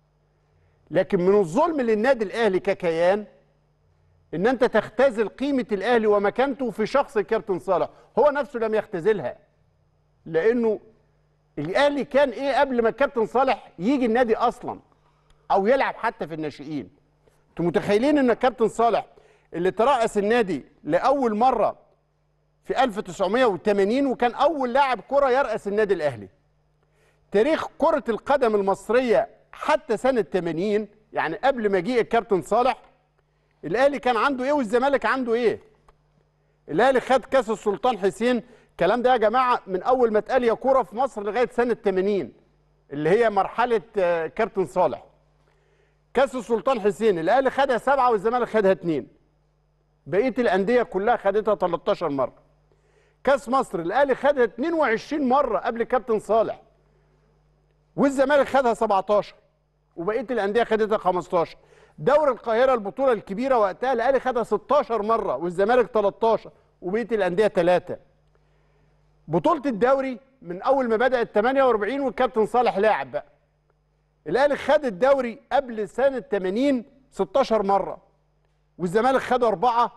لكن من الظلم للنادي الاهلي ككيان ان انت تختزل قيمه الاهلي ومكانته في شخص الكابتن صالح هو نفسه لم يختزلها لانه الاهلي كان ايه قبل ما الكابتن صالح يجي النادي اصلا او يلعب حتى في الناشئين انتوا متخيلين ان الكابتن صالح اللي ترأس النادي لاول مره في 1980 وكان اول لاعب كره يرأس النادي الاهلي تاريخ كره القدم المصريه حتى سنه 80 يعني قبل مجيء الكابتن صالح الاهلي كان عنده ايه والزمالك عنده ايه الاهلي خد كاس السلطان حسين الكلام ده يا جماعه من اول ما اتقال يا كوره في مصر لغايه سنه 80 اللي هي مرحله آه، كابتن صالح كاس السلطان حسين الاهلي خدها سبعه والزمالك خدها اثنين بقيه الانديه كلها خدتها 13 مره كاس مصر الاهلي خدها 22 مره قبل كابتن صالح والزمالك خدها 17 وبقيه الانديه خدتها 15 دوري القاهره البطوله الكبيره وقتها الاهلي خدها 16 مره والزمالك 13 وبقيه الانديه 3 بطوله الدوري من اول ما بدات 48 والكابتن صالح لاعب بقى الاهلي خد الدوري قبل سنه 80 16 مره والزمالك خده اربعه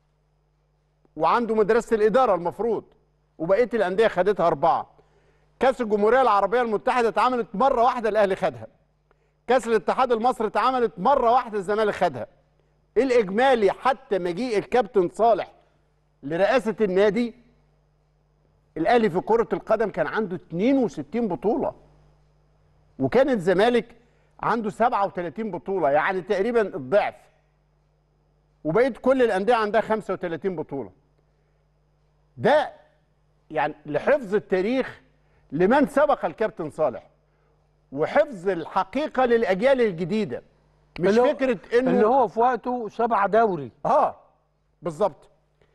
وعنده مدرسه الاداره المفروض وبقيه الانديه خدتها اربعه كاس الجمهوريه العربيه المتحده اتعملت مره واحده الاهلي خدها كاس الاتحاد المصري اتعملت مره واحده الزمالك خدها الاجمالي حتى مجيء الكابتن صالح لرئاسه النادي الاهلي في كره القدم كان عنده 62 بطوله وكان الزمالك عنده 37 بطوله يعني تقريبا الضعف وبقيه كل الانديه عندها 35 بطوله ده يعني لحفظ التاريخ لمن سبق الكابتن صالح وحفظ الحقيقه للاجيال الجديده مش اللي هو- فكره انه اللي هو في وقته سبع دوري اه بالظبط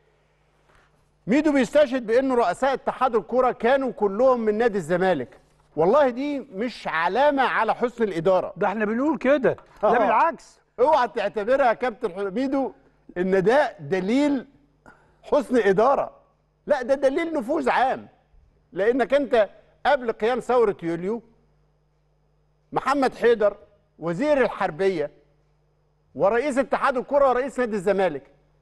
ميدو بيستشهد بانه رؤساء اتحاد الكره كانوا كلهم من نادي الزمالك والله دي مش علامه على حسن الاداره ده احنا بنقول كده ده آه. بالعكس اوعى تعتبرها يا كابتن ميدو ان ده دليل حسن اداره لا ده دليل نفوذ عام لانك انت قبل قيام ثوره يوليو محمد حيدر وزير الحربيه ورئيس اتحاد الكره ورئيس نادي الزمالك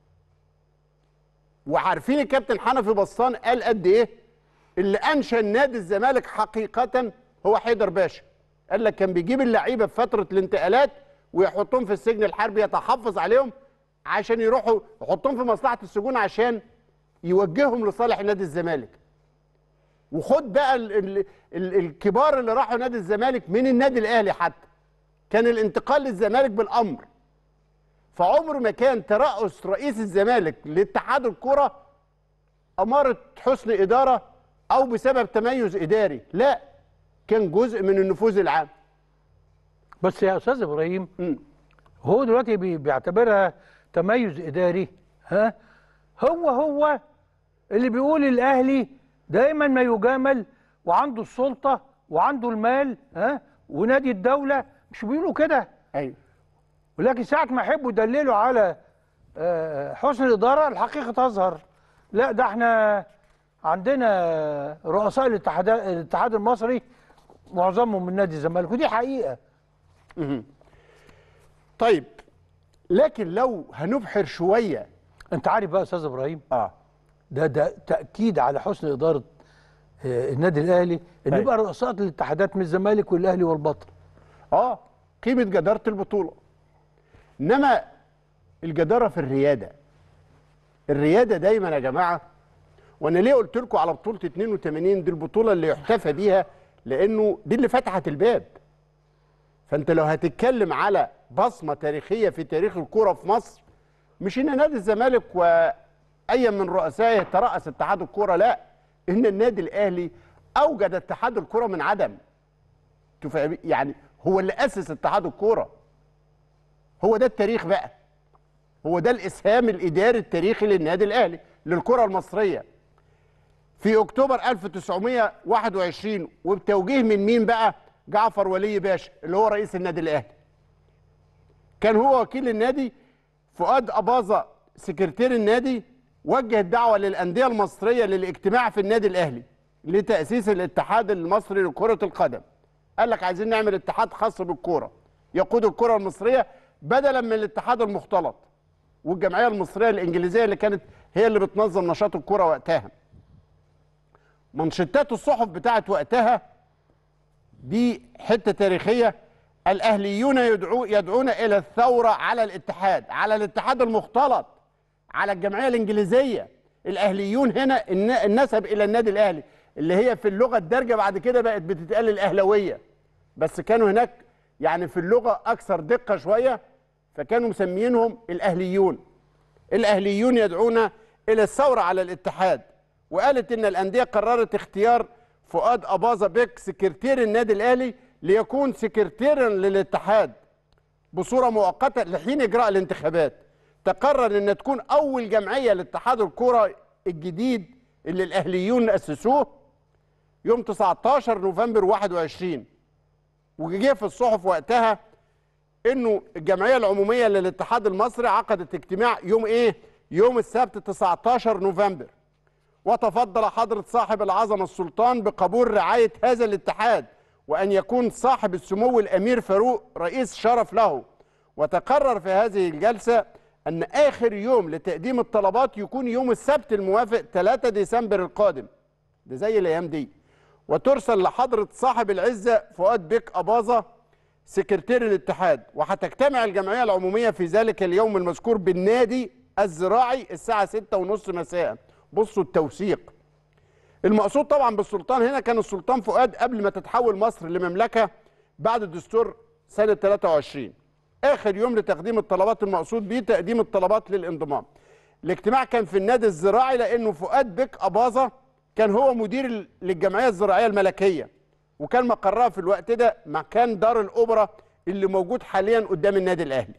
وعارفين الكابتن حنفي بسطان قال قد ايه اللي انشا نادي الزمالك حقيقه هو حيدر باشا قال لك كان بيجيب اللعيبه في فتره الانتقالات ويحطهم في السجن الحربي يتحفظ عليهم عشان يروحوا يحطهم في مصلحه السجون عشان يوجههم لصالح نادي الزمالك وخد بقى ال ال ال الكبار اللي راحوا نادي الزمالك من النادي الاهلي حتى كان الانتقال للزمالك بالامر فعمر ما كان ترأس رئيس الزمالك لاتحاد الكرة أمارة حسن إدارة أو بسبب تميز إداري لا كان جزء من النفوذ العام بس يا استاذ ابراهيم هو دلوقتي بي- بيعتبرها تميز اداري ها هو هو اللي بيقول الاهلي دايما ما يجامل وعنده السلطه وعنده المال ها ونادي الدوله مش بيقولوا كده ايوه ولكن ساعه ما يحبوا يدللوا على آه، حسن الاداره الحقيقه تظهر لا ده احنا عندنا رؤساء الاتحاد الاتحاد المصري معظمهم من نادي الزمالك ودي حقيقه طيب لكن لو هنبحر شويه انت عارف بقى يا استاذ ابراهيم اه ده ده تاكيد على حسن اداره آه، النادي الاهلي ان أيوة. يبقى رؤساء الاتحادات من الزمالك والاهلي والبطل اه قيمه جداره البطوله انما الجداره في الرياده الرياده دايما يا جماعه وانا ليه قلت لكم على بطوله 82 دي البطوله اللي يحتفى بيها لانه دي اللي فتحت الباب فانت لو هتتكلم على بصمه تاريخيه في تاريخ الكوره في مصر مش ان نادي الزمالك اي من رؤسائه ترأس اتحاد الكوره لا ان النادي الاهلي اوجد اتحاد الكوره من عدم تفهم يعني هو اللي اسس اتحاد الكوره هو ده التاريخ بقى هو ده الاسهام الاداري التاريخي للنادي الاهلي للكره المصريه في اكتوبر 1921 وبتوجيه من مين بقى جعفر ولي باشا اللي هو رئيس النادي الاهلي كان هو وكيل النادي فؤاد أباظة سكرتير النادي وجه الدعوة للأندية المصرية للاجتماع في النادي الأهلي لتأسيس الاتحاد المصري لكرة القدم قال لك عايزين نعمل اتحاد خاص بالكورة يقود الكرة المصرية بدلا من الاتحاد المختلط والجمعية المصرية الإنجليزية اللي كانت هي اللي بتنظم نشاط الكرة وقتها منشطات الصحف بتاعت وقتها دي حتة تاريخية الأهليون يدعو يدعون إلى الثورة على الاتحاد على الاتحاد المختلط على الجمعية الإنجليزية الأهليون هنا الن- النسب إلى النادي الأهلي اللي هي في اللغة الدارجة بعد كده بقت بتتقال الأهلوية بس كانوا هناك يعني في اللغة أكثر دقة شوية فكانوا مسمينهم الأهليون الأهليون يدعون إلى الثورة على الاتحاد وقالت إن الأندية قررت اختيار فؤاد أباظة بيك سكرتير النادي الأهلي ليكون سكرتيرا للاتحاد بصورة مؤقتة لحين إجراء الانتخابات تقرر أن تكون أول جمعية لاتحاد الكرة الجديد اللي الأهليون أسسوه يوم 19 نوفمبر 21 وجه في الصحف وقتها انه الجمعيه العموميه للاتحاد المصري عقدت اجتماع يوم ايه؟ يوم السبت 19 نوفمبر وتفضل حضره صاحب العظمه السلطان بقبول رعايه هذا الاتحاد وان يكون صاحب السمو الامير فاروق رئيس شرف له وتقرر في هذه الجلسه ان اخر يوم لتقديم الطلبات يكون يوم السبت الموافق 3 ديسمبر القادم ده زي الايام دي وترسل لحضره صاحب العزه فؤاد بيك اباظه سكرتير الاتحاد وهتجتمع الجمعيه العموميه في ذلك اليوم المذكور بالنادي الزراعي الساعه 6:30 مساء بصوا التوثيق المقصود طبعا بالسلطان هنا كان السلطان فؤاد قبل ما تتحول مصر لمملكه بعد الدستور سنه 23 اخر يوم لتقديم الطلبات المقصود به تقديم الطلبات للانضمام الاجتماع كان في النادي الزراعي لانه فؤاد بك اباظه كان هو مدير للجمعيه الزراعيه الملكيه وكان مقرها في الوقت ده مكان دار الاوبرا اللي موجود حاليا قدام النادي الاهلي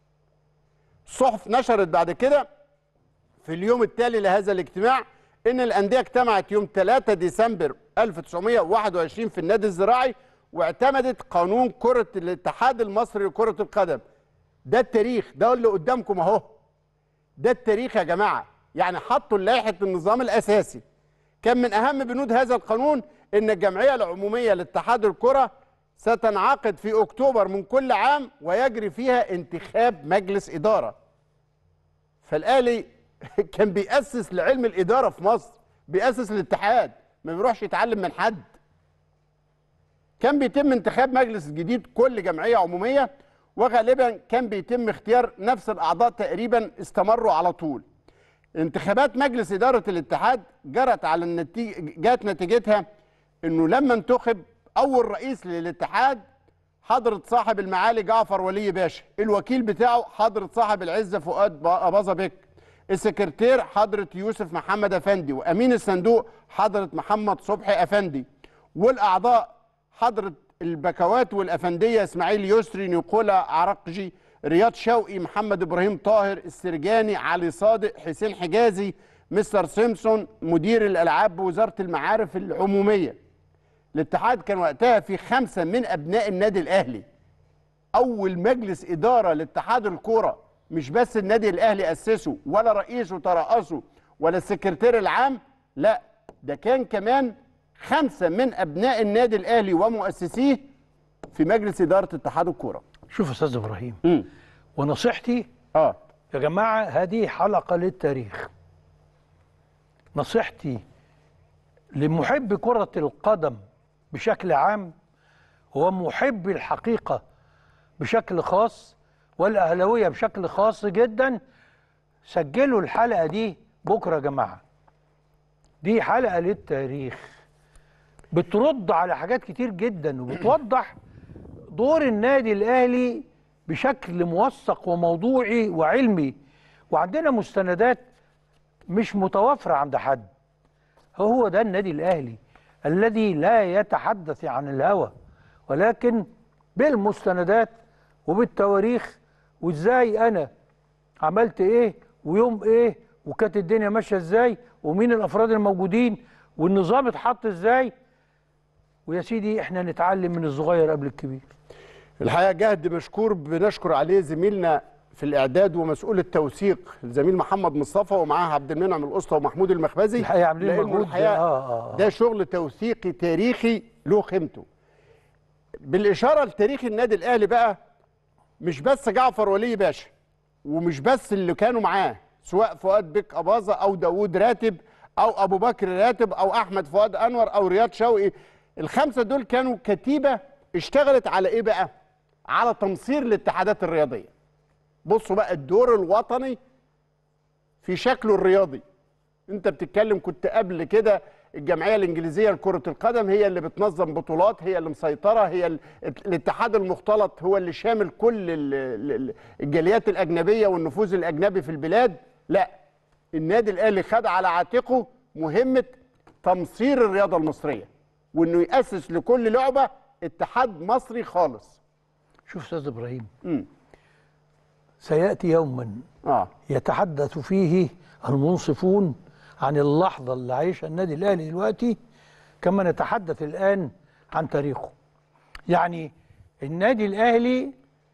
الصحف نشرت بعد كده في اليوم التالي لهذا الاجتماع ان الانديه اجتمعت يوم 3 ديسمبر 1921 في النادي الزراعي واعتمدت قانون كره الاتحاد المصري لكره القدم ده التاريخ ده اللي قدامكم اهو ده التاريخ يا جماعه يعني حطوا لائحه النظام الاساسي كان من اهم بنود هذا القانون ان الجمعيه العموميه لاتحاد الكره ستنعقد في اكتوبر من كل عام ويجري فيها انتخاب مجلس اداره فالاهلي كان بيأسس لعلم الاداره في مصر بيأسس الاتحاد ما بيروحش يتعلم من حد كان بيتم انتخاب مجلس جديد كل جمعيه عموميه وغالبا كان بيتم اختيار نفس الاعضاء تقريبا استمروا على طول انتخابات مجلس اداره الاتحاد جرت على النتيجه جات نتيجتها انه لما انتخب اول رئيس للاتحاد حضرة صاحب المعالي جعفر ولي باشا الوكيل بتاعه حضرة صاحب العزة فؤاد أباظة بك السكرتير حضرة يوسف محمد أفندي وأمين الصندوق حضرة محمد صبحي أفندي والأعضاء حضرة البكوات والأفندية إسماعيل يسري نيقولا عرقجي رياض شوقي محمد إبراهيم طاهر السرجاني علي صادق حسين حجازي مستر سيمسون مدير الألعاب بوزارة المعارف العمومية الاتحاد كان وقتها في خمسة من أبناء النادي الأهلي أول مجلس إدارة لاتحاد الكرة مش بس النادي الأهلي أسسه ولا رئيسه ترأسه ولا السكرتير العام لا ده كان كمان خمسة من أبناء النادي الأهلي ومؤسسيه في مجلس إدارة اتحاد الكرة شوف يا استاذ ابراهيم ونصيحتي اه يا جماعه هذه حلقه للتاريخ نصيحتي لمحب كره القدم بشكل عام ومحب الحقيقه بشكل خاص والاهلاويه بشكل خاص جدا سجلوا الحلقه دي بكره يا جماعه دي حلقه للتاريخ بترد على حاجات كتير جدا وبتوضح دور النادي الاهلي بشكل موثق وموضوعي وعلمي وعندنا مستندات مش متوفره عند حد هو ده النادي الاهلي الذي لا يتحدث عن الهوى ولكن بالمستندات وبالتواريخ وازاي انا عملت ايه ويوم ايه وكانت الدنيا ماشيه ازاي ومين الافراد الموجودين والنظام اتحط ازاي ويا سيدي احنا نتعلم من الصغير قبل الكبير الحقيقه جهد مشكور بنشكر عليه زميلنا في الاعداد ومسؤول التوثيق الزميل محمد مصطفى ومعاه عبد المنعم الاسطى ومحمود المخبزي الحقيقه عاملين لأنه مجهود الحقيقه آه آه. ده شغل توثيقي تاريخي له قيمته بالاشاره لتاريخ النادي الاهلي بقى مش بس جعفر ولي باشا ومش بس اللي كانوا معاه سواء فؤاد بيك اباظه او داوود راتب او ابو بكر راتب او احمد فؤاد انور او رياض شوقي الخمسه دول كانوا كتيبه اشتغلت على ايه بقى على تمصير الاتحادات الرياضيه بصوا بقى الدور الوطني في شكله الرياضي انت بتتكلم كنت قبل كده الجمعيه الانجليزيه لكره القدم هي اللي بتنظم بطولات هي اللي مسيطره هي ال- الاتحاد المختلط هو اللي شامل كل ال- ال- الجاليات الاجنبيه والنفوذ الاجنبي في البلاد لا النادي الاهلي خد على عاتقه مهمه تمصير الرياضه المصريه وانه ياسس لكل لعبه اتحاد مصري خالص شوف استاذ ابراهيم امم سياتي يوما اه يتحدث فيه المنصفون عن اللحظه اللي عايشها النادي الاهلي دلوقتي كما نتحدث الان عن تاريخه يعني النادي الاهلي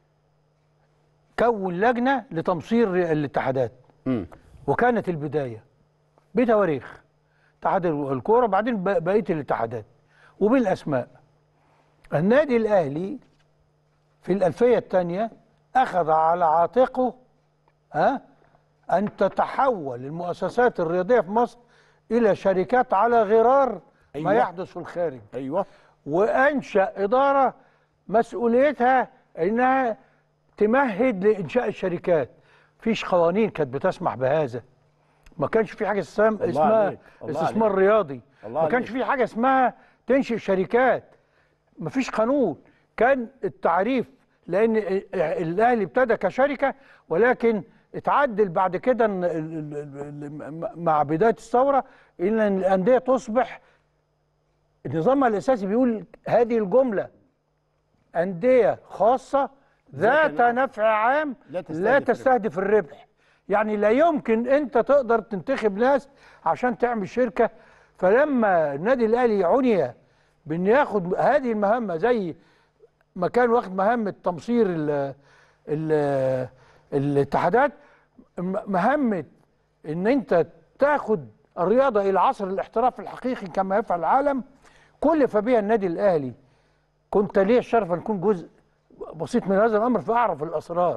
كون لجنه لتمصير الاتحادات وكانت البدايه بتواريخ اتحاد الكوره بعدين ب- بقيه الاتحادات وبالاسماء النادي الاهلي في الالفيه الثانيه اخذ على عاتقه ها ان تتحول المؤسسات الرياضيه في مصر الى شركات على غرار أيوة. ما أيوة. يحدث في الخارج ايوه وانشا اداره مسؤوليتها انها تمهد لانشاء الشركات فيش قوانين كانت بتسمح بهذا ما كانش في حاجه اسمها الله اسمها عليك، الله استثمار عليك. رياضي الله ما كانش عليك. في حاجه اسمها تنشئ شركات ما فيش قانون كان التعريف لان الاهلي ابتدى كشركه ولكن اتعدل بعد كده إن ال- ال- ال- مع بدايه الثوره ان الانديه تصبح نظامها الاساسي بيقول هذه الجمله انديه خاصه ذات نفع عام لا تستهدف لا تستهدف الربح يعني لا يمكن انت تقدر تنتخب ناس عشان تعمل شركه فلما النادي الاهلي عني بان ياخد هذه المهمه زي ما كان واخد مهمه تمصير ال ال الاتحادات م- مهمه ان انت تاخد الرياضه الى عصر الاحتراف الحقيقي كما يفعل العالم كلف بها النادي الاهلي كنت لي الشرف ان اكون جزء بسيط من هذا الامر فاعرف الاسرار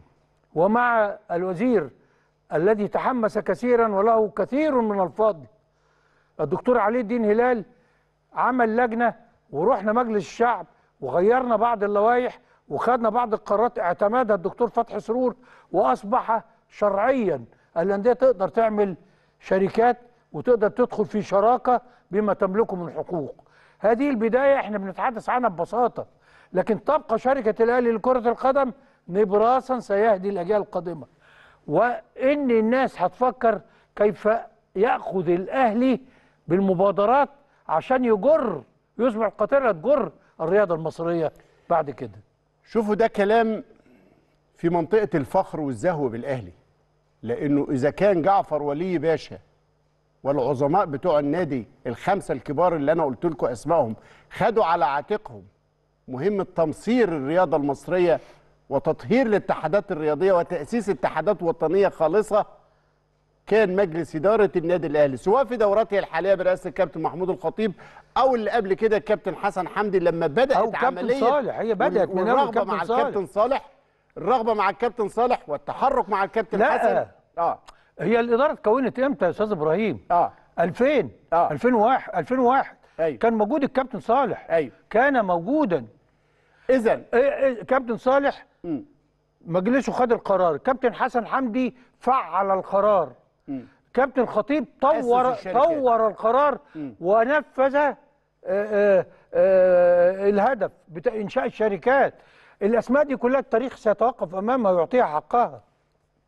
ومع الوزير الذي تحمس كثيرا وله كثير من الفضل الدكتور علي الدين هلال عمل لجنه ورحنا مجلس الشعب وغيرنا بعض اللوائح وخدنا بعض القرارات اعتمدها الدكتور فتحي سرور واصبح شرعيا الانديه تقدر تعمل شركات وتقدر تدخل في شراكه بما تملكه من حقوق. هذه البدايه احنا بنتحدث عنها ببساطه لكن تبقى شركه الاهلي لكره القدم نبراسا سيهدي الاجيال القادمه. وان الناس هتفكر كيف ياخذ الاهلي بالمبادرات عشان يجر يصبح قطره تجر الرياضه المصريه بعد كده شوفوا ده كلام في منطقة الفخر والزهو بالأهلي لأنه إذا كان جعفر ولي باشا والعظماء بتوع النادي الخمسة الكبار اللي أنا قلت لكم أسمائهم خدوا على عاتقهم مهمة تمصير الرياضة المصرية وتطهير الاتحادات الرياضية وتأسيس اتحادات وطنية خالصة كان مجلس إدارة النادي الأهلي سواء في دورته الحالية برئاسة الكابتن محمود الخطيب أو اللي قبل كده الكابتن حسن حمدي لما بدأت أو كابتن عملية صالح، هي بدأت من أول والرغبة كابتن مع صالح. الكابتن صالح الرغبة مع الكابتن صالح والتحرك مع الكابتن لا. حسن اه هي الاداره اتكونت امتى يا استاذ ابراهيم؟ اه 2000 اه 2001 2001 أيوة. كان موجود الكابتن صالح ايوه كان موجودا اذا كابتن صالح مجلسه خد القرار كابتن حسن حمدي فعل القرار كابتن خطيب طور أسس الشركات. طور القرار ونفذ آه، آه، آه، الهدف بتاع انشاء الشركات الاسماء دي كلها التاريخ سيتوقف امامها ويعطيها حقها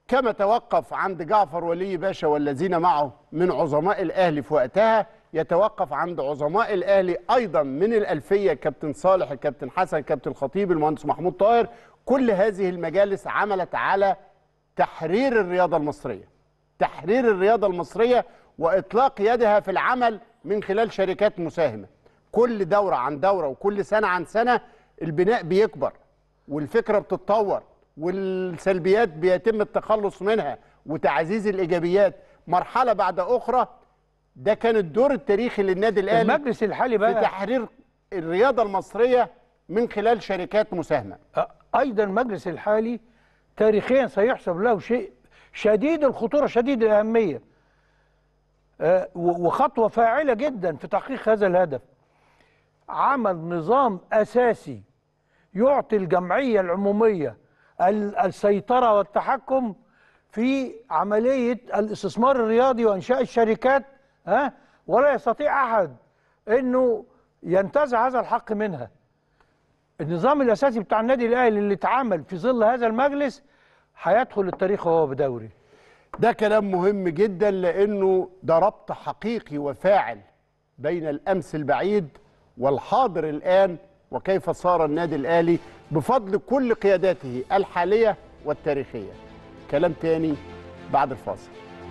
كما توقف عند جعفر ولي باشا والذين معه من عظماء الاهلي في وقتها يتوقف عند عظماء الاهلي ايضا من الالفيه كابتن صالح الكابتن حسن كابتن الخطيب المهندس محمود طاهر كل هذه المجالس عملت على تحرير الرياضه المصريه تحرير الرياضه المصريه واطلاق يدها في العمل من خلال شركات مساهمه كل دوره عن دوره وكل سنه عن سنه البناء بيكبر والفكره بتتطور والسلبيات بيتم التخلص منها وتعزيز الايجابيات مرحله بعد اخرى ده كان الدور التاريخي للنادي الاهلي المجلس الحالي في بقى تحرير الرياضه المصريه من خلال شركات مساهمه ايضا المجلس الحالي تاريخيا سيحسب له شيء شديد الخطوره شديد الاهميه آه، و- وخطوه فاعله جدا في تحقيق هذا الهدف عمل نظام اساسي يعطي الجمعيه العموميه ال- السيطره والتحكم في عمليه الاستثمار الرياضي وانشاء الشركات ها ولا يستطيع احد انه ينتزع هذا الحق منها النظام الاساسي بتاع النادي الاهلي اللي اتعمل في ظل هذا المجلس هيدخل التاريخ وهو بدوري ده كلام مهم جدا لانه ده ربط حقيقي وفاعل بين الامس البعيد والحاضر الان وكيف صار النادي الاهلي بفضل كل قياداته الحاليه والتاريخيه. كلام تاني بعد الفاصل.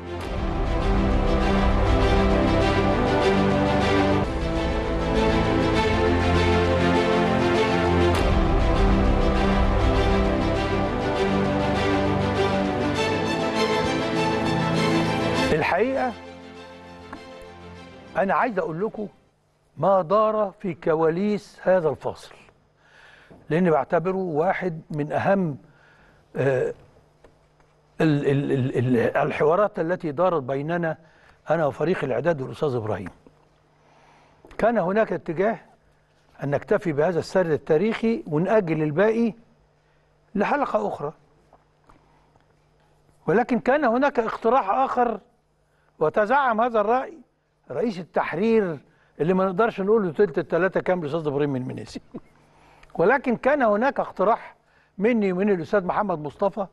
الحقيقه انا عايز اقول لكم ما دار في كواليس هذا الفاصل لاني بعتبره واحد من اهم آه، ال- ال- ال- ال- الحوارات التي دارت بيننا انا وفريق الاعداد والاستاذ ابراهيم كان هناك اتجاه ان نكتفي بهذا السرد التاريخي ونأجل الباقي لحلقه اخرى ولكن كان هناك اقتراح اخر وتزعم هذا الراي رئيس التحرير اللي ما نقدرش نقول له تلت التلاته كام الاستاذ ابراهيم من منيسي ولكن كان هناك اقتراح مني ومن الاستاذ محمد مصطفى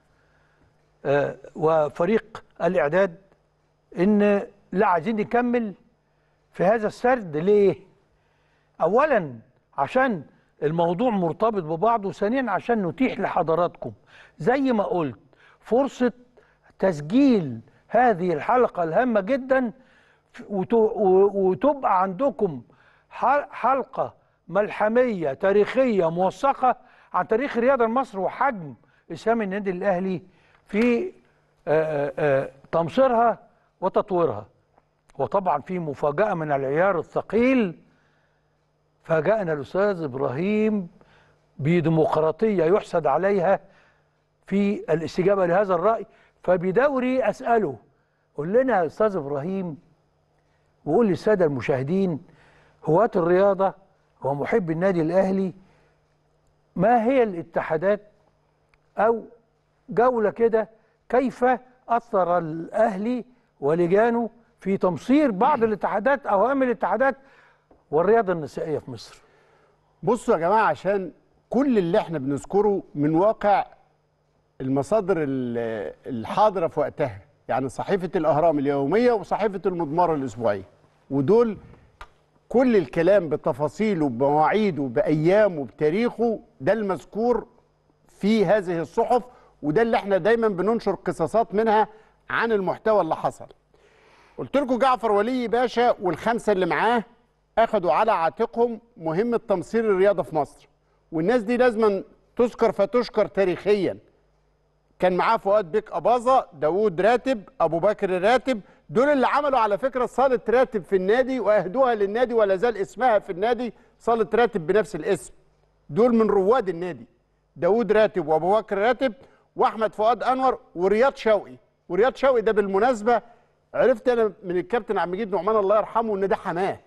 آه، وفريق الاعداد ان لا عايزين نكمل في هذا السرد ليه؟ اولا عشان الموضوع مرتبط ببعضه ثانيا عشان نتيح لحضراتكم زي ما قلت فرصه تسجيل هذه الحلقه الهامه جدا وت- و- وتبقى عندكم حل- حلقه ملحميه تاريخيه موثقه عن تاريخ الرياضه المصري وحجم اسهام النادي الاهلي في آه، آه، تمصيرها وتطويرها وطبعا في مفاجاه من العيار الثقيل فاجأنا الاستاذ ابراهيم بديمقراطيه يحسد عليها في الاستجابه لهذا الراي فبدوري اساله قول لنا يا استاذ ابراهيم وقول للساده المشاهدين هواة الرياضه ومحب النادي الاهلي ما هي الاتحادات او جوله كده كيف اثر الاهلي ولجانه في تمصير بعض الاتحادات او اهم الاتحادات والرياضه النسائيه في مصر بصوا يا جماعه عشان كل اللي احنا بنذكره من واقع المصادر ال- الحاضره في وقتها يعني صحيفه الاهرام اليوميه وصحيفه المضمار الاسبوعيه ودول كل الكلام بتفاصيله بمواعيده بايامه بتاريخه ده المذكور في هذه الصحف وده اللي احنا دايما بننشر قصصات منها عن المحتوى اللي حصل قلت لكم جعفر ولي باشا والخمسه اللي معاه اخذوا على عاتقهم مهمه تمصير الرياضه في مصر والناس دي لازما تذكر فتشكر تاريخيا كان معاه فؤاد بيك اباظه داوود راتب ابو بكر راتب دول اللي عملوا على فكره صاله راتب في النادي واهدوها للنادي ولا زال اسمها في النادي صاله راتب بنفس الاسم دول من رواد النادي داوود راتب وابو بكر راتب واحمد فؤاد انور ورياض شوقي ورياض شوقي ده بالمناسبه عرفت انا من الكابتن عبد المجيد نعمان الله يرحمه ان ده حماه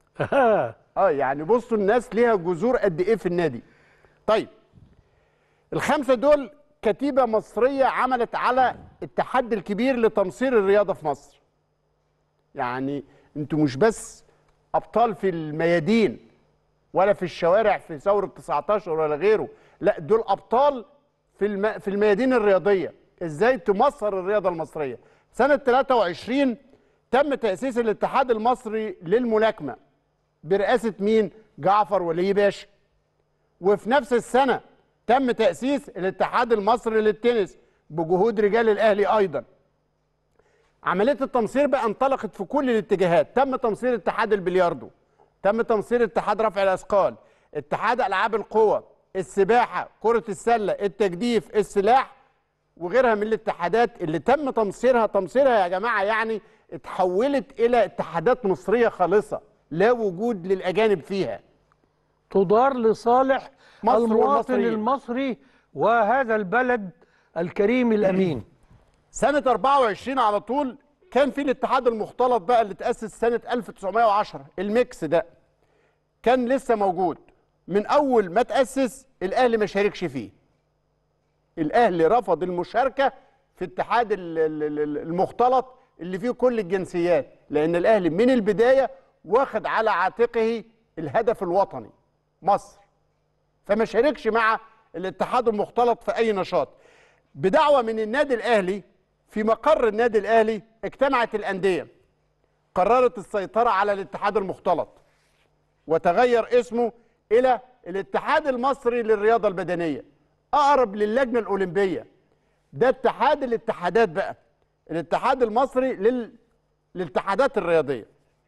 اه يعني بصوا الناس ليها جذور قد ايه في النادي طيب الخمسه دول كتيبه مصريه عملت على التحدي الكبير لتمصير الرياضه في مصر يعني انتوا مش بس ابطال في الميادين ولا في الشوارع في ثوره 19 ولا غيره لا دول ابطال في الم... في الميادين الرياضيه ازاي تمصر الرياضه المصريه سنه 23 تم تاسيس الاتحاد المصري للملاكمه برئاسه مين جعفر ولي باشا وفي نفس السنه تم تاسيس الاتحاد المصري للتنس بجهود رجال الاهلي ايضا عمليه التمصير بقى انطلقت في كل الاتجاهات تم تمصير اتحاد البلياردو تم تمصير اتحاد رفع الاثقال اتحاد العاب القوى السباحه كره السله التجديف السلاح وغيرها من الاتحادات اللي تم تمصيرها تمصيرها يا جماعه يعني اتحولت الى اتحادات مصريه خالصه لا وجود للاجانب فيها تدار لصالح مصر المواطن والمصريين. المصري وهذا البلد الكريم الامين سنة 24 على طول كان في الاتحاد المختلط بقى اللي تأسس سنة 1910 الميكس ده كان لسه موجود من أول ما تأسس الأهلي ما شاركش فيه الأهلي رفض المشاركة في اتحاد ال- ال- ال- المختلط اللي فيه كل الجنسيات لأن الأهلي من البداية واخد على عاتقه الهدف الوطني مصر فما شاركش مع الاتحاد المختلط في أي نشاط بدعوة من النادي الأهلي في مقر النادي الأهلي اجتمعت الأندية قررت السيطرة على الاتحاد المختلط وتغير اسمه إلى الاتحاد المصري للرياضة البدنية أقرب للجنة الأولمبية ده اتحاد الاتحادات بقى الاتحاد المصري لل... للاتحادات الرياضية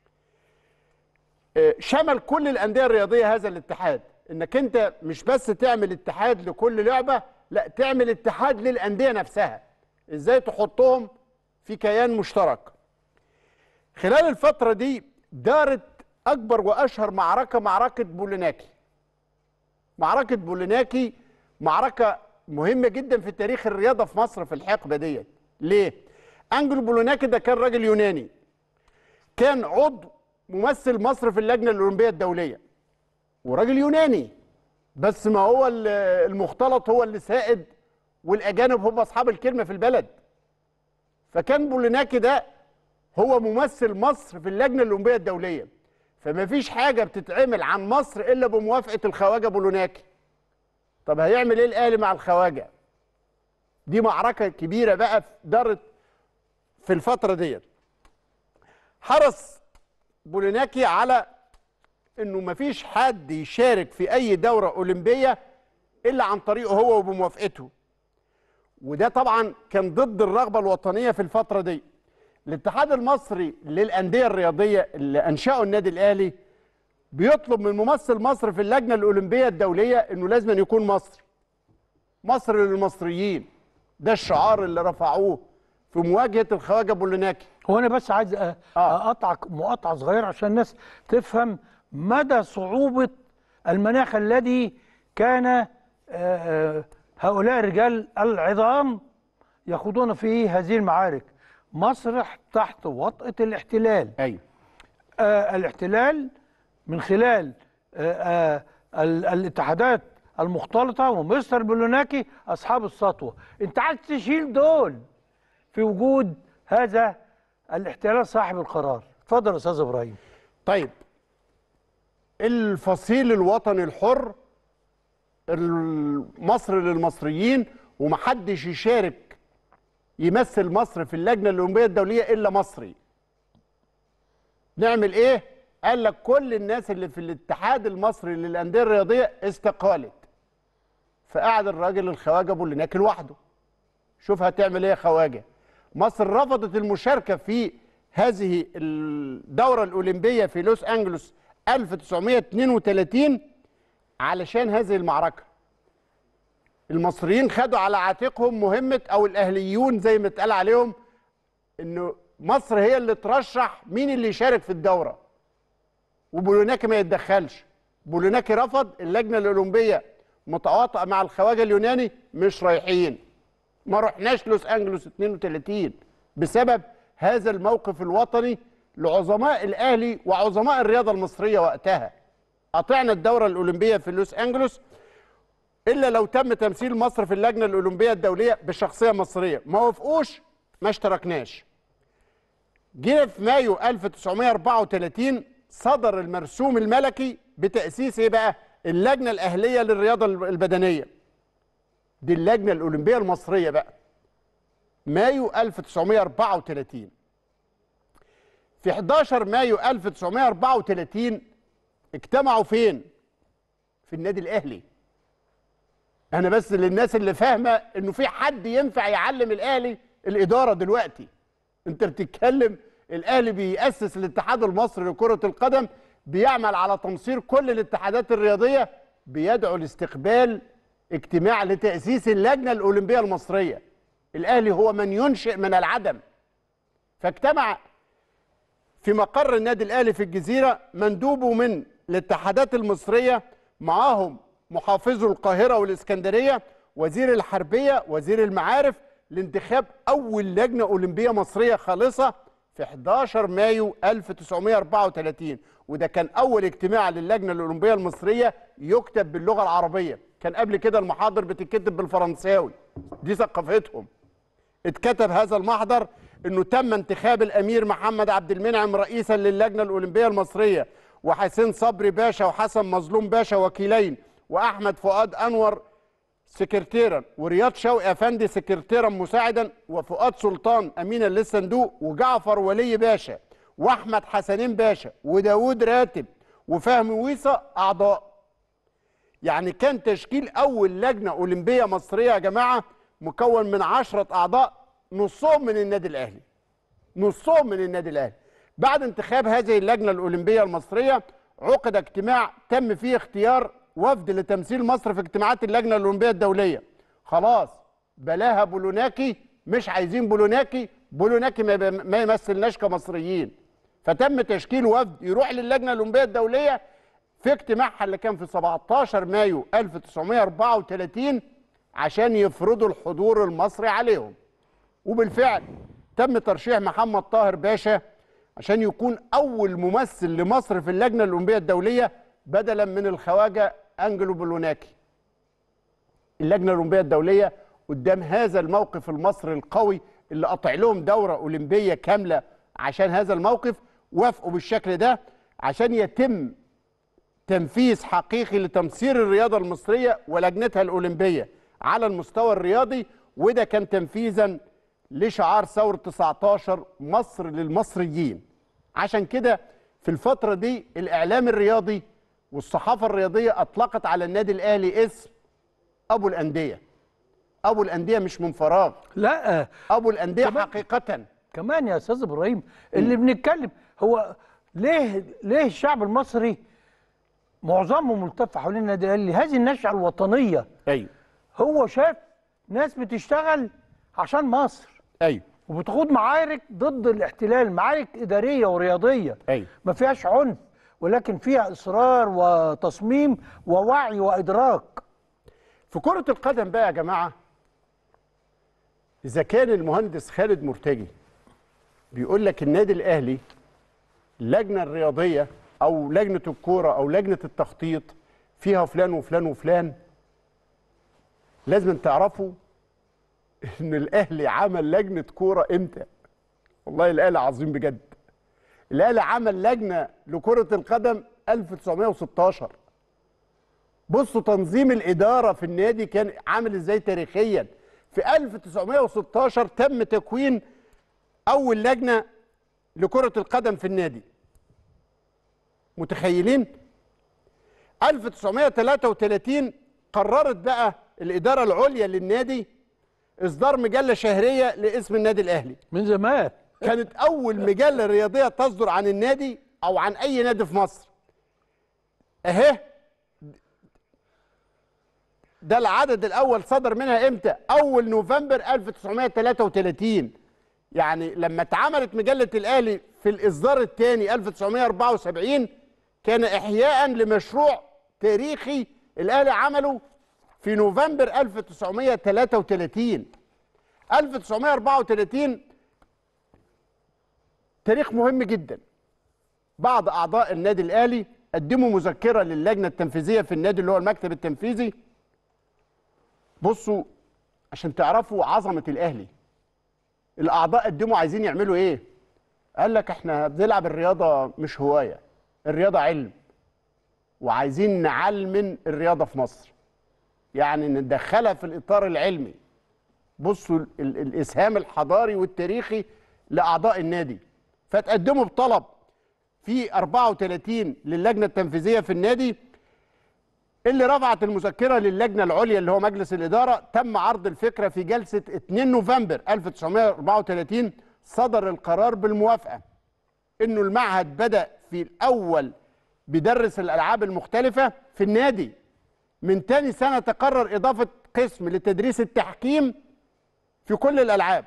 آه، شمل كل الأندية الرياضية هذا الاتحاد انك انت مش بس تعمل اتحاد لكل لعبة لا تعمل اتحاد للأندية نفسها ازاي تحطهم في كيان مشترك خلال الفترة دي دارت أكبر وأشهر معركة معركة بوليناكي معركة بوليناكي معركة مهمة جدا في تاريخ الرياضة في مصر في الحقبة ديت ليه؟ أنجلو بوليناكي ده كان راجل يوناني كان عضو ممثل مصر في اللجنة الأولمبية الدولية وراجل يوناني بس ما هو ال- المختلط هو اللي سائد والأجانب هم أصحاب الكلمة في البلد فكان بوليناكي ده هو ممثل مصر في اللجنة الأولمبية الدولية فما فيش حاجة بتتعمل عن مصر إلا بموافقة الخواجة بولوناكي طب هيعمل إيه الأهلي مع الخواجة دي معركة كبيرة بقى دارت في الفترة ديت حرص بولوناكي على إنه ما فيش حد يشارك في أي دورة أولمبية إلا عن طريقه هو وبموافقته وده طبعا كان ضد الرغبة الوطنية في الفترة دي الاتحاد المصري للأندية الرياضية اللي أنشأه النادي الأهلي بيطلب من ممثل مصر في اللجنة الأولمبية الدولية إنه لازم أن يكون مصري مصر للمصريين ده الشعار اللي رفعوه في مواجهة الخواجة بوليناكي هو انا بس عايز أ- اقطعك مقاطعه صغيره عشان الناس تفهم مدى صعوبه المناخ الذي كان آه، آه، هؤلاء الرجال العظام يخوضون فيه هذه المعارك مصر تحت وطأة الاحتلال أيوة. آه الاحتلال من خلال آه آه ال- الاتحادات المختلطة ومستر بولوناكي أصحاب السطوة أنت عايز تشيل دول في وجود هذا الاحتلال صاحب القرار اتفضل يا أستاذ إبراهيم طيب الفصيل الوطني الحر مصر للمصريين ومحدش يشارك يمثل مصر في اللجنة الأولمبية الدولية إلا مصري نعمل إيه؟ قال لك كل الناس اللي في الاتحاد المصري للأندية الرياضية استقالت فقعد الراجل الخواجة أبو اللي لوحده شوف هتعمل إيه يا خواجة مصر رفضت المشاركة في هذه الدورة الأولمبية في لوس أنجلوس 1932 علشان هذه المعركة المصريين خدوا على عاتقهم مهمة أو الأهليون زي ما اتقال عليهم إنه مصر هي اللي ترشح مين اللي يشارك في الدورة وبولوناكي ما يتدخلش بولوناكي رفض اللجنة الأولمبية متواطئة مع الخواجة اليوناني مش رايحين ما رحناش لوس أنجلوس 32 بسبب هذا الموقف الوطني لعظماء الأهلي وعظماء الرياضة المصرية وقتها قطعنا الدورة الأولمبية في لوس أنجلوس إلا لو تم تمثيل مصر في اللجنة الأولمبية الدولية بشخصية مصرية ما وافقوش ما اشتركناش جه في مايو 1934 صدر المرسوم الملكي بتأسيس ايه بقى؟ اللجنة الأهلية للرياضة البدنية. دي اللجنة الأولمبية المصرية بقى. مايو 1934 في 11 مايو 1934 اجتمعوا فين؟ في النادي الاهلي انا بس للناس اللي فاهمه انه في حد ينفع يعلم الاهلي الاداره دلوقتي انت بتتكلم الاهلي بيأسس الاتحاد المصري لكره القدم بيعمل على تمصير كل الاتحادات الرياضيه بيدعو لاستقبال اجتماع لتأسيس اللجنه الاولمبيه المصريه الاهلي هو من ينشئ من العدم فاجتمع في مقر النادي الاهلي في الجزيره مندوبه من الاتحادات المصريه معاهم محافظو القاهره والاسكندريه وزير الحربيه وزير المعارف لانتخاب اول لجنه اولمبيه مصريه خالصه في 11 مايو 1934 وده كان اول اجتماع للجنه الاولمبيه المصريه يكتب باللغه العربيه كان قبل كده المحاضر بتتكتب بالفرنساوي دي ثقافتهم اتكتب هذا المحضر انه تم انتخاب الامير محمد عبد المنعم رئيسا للجنه الاولمبيه المصريه وحسين صبري باشا وحسن مظلوم باشا وكيلين واحمد فؤاد انور سكرتيرا ورياض شوقي افندي سكرتيرا مساعدا وفؤاد سلطان امينا للصندوق وجعفر ولي باشا واحمد حسنين باشا وداوود راتب وفهمي ويصه اعضاء يعني كان تشكيل اول لجنه اولمبيه مصريه يا جماعه مكون من عشرة اعضاء نصهم من النادي الاهلي نصهم من النادي الاهلي بعد انتخاب هذه اللجنه الاولمبيه المصريه عقد اجتماع تم فيه اختيار وفد لتمثيل مصر في اجتماعات اللجنه الاولمبيه الدوليه خلاص بلاها بولوناكي مش عايزين بولوناكي بولوناكي ما يب- ما يمثلناش كمصريين فتم تشكيل وفد يروح للجنه الاولمبيه الدوليه في اجتماعها اللي كان في 17 مايو 1934 عشان يفرضوا الحضور المصري عليهم وبالفعل تم ترشيح محمد طاهر باشا عشان يكون اول ممثل لمصر في اللجنه الاولمبيه الدوليه بدلا من الخواجه انجلو بولوناكي اللجنه الاولمبيه الدوليه قدام هذا الموقف المصري القوي اللي قطع لهم دوره اولمبيه كامله عشان هذا الموقف وافقوا بالشكل ده عشان يتم تنفيذ حقيقي لتمصير الرياضه المصريه ولجنتها الاولمبيه على المستوى الرياضي وده كان تنفيذا لشعار ثوره 19 مصر للمصريين عشان كده في الفتره دي الاعلام الرياضي والصحافه الرياضيه اطلقت على النادي الاهلي اسم ابو الانديه ابو الانديه مش من فراغ لا ابو الانديه حقيقه كمان يا استاذ ابراهيم اللي بنتكلم هو ليه ليه الشعب المصري معظمه ملتف حوالين النادي الاهلي هذه النشأة الوطنيه ايوه هو شاف ناس بتشتغل عشان مصر ايوه وبتخوض معارك ضد الاحتلال معارك اداريه ورياضيه ايوه ما فيهاش عنف ولكن فيها اصرار وتصميم ووعي وادراك في كرة القدم بقى يا جماعة إذا كان المهندس خالد مرتجي بيقول لك النادي الأهلي اللجنة الرياضية أو لجنة الكورة أو لجنة التخطيط فيها فلان وفلان وفلان لازم تعرفوا إن الأهلي عمل لجنة كورة إمتى والله الأهلي عظيم بجد الأهلي عمل لجنة لكرة القدم 1916 بصوا تنظيم الإدارة في النادي كان عامل إزاي تاريخيا في 1916 تم تكوين أول لجنة لكرة القدم في النادي متخيلين 1933 قررت بقى الإدارة العليا للنادي إصدار مجلة شهرية لاسم النادي الأهلي من زمان كانت أول مجلة رياضية تصدر عن النادي أو عن أي نادي في مصر أهي ده العدد الاول صدر منها امتى اول نوفمبر 1933 يعني لما اتعملت مجله الاهلي في الاصدار الثاني 1974 كان احياء لمشروع تاريخي الاهلي عمله في نوفمبر 1933 1934 تاريخ مهم جدا بعض اعضاء النادي الاهلي قدموا مذكره للجنه التنفيذيه في النادي اللي هو المكتب التنفيذي بصوا عشان تعرفوا عظمه الاهلي الاعضاء قدموا عايزين يعملوا ايه قال لك احنا بنلعب الرياضه مش هوايه الرياضه علم وعايزين نعلمن الرياضه في مصر يعني ندخلها في الاطار العلمي بصوا ال- ال- الاسهام الحضاري والتاريخي لاعضاء النادي فتقدموا بطلب في 34 للجنه التنفيذيه في النادي اللي رفعت المذكره للجنه العليا اللي هو مجلس الاداره تم عرض الفكره في جلسه 2 نوفمبر 1934 صدر القرار بالموافقه انه المعهد بدا في الاول بيدرس الالعاب المختلفه في النادي من تاني سنه تقرر اضافه قسم لتدريس التحكيم في كل الالعاب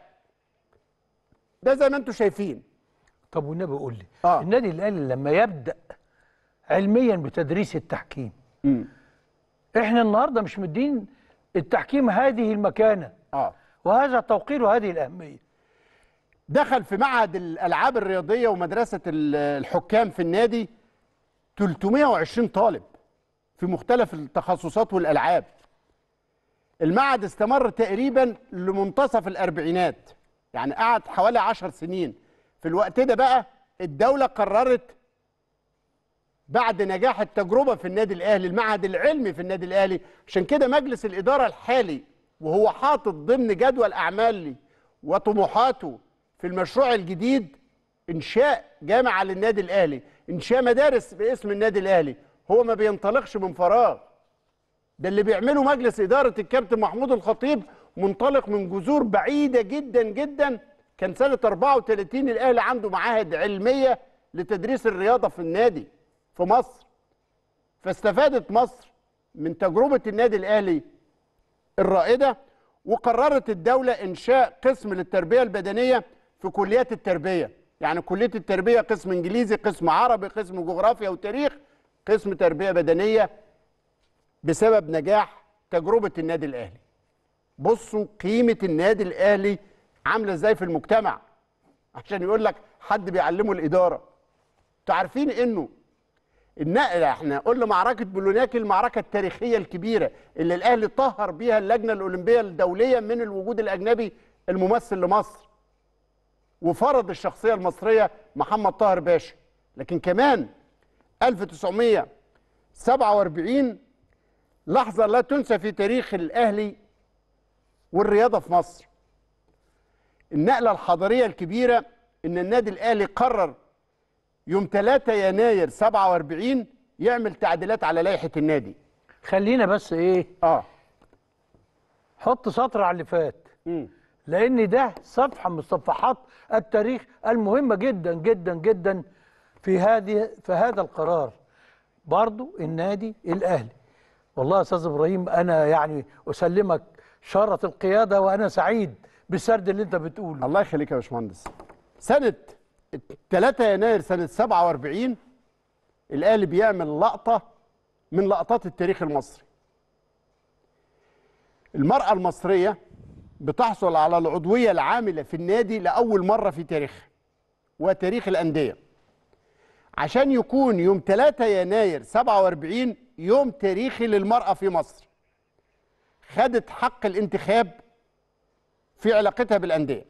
ده زي ما انتم شايفين طب والنبي قول لي آه. النادي الاهلي لما يبدا علميا بتدريس التحكيم مم. احنا النهارده مش مدين التحكيم هذه المكانه اه وهذا التوقير وهذه الاهميه دخل في معهد الالعاب الرياضيه ومدرسه ال- الحكام في النادي 320 طالب في مختلف التخصصات والالعاب المعهد استمر تقريبا لمنتصف الاربعينات يعني قعد حوالي 10 سنين في الوقت ده بقى الدوله قررت بعد نجاح التجربه في النادي الاهلي المعهد العلمي في النادي الاهلي عشان كده مجلس الاداره الحالي وهو حاطط ضمن جدول اعماله وطموحاته في المشروع الجديد انشاء جامعه للنادي الاهلي انشاء مدارس باسم النادي الاهلي هو ما بينطلقش من فراغ ده اللي بيعمله مجلس اداره الكابتن محمود الخطيب منطلق من جذور بعيده جدا جدا كان سنه 34 الاهلي عنده معاهد علميه لتدريس الرياضه في النادي في مصر فاستفادت مصر من تجربه النادي الاهلي الرائده وقررت الدوله انشاء قسم للتربيه البدنيه في كليات التربيه يعني كليه التربيه قسم انجليزي قسم عربي قسم جغرافيا وتاريخ قسم تربيه بدنيه بسبب نجاح تجربه النادي الاهلي بصوا قيمه النادي الاهلي عامله ازاي في المجتمع عشان يقول لك حد بيعلمه الاداره انتوا عارفين انه النقله احنا قلنا معركه بولونياكي المعركه التاريخيه الكبيره اللي الاهلي طهر بيها اللجنه الاولمبيه الدوليه من الوجود الاجنبي الممثل لمصر وفرض الشخصيه المصريه محمد طاهر باشا لكن كمان 1947 لحظه لا تنسى في تاريخ الاهلي والرياضه في مصر النقله الحضاريه الكبيره ان النادي الاهلي قرر يوم 3 يناير 47 يعمل تعديلات على لائحه النادي خلينا بس ايه اه حط سطر على اللي فات مم. لان ده صفحه من صفحات التاريخ المهمه جدا جدا جدا في هذه في هذا القرار برضو النادي الاهلي والله يا استاذ ابراهيم انا يعني اسلمك شاره القياده وانا سعيد بالسرد اللي انت بتقوله الله يخليك يا باشمهندس سنه 3 يناير سنه 47 الاهلي بيعمل لقطه من لقطات التاريخ المصري المراه المصريه بتحصل على العضويه العامله في النادي لاول مره في تاريخها وتاريخ الانديه عشان يكون يوم 3 يناير 47 يوم تاريخي للمراه في مصر خدت حق الانتخاب في علاقتها بالانديه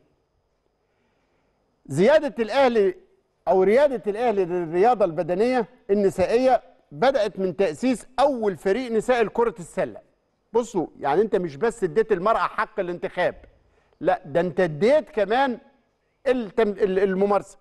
زياده الاهلي او رياده الاهلي للرياضه البدنيه النسائيه بدات من تاسيس اول فريق نسائي لكره السله بصوا يعني انت مش بس اديت المراه حق الانتخاب لا ده انت اديت كمان التم... ال- الممارسه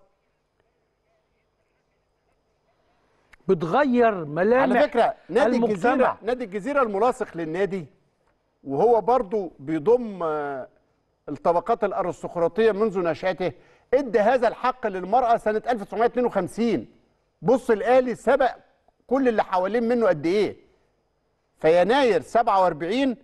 بتغير ملامح على فكره نادي المجتمع. الجزيره نادي الجزيره الملاصق للنادي وهو برضو بيضم آه، الطبقات الارستقراطيه منذ نشاته ادى هذا الحق للمراه سنه 1952 بص الاهلي سبق كل اللي حوالين منه قد ايه في يناير 47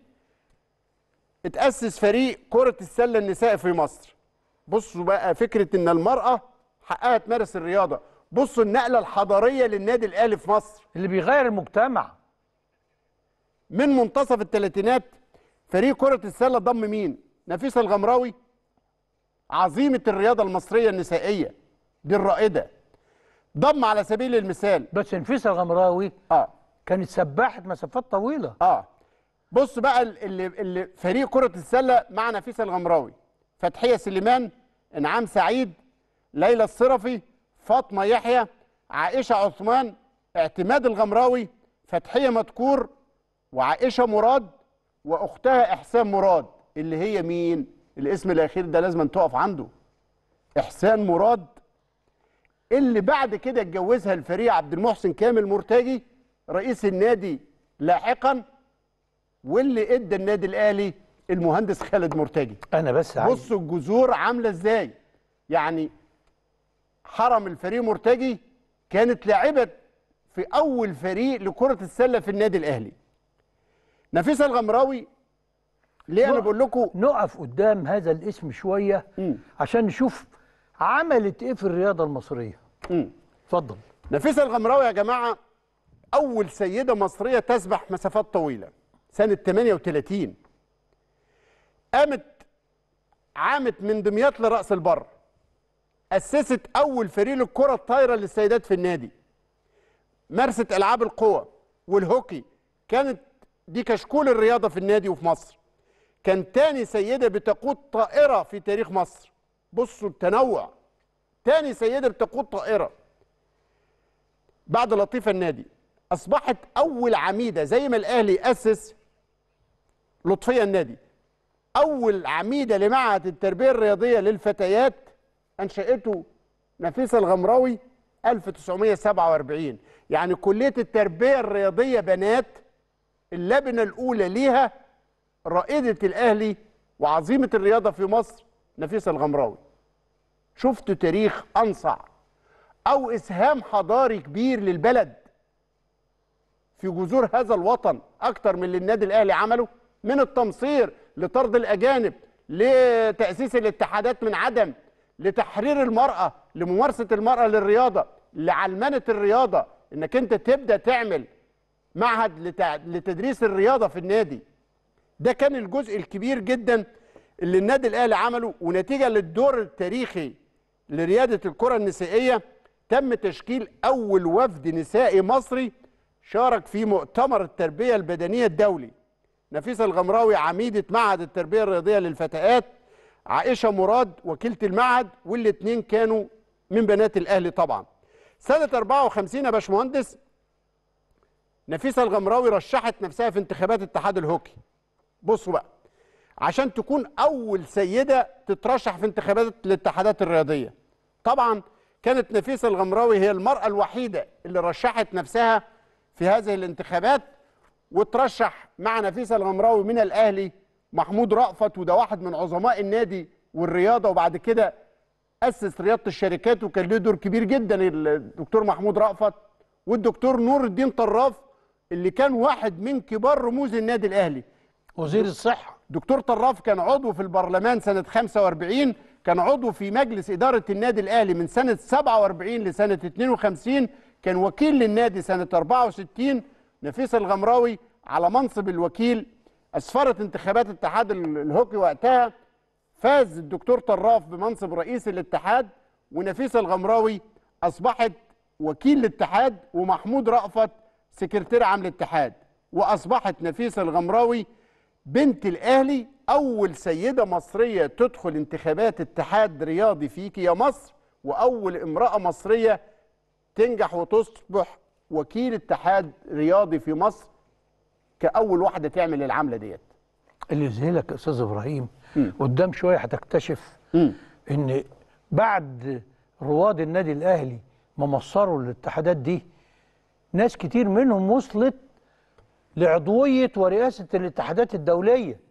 اتاسس فريق كره السله النسائي في مصر بصوا بقى فكره ان المراه حقها تمارس الرياضه بصوا النقله الحضاريه للنادي الاهلي في مصر اللي بيغير المجتمع من منتصف الثلاثينات فريق كرة السلة ضم مين؟ نفيسة الغمراوي عظيمة الرياضة المصرية النسائية دي الرائدة ضم على سبيل المثال بس نفيسة الغمراوي اه كانت سباحة مسافات طويلة اه بص بقى اللي, اللي فريق كرة السلة مع نفيسة الغمراوي فتحية سليمان انعام سعيد ليلى الصرفي فاطمة يحيى عائشة عثمان اعتماد الغمراوي فتحية مدكور وعائشة مراد واختها احسان مراد اللي هي مين الاسم الاخير ده لازم تقف عنده احسان مراد اللي بعد كده اتجوزها الفريق عبد المحسن كامل مرتجي رئيس النادي لاحقا واللي ادى النادي الاهلي المهندس خالد مرتجي انا بس عايز بصوا الجذور عامله ازاي يعني حرم الفريق مرتجي كانت لاعبه في اول فريق لكره السله في النادي الاهلي نفيسه الغمراوي ليه انا بقول لكم نقف قدام هذا الاسم شويه عشان نشوف عملت ايه في الرياضه المصريه اتفضل نفيسه الغمراوي يا جماعه اول سيده مصريه تسبح مسافات طويله سنه 38 قامت عامت من دمياط لراس البر اسست اول فريق للكره الطايره للسيدات في النادي مارست العاب القوى والهوكي كانت دي كشكول الرياضه في النادي وفي مصر كان تاني سيده بتقود طائره في تاريخ مصر بصوا التنوع تاني سيده بتقود طائره بعد لطيفه النادي اصبحت اول عميده زي ما الاهلي اسس لطفيه النادي اول عميده لمعهد التربيه الرياضيه للفتيات انشاته نفيسه الغمراوي 1947 يعني كليه التربيه الرياضيه بنات اللبنه الاولى ليها رائده الاهلي وعظيمه الرياضه في مصر نفيسه الغمراوي شفتوا تاريخ انصع او اسهام حضاري كبير للبلد في جذور هذا الوطن اكتر من اللي النادي الاهلي عمله من التمصير لطرد الاجانب لتاسيس الاتحادات من عدم لتحرير المراه لممارسه المراه للرياضه لعلمنه الرياضه انك انت تبدا تعمل معهد لتع... لتدريس الرياضه في النادي ده كان الجزء الكبير جدا اللي النادي الاهلي عمله ونتيجه للدور التاريخي لرياده الكره النسائيه تم تشكيل اول وفد نسائي مصري شارك في مؤتمر التربيه البدنيه الدولي نفيسه الغمراوي عميده معهد التربيه الرياضيه للفتيات عائشه مراد وكيله المعهد والاثنين كانوا من بنات الاهلي طبعا سنه 54 يا باشمهندس نفيسه الغمراوي رشحت نفسها في انتخابات اتحاد الهوكي بصوا بقى عشان تكون اول سيده تترشح في انتخابات الاتحادات الرياضيه طبعا كانت نفيسه الغمراوي هي المراه الوحيده اللي رشحت نفسها في هذه الانتخابات وترشح مع نفيسه الغمراوي من الاهلي محمود رأفت وده واحد من عظماء النادي والرياضه وبعد كده اسس رياضه الشركات وكان له دور كبير جدا الدكتور محمود رأفت والدكتور نور الدين طراف اللي كان واحد من كبار رموز النادي الاهلي وزير الصحه دكتور طراف كان عضو في البرلمان سنه 45 كان عضو في مجلس اداره النادي الاهلي من سنه 47 لسنه 52 كان وكيل للنادي سنه 64 نفيس الغمراوي على منصب الوكيل اسفرت انتخابات اتحاد الهوكي وقتها فاز الدكتور طراف بمنصب رئيس الاتحاد ونفيسه الغمراوي اصبحت وكيل الاتحاد ومحمود رأفت سكرتير عام الاتحاد واصبحت نفيسه الغمراوي بنت الاهلي اول سيده مصريه تدخل انتخابات اتحاد رياضي في يا مصر واول امراه مصريه تنجح وتصبح وكيل اتحاد رياضي في مصر كاول واحده تعمل العمله ديت اللي يذهلك يا استاذ ابراهيم قدام شويه هتكتشف ان بعد رواد النادي الاهلي ما مصروا الاتحادات دي ناس كتير منهم وصلت لعضويه ورئاسه الاتحادات الدوليه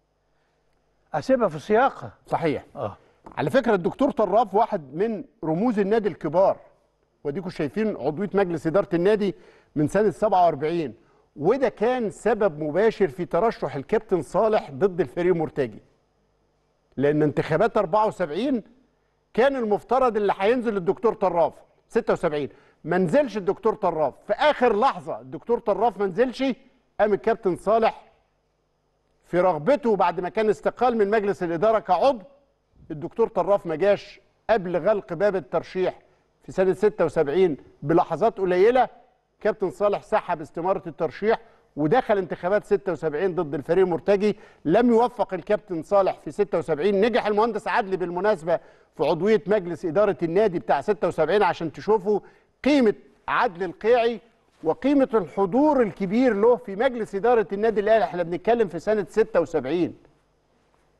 اسيبها في سياقها صحيح اه على فكره الدكتور طراف واحد من رموز النادي الكبار وديكم شايفين عضويه مجلس اداره النادي من سنه 47 وده كان سبب مباشر في ترشح الكابتن صالح ضد الفريق مرتجي لان انتخابات 74 كان المفترض اللي هينزل الدكتور طراف 76 ما نزلش الدكتور طراف في اخر لحظه الدكتور طراف ما نزلش قام الكابتن صالح في رغبته بعد ما كان استقال من مجلس الاداره كعضو الدكتور طراف ما جاش قبل غلق باب الترشيح في سنه 76 بلحظات قليله كابتن صالح سحب استماره الترشيح ودخل انتخابات 76 ضد الفريق المرتجي لم يوفق الكابتن صالح في 76 نجح المهندس عدلي بالمناسبه في عضويه مجلس اداره النادي بتاع 76 عشان تشوفوا قيمه عدل القيعي وقيمه الحضور الكبير له في مجلس اداره النادي الاهلي احنا بنتكلم في سنه 76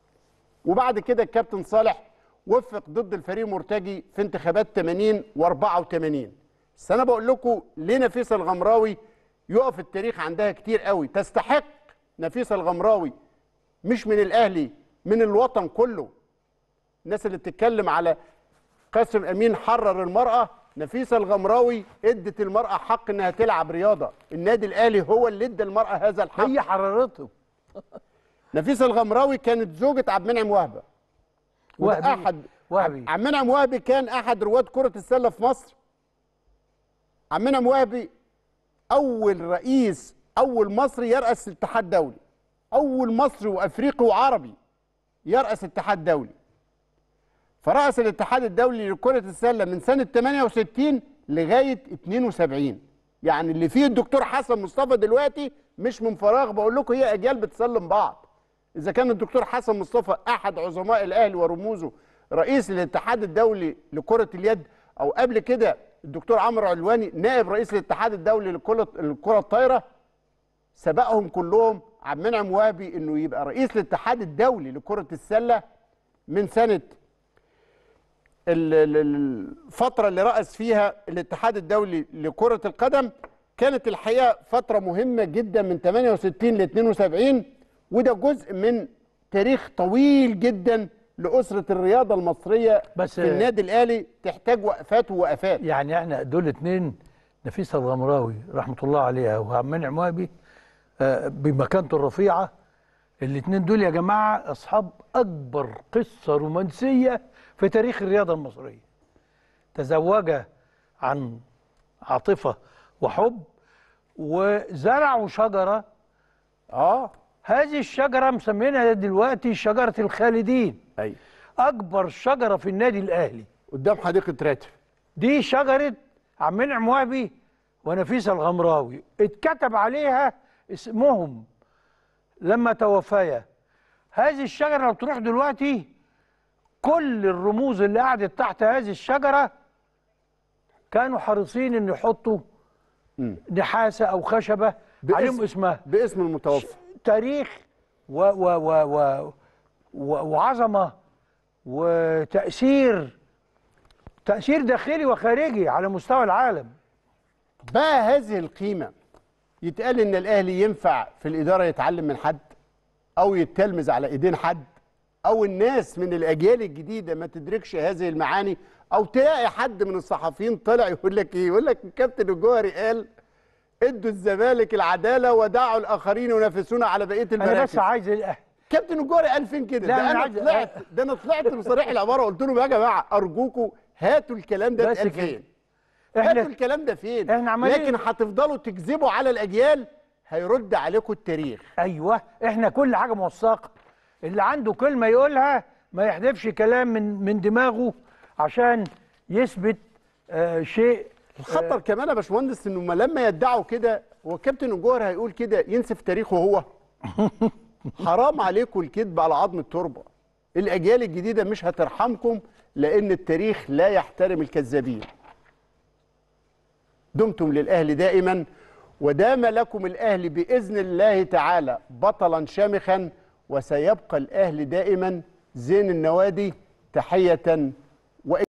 وبعد كده الكابتن صالح وفق ضد الفريق مرتجي في انتخابات 80 و84 بس انا بقول لكم ليه نفيسه الغمراوي يقف التاريخ عندها كتير قوي تستحق نفيسه الغمراوي مش من الاهلي من الوطن كله الناس اللي بتتكلم على قاسم امين حرر المراه نفيسه الغمراوي ادت المراه حق انها تلعب رياضه النادي الاهلي هو اللي ادى المراه هذا الحق هي حررته نفيسه الغمراوي كانت زوجة عبد المنعم وهبه وده وهبي. احد وهبي. عبد المنعم وهبي كان احد رواد كره السله في مصر عبد المنعم وهبي اول رئيس اول مصري يرأس اتحاد دولي اول مصري وافريقي وعربي يرأس اتحاد دولي فرأس الاتحاد الدولي لكرة السلة من سنة 68 لغاية 72 يعني اللي فيه الدكتور حسن مصطفى دلوقتي مش من فراغ بقول لكم هي أجيال بتسلم بعض إذا كان الدكتور حسن مصطفى أحد عظماء الأهلي ورموزه رئيس الاتحاد الدولي لكرة اليد أو قبل كده الدكتور عمرو علواني نائب رئيس الاتحاد الدولي لكرة الكرة الطايرة سبقهم كلهم عبد المنعم وهبي انه يبقى رئيس الاتحاد الدولي لكرة السلة من سنة ال- ال- الفترة اللي رأس فيها الاتحاد الدولي لكرة القدم كانت الحقيقة فترة مهمة جدا من 68 ل 72 وده جزء من تاريخ طويل جدا لأسرة الرياضة المصرية بس- في النادي الأهلي تحتاج وقفات ووقفات يعني احنا دول اتنين نفيسه الغمراوي رحمه الله عليها وعبد المنعم وهبي آه، بمكانته الرفيعه الاثنين دول يا جماعه اصحاب اكبر قصه رومانسيه في تاريخ الرياضه المصريه تزوجا عن عاطفه وحب وزرعوا شجره اه هذه الشجره مسمينها دلوقتي شجره الخالدين ايوه اكبر شجره في النادي الاهلي قدام حديقه راتب دي شجره عم منعم وهبي ونفيسه الغمراوي اتكتب عليها اسمهم لما توفيا هذه الشجره لو تروح دلوقتي كل الرموز اللي قعدت تحت هذه الشجره كانوا حريصين ان يحطوا نحاسه او خشبه عليهم اسمها باسم المتوفى تاريخ و و و و و وعظمه وتاثير تاثير داخلي وخارجي على مستوى العالم بقى هذه القيمة يتقال إن الأهلي ينفع في الإدارة يتعلم من حد أو يتلمذ على إيدين حد أو الناس من الأجيال الجديدة ما تدركش هذه المعاني أو تلاقي حد من الصحفيين طلع يقول لك إيه يقول لك الكابتن الجوهري قال ادوا الزمالك العدالة ودعوا الآخرين ينافسون على بقية المراكز انا بس عايز الأهلي كابتن الجوهري قال فين كده لا، ده أنا انا عايز- طلعت ده انا طلعت بصريح العباره قلت لهم يا جماعه ارجوكم هاتوا الكلام ده بس اتقال كده. فين إحنا- هاتوا الكلام ده فين إحنا عمالين- لكن هتفضلوا تكذبوا على الاجيال هيرد عليكم التاريخ ايوه احنا كل حاجه موثقه اللي عنده كلمه يقولها ما يحذفش كلام من من دماغه عشان يثبت آه شيء الخطر كمان يا باشمهندس انه ما لما يدعوا كده هو كابتن الجوهر هيقول كده ينسف تاريخه هو حرام عليكم الكذب على عظم التربه الاجيال الجديده مش هترحمكم لان التاريخ لا يحترم الكذابين دمتم للاهلي دائما ودام لكم الاهلي باذن الله تعالى بطلا شامخا وسيبقى الاهلي دائما زين النوادي تحيه